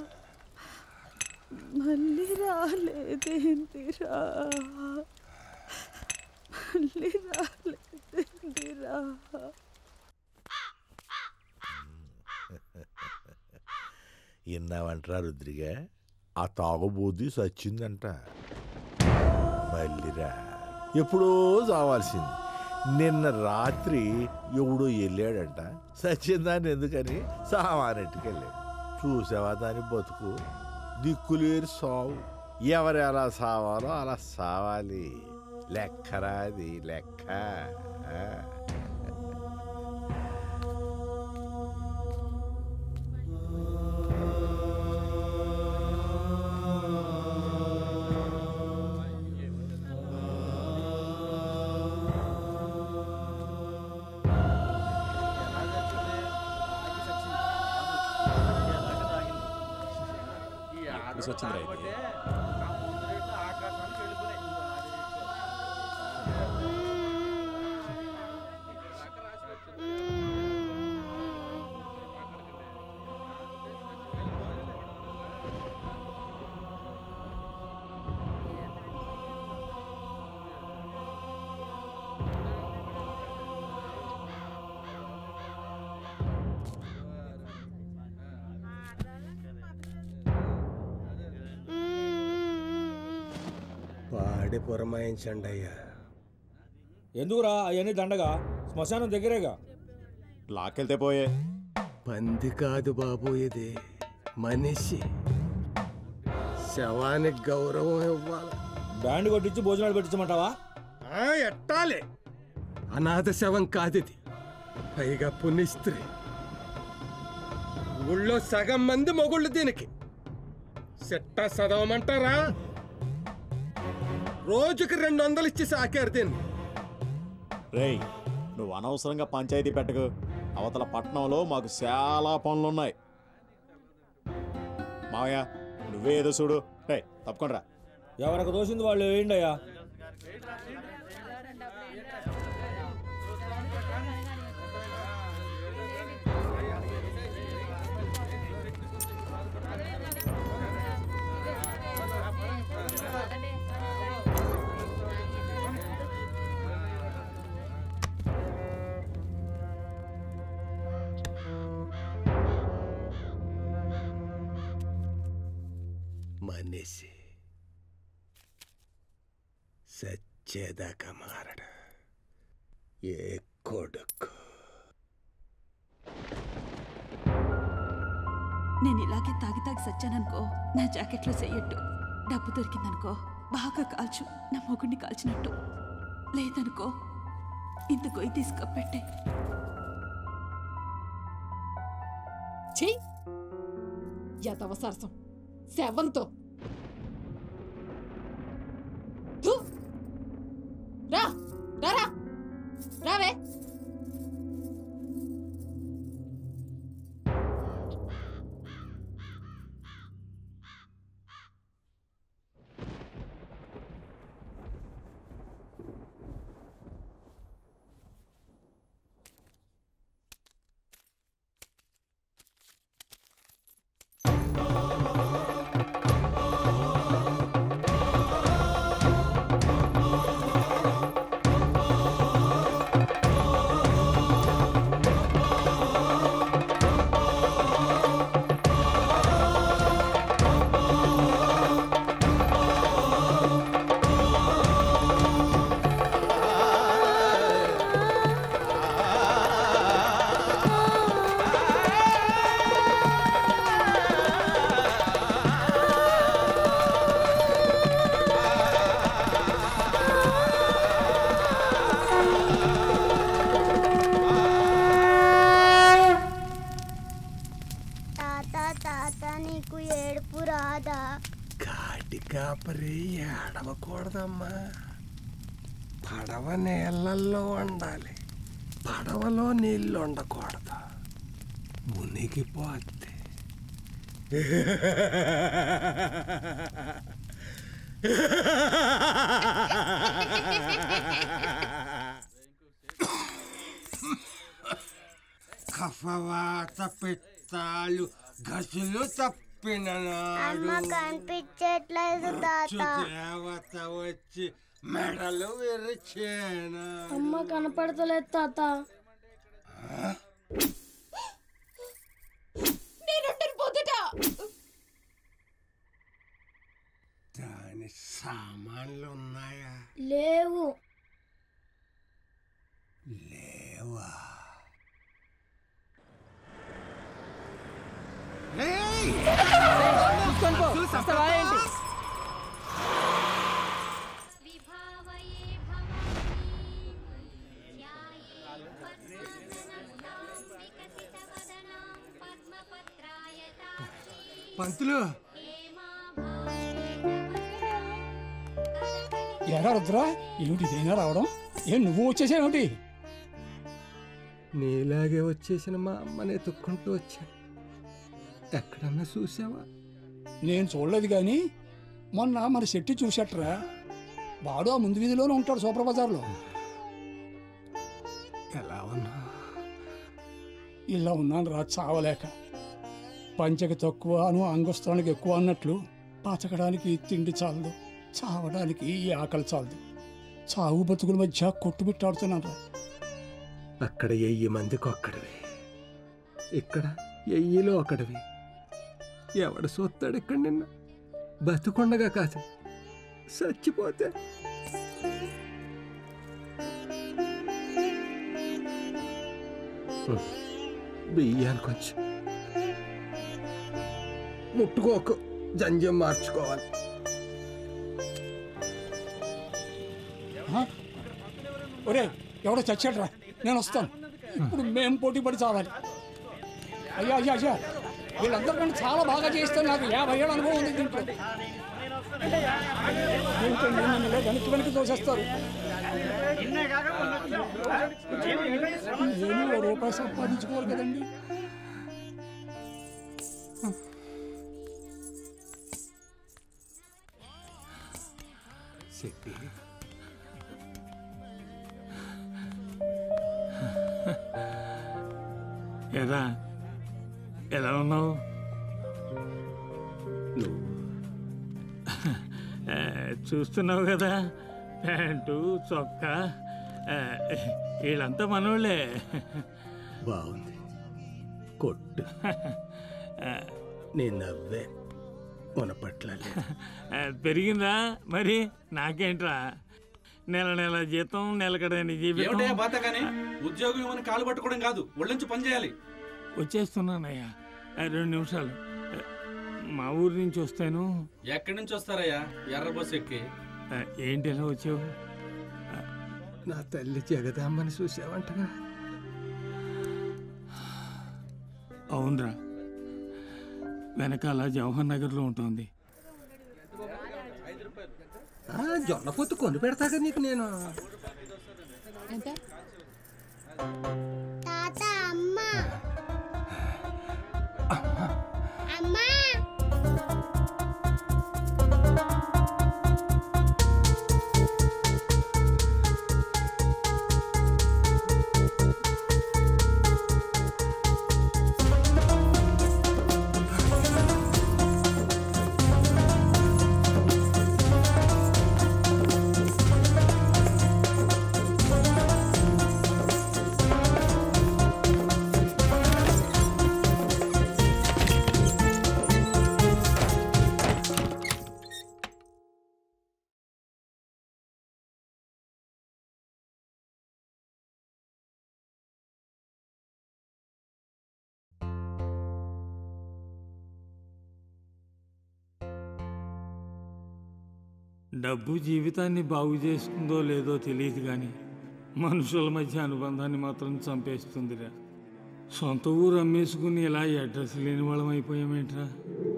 మళ్ళీ రాలేదేందిరా మళ్ళీ రాలేదేందిరా విన్నావంటరా రుద్రిగా ఆ తాగుబోది సచ్చిందంట మళ్ళీరా ఎప్పుడో చావాల్సింది నిన్న రాత్రి ఎవడో వెళ్ళాడంట సచ్చిందాన్ని ఎందుకని సామానెట్టుకెళ్ళాడు చూసావా దాని బతుకు దిక్కులేరు సావు ఎవరు ఎలా సావాలో అలా సావాలి లెక్కరాది లెక్క ఎప్పుడు వచ్చిందిరా ఇది పాడి పురమాయించండి అయ్యా ఎందుకురా అవన్నీ దండగా శ్మశానం దగ్గరేగా లాక్కెళ్తే పోయే పంది కాదు బాబు ఇది మనిషి శవానికి గౌరవం ఇవ్వాలి బ్యాండ్ కొట్టించి భోజనాలు పెట్టించమంటావా ఆ, ఎట్టాలి అనాథ శవం కాదిది పైగా పుణ్యస్త్రీ ఊళ్ళో సగం మంది మొగుళ్ళు దీనికి సెట్టా చదవమంటారా రోజుకి రెండు వందలు ఇచ్చి సాకారు దీన్ని రేయ్ నువ్వు అనవసరంగా పంచాయతీ పెట్టకు అవతల పట్టణంలో మాకు చాలా పనులున్నాయి మావయ్య నువ్వే ఏదో చూడు రే తప్పకుండా ఎవరికి దోసింది వాళ్ళు వేయండి అయ్యా మనిషి సచ్చేదాకా మారడు ఏ కొడుకు నేను ఇలాగే తాగి తాగి సచ్చాననుకో నా జాకెట్లో చెయ్యట్టు డబ్బు దొరికిందనుకో బాగా కాల్చు నా మొగుడిని కాల్చినట్టు లేదనుకో ఇంత గొయ్యి తీసుకపెట్టే చెయ్యి యతవ సరసం సెవంతో ధూ. రా రా రా రావే తాత తాత నీకు ఏడుపు రాదా కాటి కాపరి ఏడవకూడదమ్మా పడవ నీళ్ళల్లో ఉండాలి పడవలో నీళ్ళు ఉండకూడదు మునిగిపోద్ది కఫవాత పిత్తాలు గసులు తప్పిన అమ్మ కనిపించట్లేదు తాత దేవత వచ్చి మెడలు విరిచేనా అమ్మ కనపడతలేదు తాత నేనుంటని పొద్దుట దాని సామాన్లు ఉన్నాయా లేవు లేవా పంతులు ఎరా రుద్రా ఏమిటి ఇదేనా రావడం ఏం నువ్వు వచ్చేసావేమిటి నీలాగే వచ్చేసిన మా అమ్మని ఎత్తుక్కుంటూ వచ్చాను ఎక్కడన్నా చూసావా నేను చూడలేదు కానీ మొన్న మన శెట్టి చూసట్రా వాడు ఆ ముందు వీధిలోనే ఉంటాడు సూపర్ బజార్లో ఎలా ఉన్నా ఇలా ఉన్నాను రా చావలేక పంచకి తక్కువ అను అంగస్థానికి ఎక్కువ అన్నట్లు బతకడానికి తిండి చాలదు చావడానికి ఈ ఆకలి చాలదు చావు బతుకుల మధ్య కొట్టుబిట్టాడుతున్నాను రా అక్కడ ఎయ్యి మందికి ఒక్కడివి ఇక్కడ ఎయ్యిలో ఒకడివి ఎవడు చూస్తాడు ఇక్కడ నిన్న బతుకుండగా కాదు చచ్చిపోతే హ్మ్. బియ్యానికి వచ్చి ముట్టుకోకు జంజం మార్చుకోవాలి ఆ? ఒరే ఎవడో చచ్చాడ్రా నేను వస్తాను ఇప్పుడు మేం పోటీ పడి చావాలి అయ్యా అయ్యా అయ్యా వీళ్ళందరికంటే చాలా బాగా చేస్తాను నాకు యాభై ఏళ్ళ అనుభవం ఉంది దీంట్లో ఏంటండి నన్ను ఇలా వెనక్కి వెనక్కి తోసేస్తారు ఏమీ ఓ రూపాయి సంపాదించుకోవాలి కదండి శెట్టి ఎరా ఎలా ఉన్నావు ఆ, చూస్తున్నావు కదా ప్యాంటు చొక్కా ఆ, వీళ్ళంతా మనోళ్ళే బాగుంది కొట్టు ఆ, నీ నవ్వే మునపట్ల లేదు. ఆ, పెరిగిందా మరి నాకేంట్రా నెల నెల జీతం నెలకడని జీవితం ఏమిటయ్యా బాత కానీ ఉద్యోగం ఇవ్వని కాలు పట్టుకోవడం కాదు ఒళ్ళొంచి పని చేయాలి వచ్చేస్తున్నానయ్యా ఆ, రెండు నిమిషాలు ఆ, మా ఊరి నుంచి వస్తాను ఎక్కడి నుంచి వస్తారయ్యా ఎర్ర బస్సు ఎక్కి ఆ, ఏంటి ఎలా వచ్చావు నా తల్లి జగదాంబని చూసావంటగా అవునరా వెనకాల జవహర్ నగర్లో ఉంటుంది ఆ, జొన్న పొత్తు కొని పెడతాగా నీకు నేను ఎంత తాత అమ్మ అమ్మా డబ్బు జీవితాన్ని బాగు చేస్తుందో లేదో తెలియదు కానీ మనుషుల మధ్య అనుబంధాన్ని మాత్రం చంపేస్తుందిరా సొంత ఊరు అమ్మేసుకుని ఇలా అడ్రస్ లేని వాళ్ళం అయిపోయామేంట్రా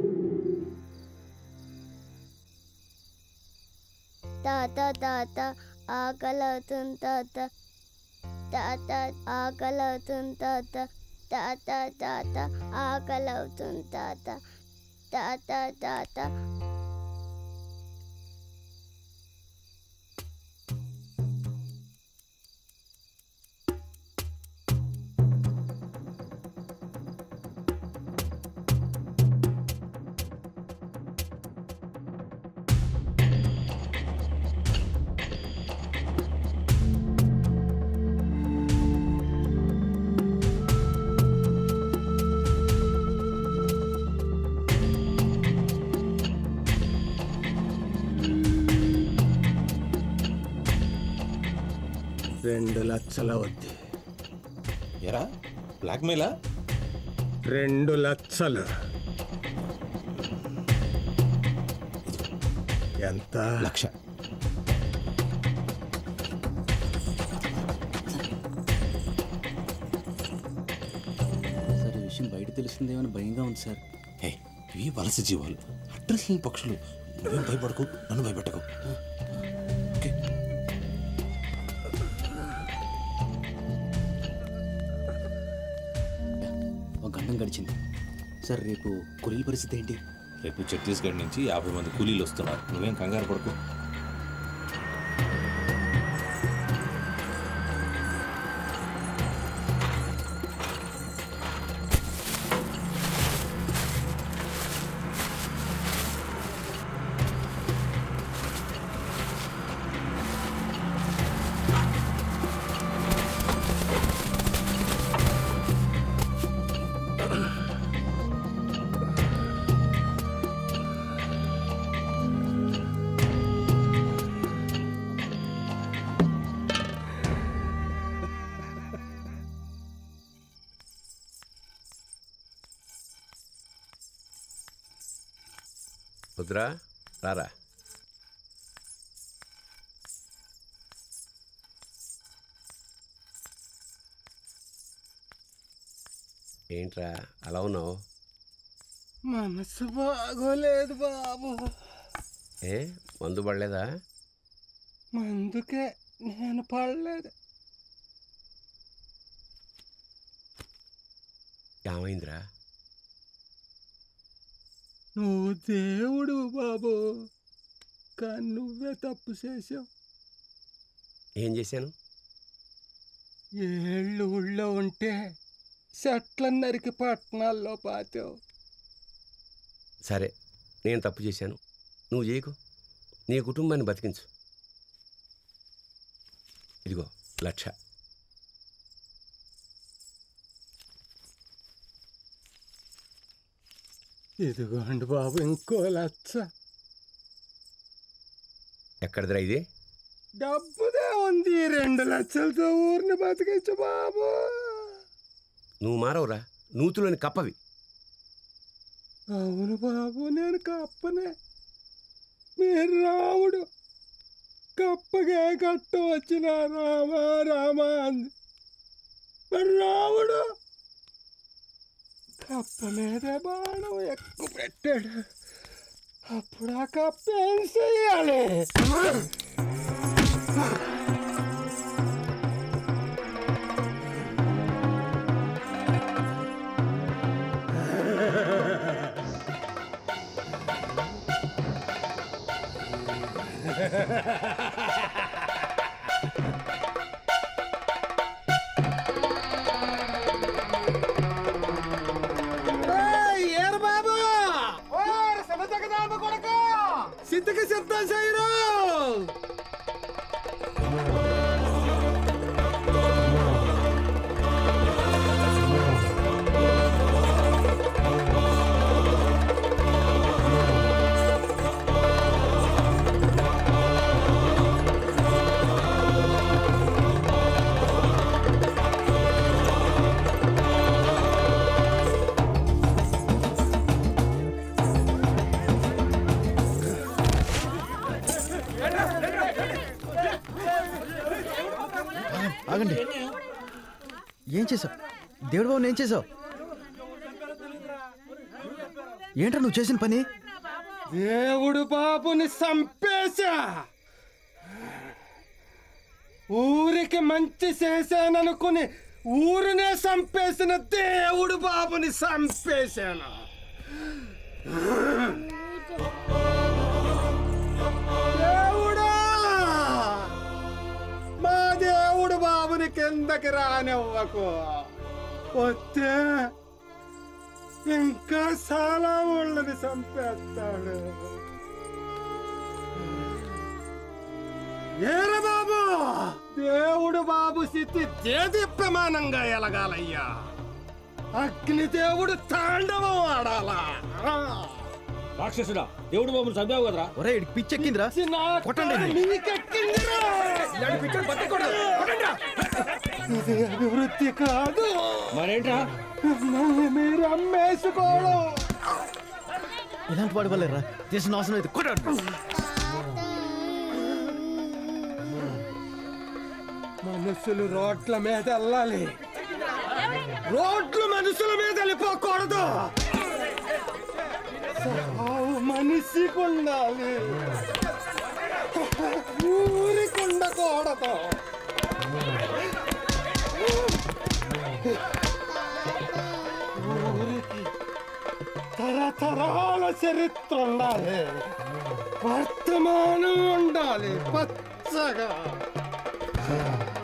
తాత తాత ఆకలి అవుతుంది తాత తాత ఆకలి అవుతుంది తాత తాత తాత ఆకలి అవుతుంది తాత తాత తాత రెండు లక్షల వద్ది ఎరా బ్లాక్మెయిలా రెండు లక్షలు ఎంత లక్ష సార్ ఈ విషయం బయట తెలుస్తుందేమని భయంగా ఉంది సార్ హే ఇవి వలస జీవాలు అడ్రస్ లేని పక్షులు నువ్వేం భయపడకు నన్ను భయపెట్టకు ఓకే ఒక గండం గడిచింది సార్ రేపు కూలీల పరిస్థితి ఏంటి రేపు ఛత్తీస్గఢ్ నుంచి యాభై మంది కూలీలు వస్తున్నారు నువ్వేం కంగారు పడకు రుద్రా రారా ఏంట్రా అలా ఉన్నావు మనసు బాగోలేదు బాబు ఏ మందు పడలేదా అందుకే నేను పడలేదు ఏమైందిరా నువ్వు దేవుడు బాబు కానీ నువ్వే తప్పు చేసావు ఏం చేశాను ఏళ్ళు ఊళ్ళో ఉంటే చెట్లను నరికి పట్టణాల్లో పాతావు సరే నేను తప్పు చేశాను నువ్వు చేయకు నీ కుటుంబాన్ని బతికించు ఇదిగో లక్ష ఇదిగోండి బాబు ఇంకో లచ్చ ఎక్కడిదిరా ఇది డబ్బుదే ఉంది ఈ రెండు లక్షలతో ఊరిని బతికించు బాబు నువ్వు మారవురా నూతులోని కప్పవి అవును బాబు నేను కప్పనే మీరు రాముడు కప్పగే కట్ట వచ్చిన రామ రామ అంది మరి రాముడు కప్ప మీదే బాణం ఎక్కువ పెట్టాడు అప్పుడు ఆ కప్ప ఏం చెయ్యాలి ఏరు బాబు సిద్ధకి సిద్ధం చేయరు ఆగండి ఏం చేసావు దేవుడు బాబు ఏం చేసావు ఏంట్రా నువ్వు చేసిన పని దేవుడు బాబుని చంపేశా ఊరికి మంచి చేశాననుకుని ఊరునే చంపేసిన దేవుడు బాబుని చంపేశాను దేవుడా మా దేవుడు బాబుని కిందకి రానివ్వకు వస్తే ఇంకా చాలా ఊళ్ళని చంపేస్తాడు ఏర బాబు దేవుడు బాబు స్థితి దేదీప్యమానంగా ఎలగాలయ్యా అగ్నిదేవుడు తాండవం ఆడాలా రాక్షసుడా దేవుడు బాబుని చంపావు కదరా ఒరే పిచ్చెక్కిందిరా కొట్టండి ఇది అభివృద్ధి కాదు మరేంట్రా మిమ్మల్ని మీరు అమ్మేసుకోవడం ఇలాంటి వాడి వల్లేరా దేశం నాశనం అయితే కొట్టాడు మనుషులు రోడ్ల మీద వెళ్ళాలి రోడ్లు మనుషుల మీద వెళ్ళిపోకూడదు సావు మనిషికి ఉండాలి ఊరికి ఉండకూడదు ఊరికి తరతరాల చరిత్ర ఉండాలి వర్తమానం ఉండాలి పచ్చగా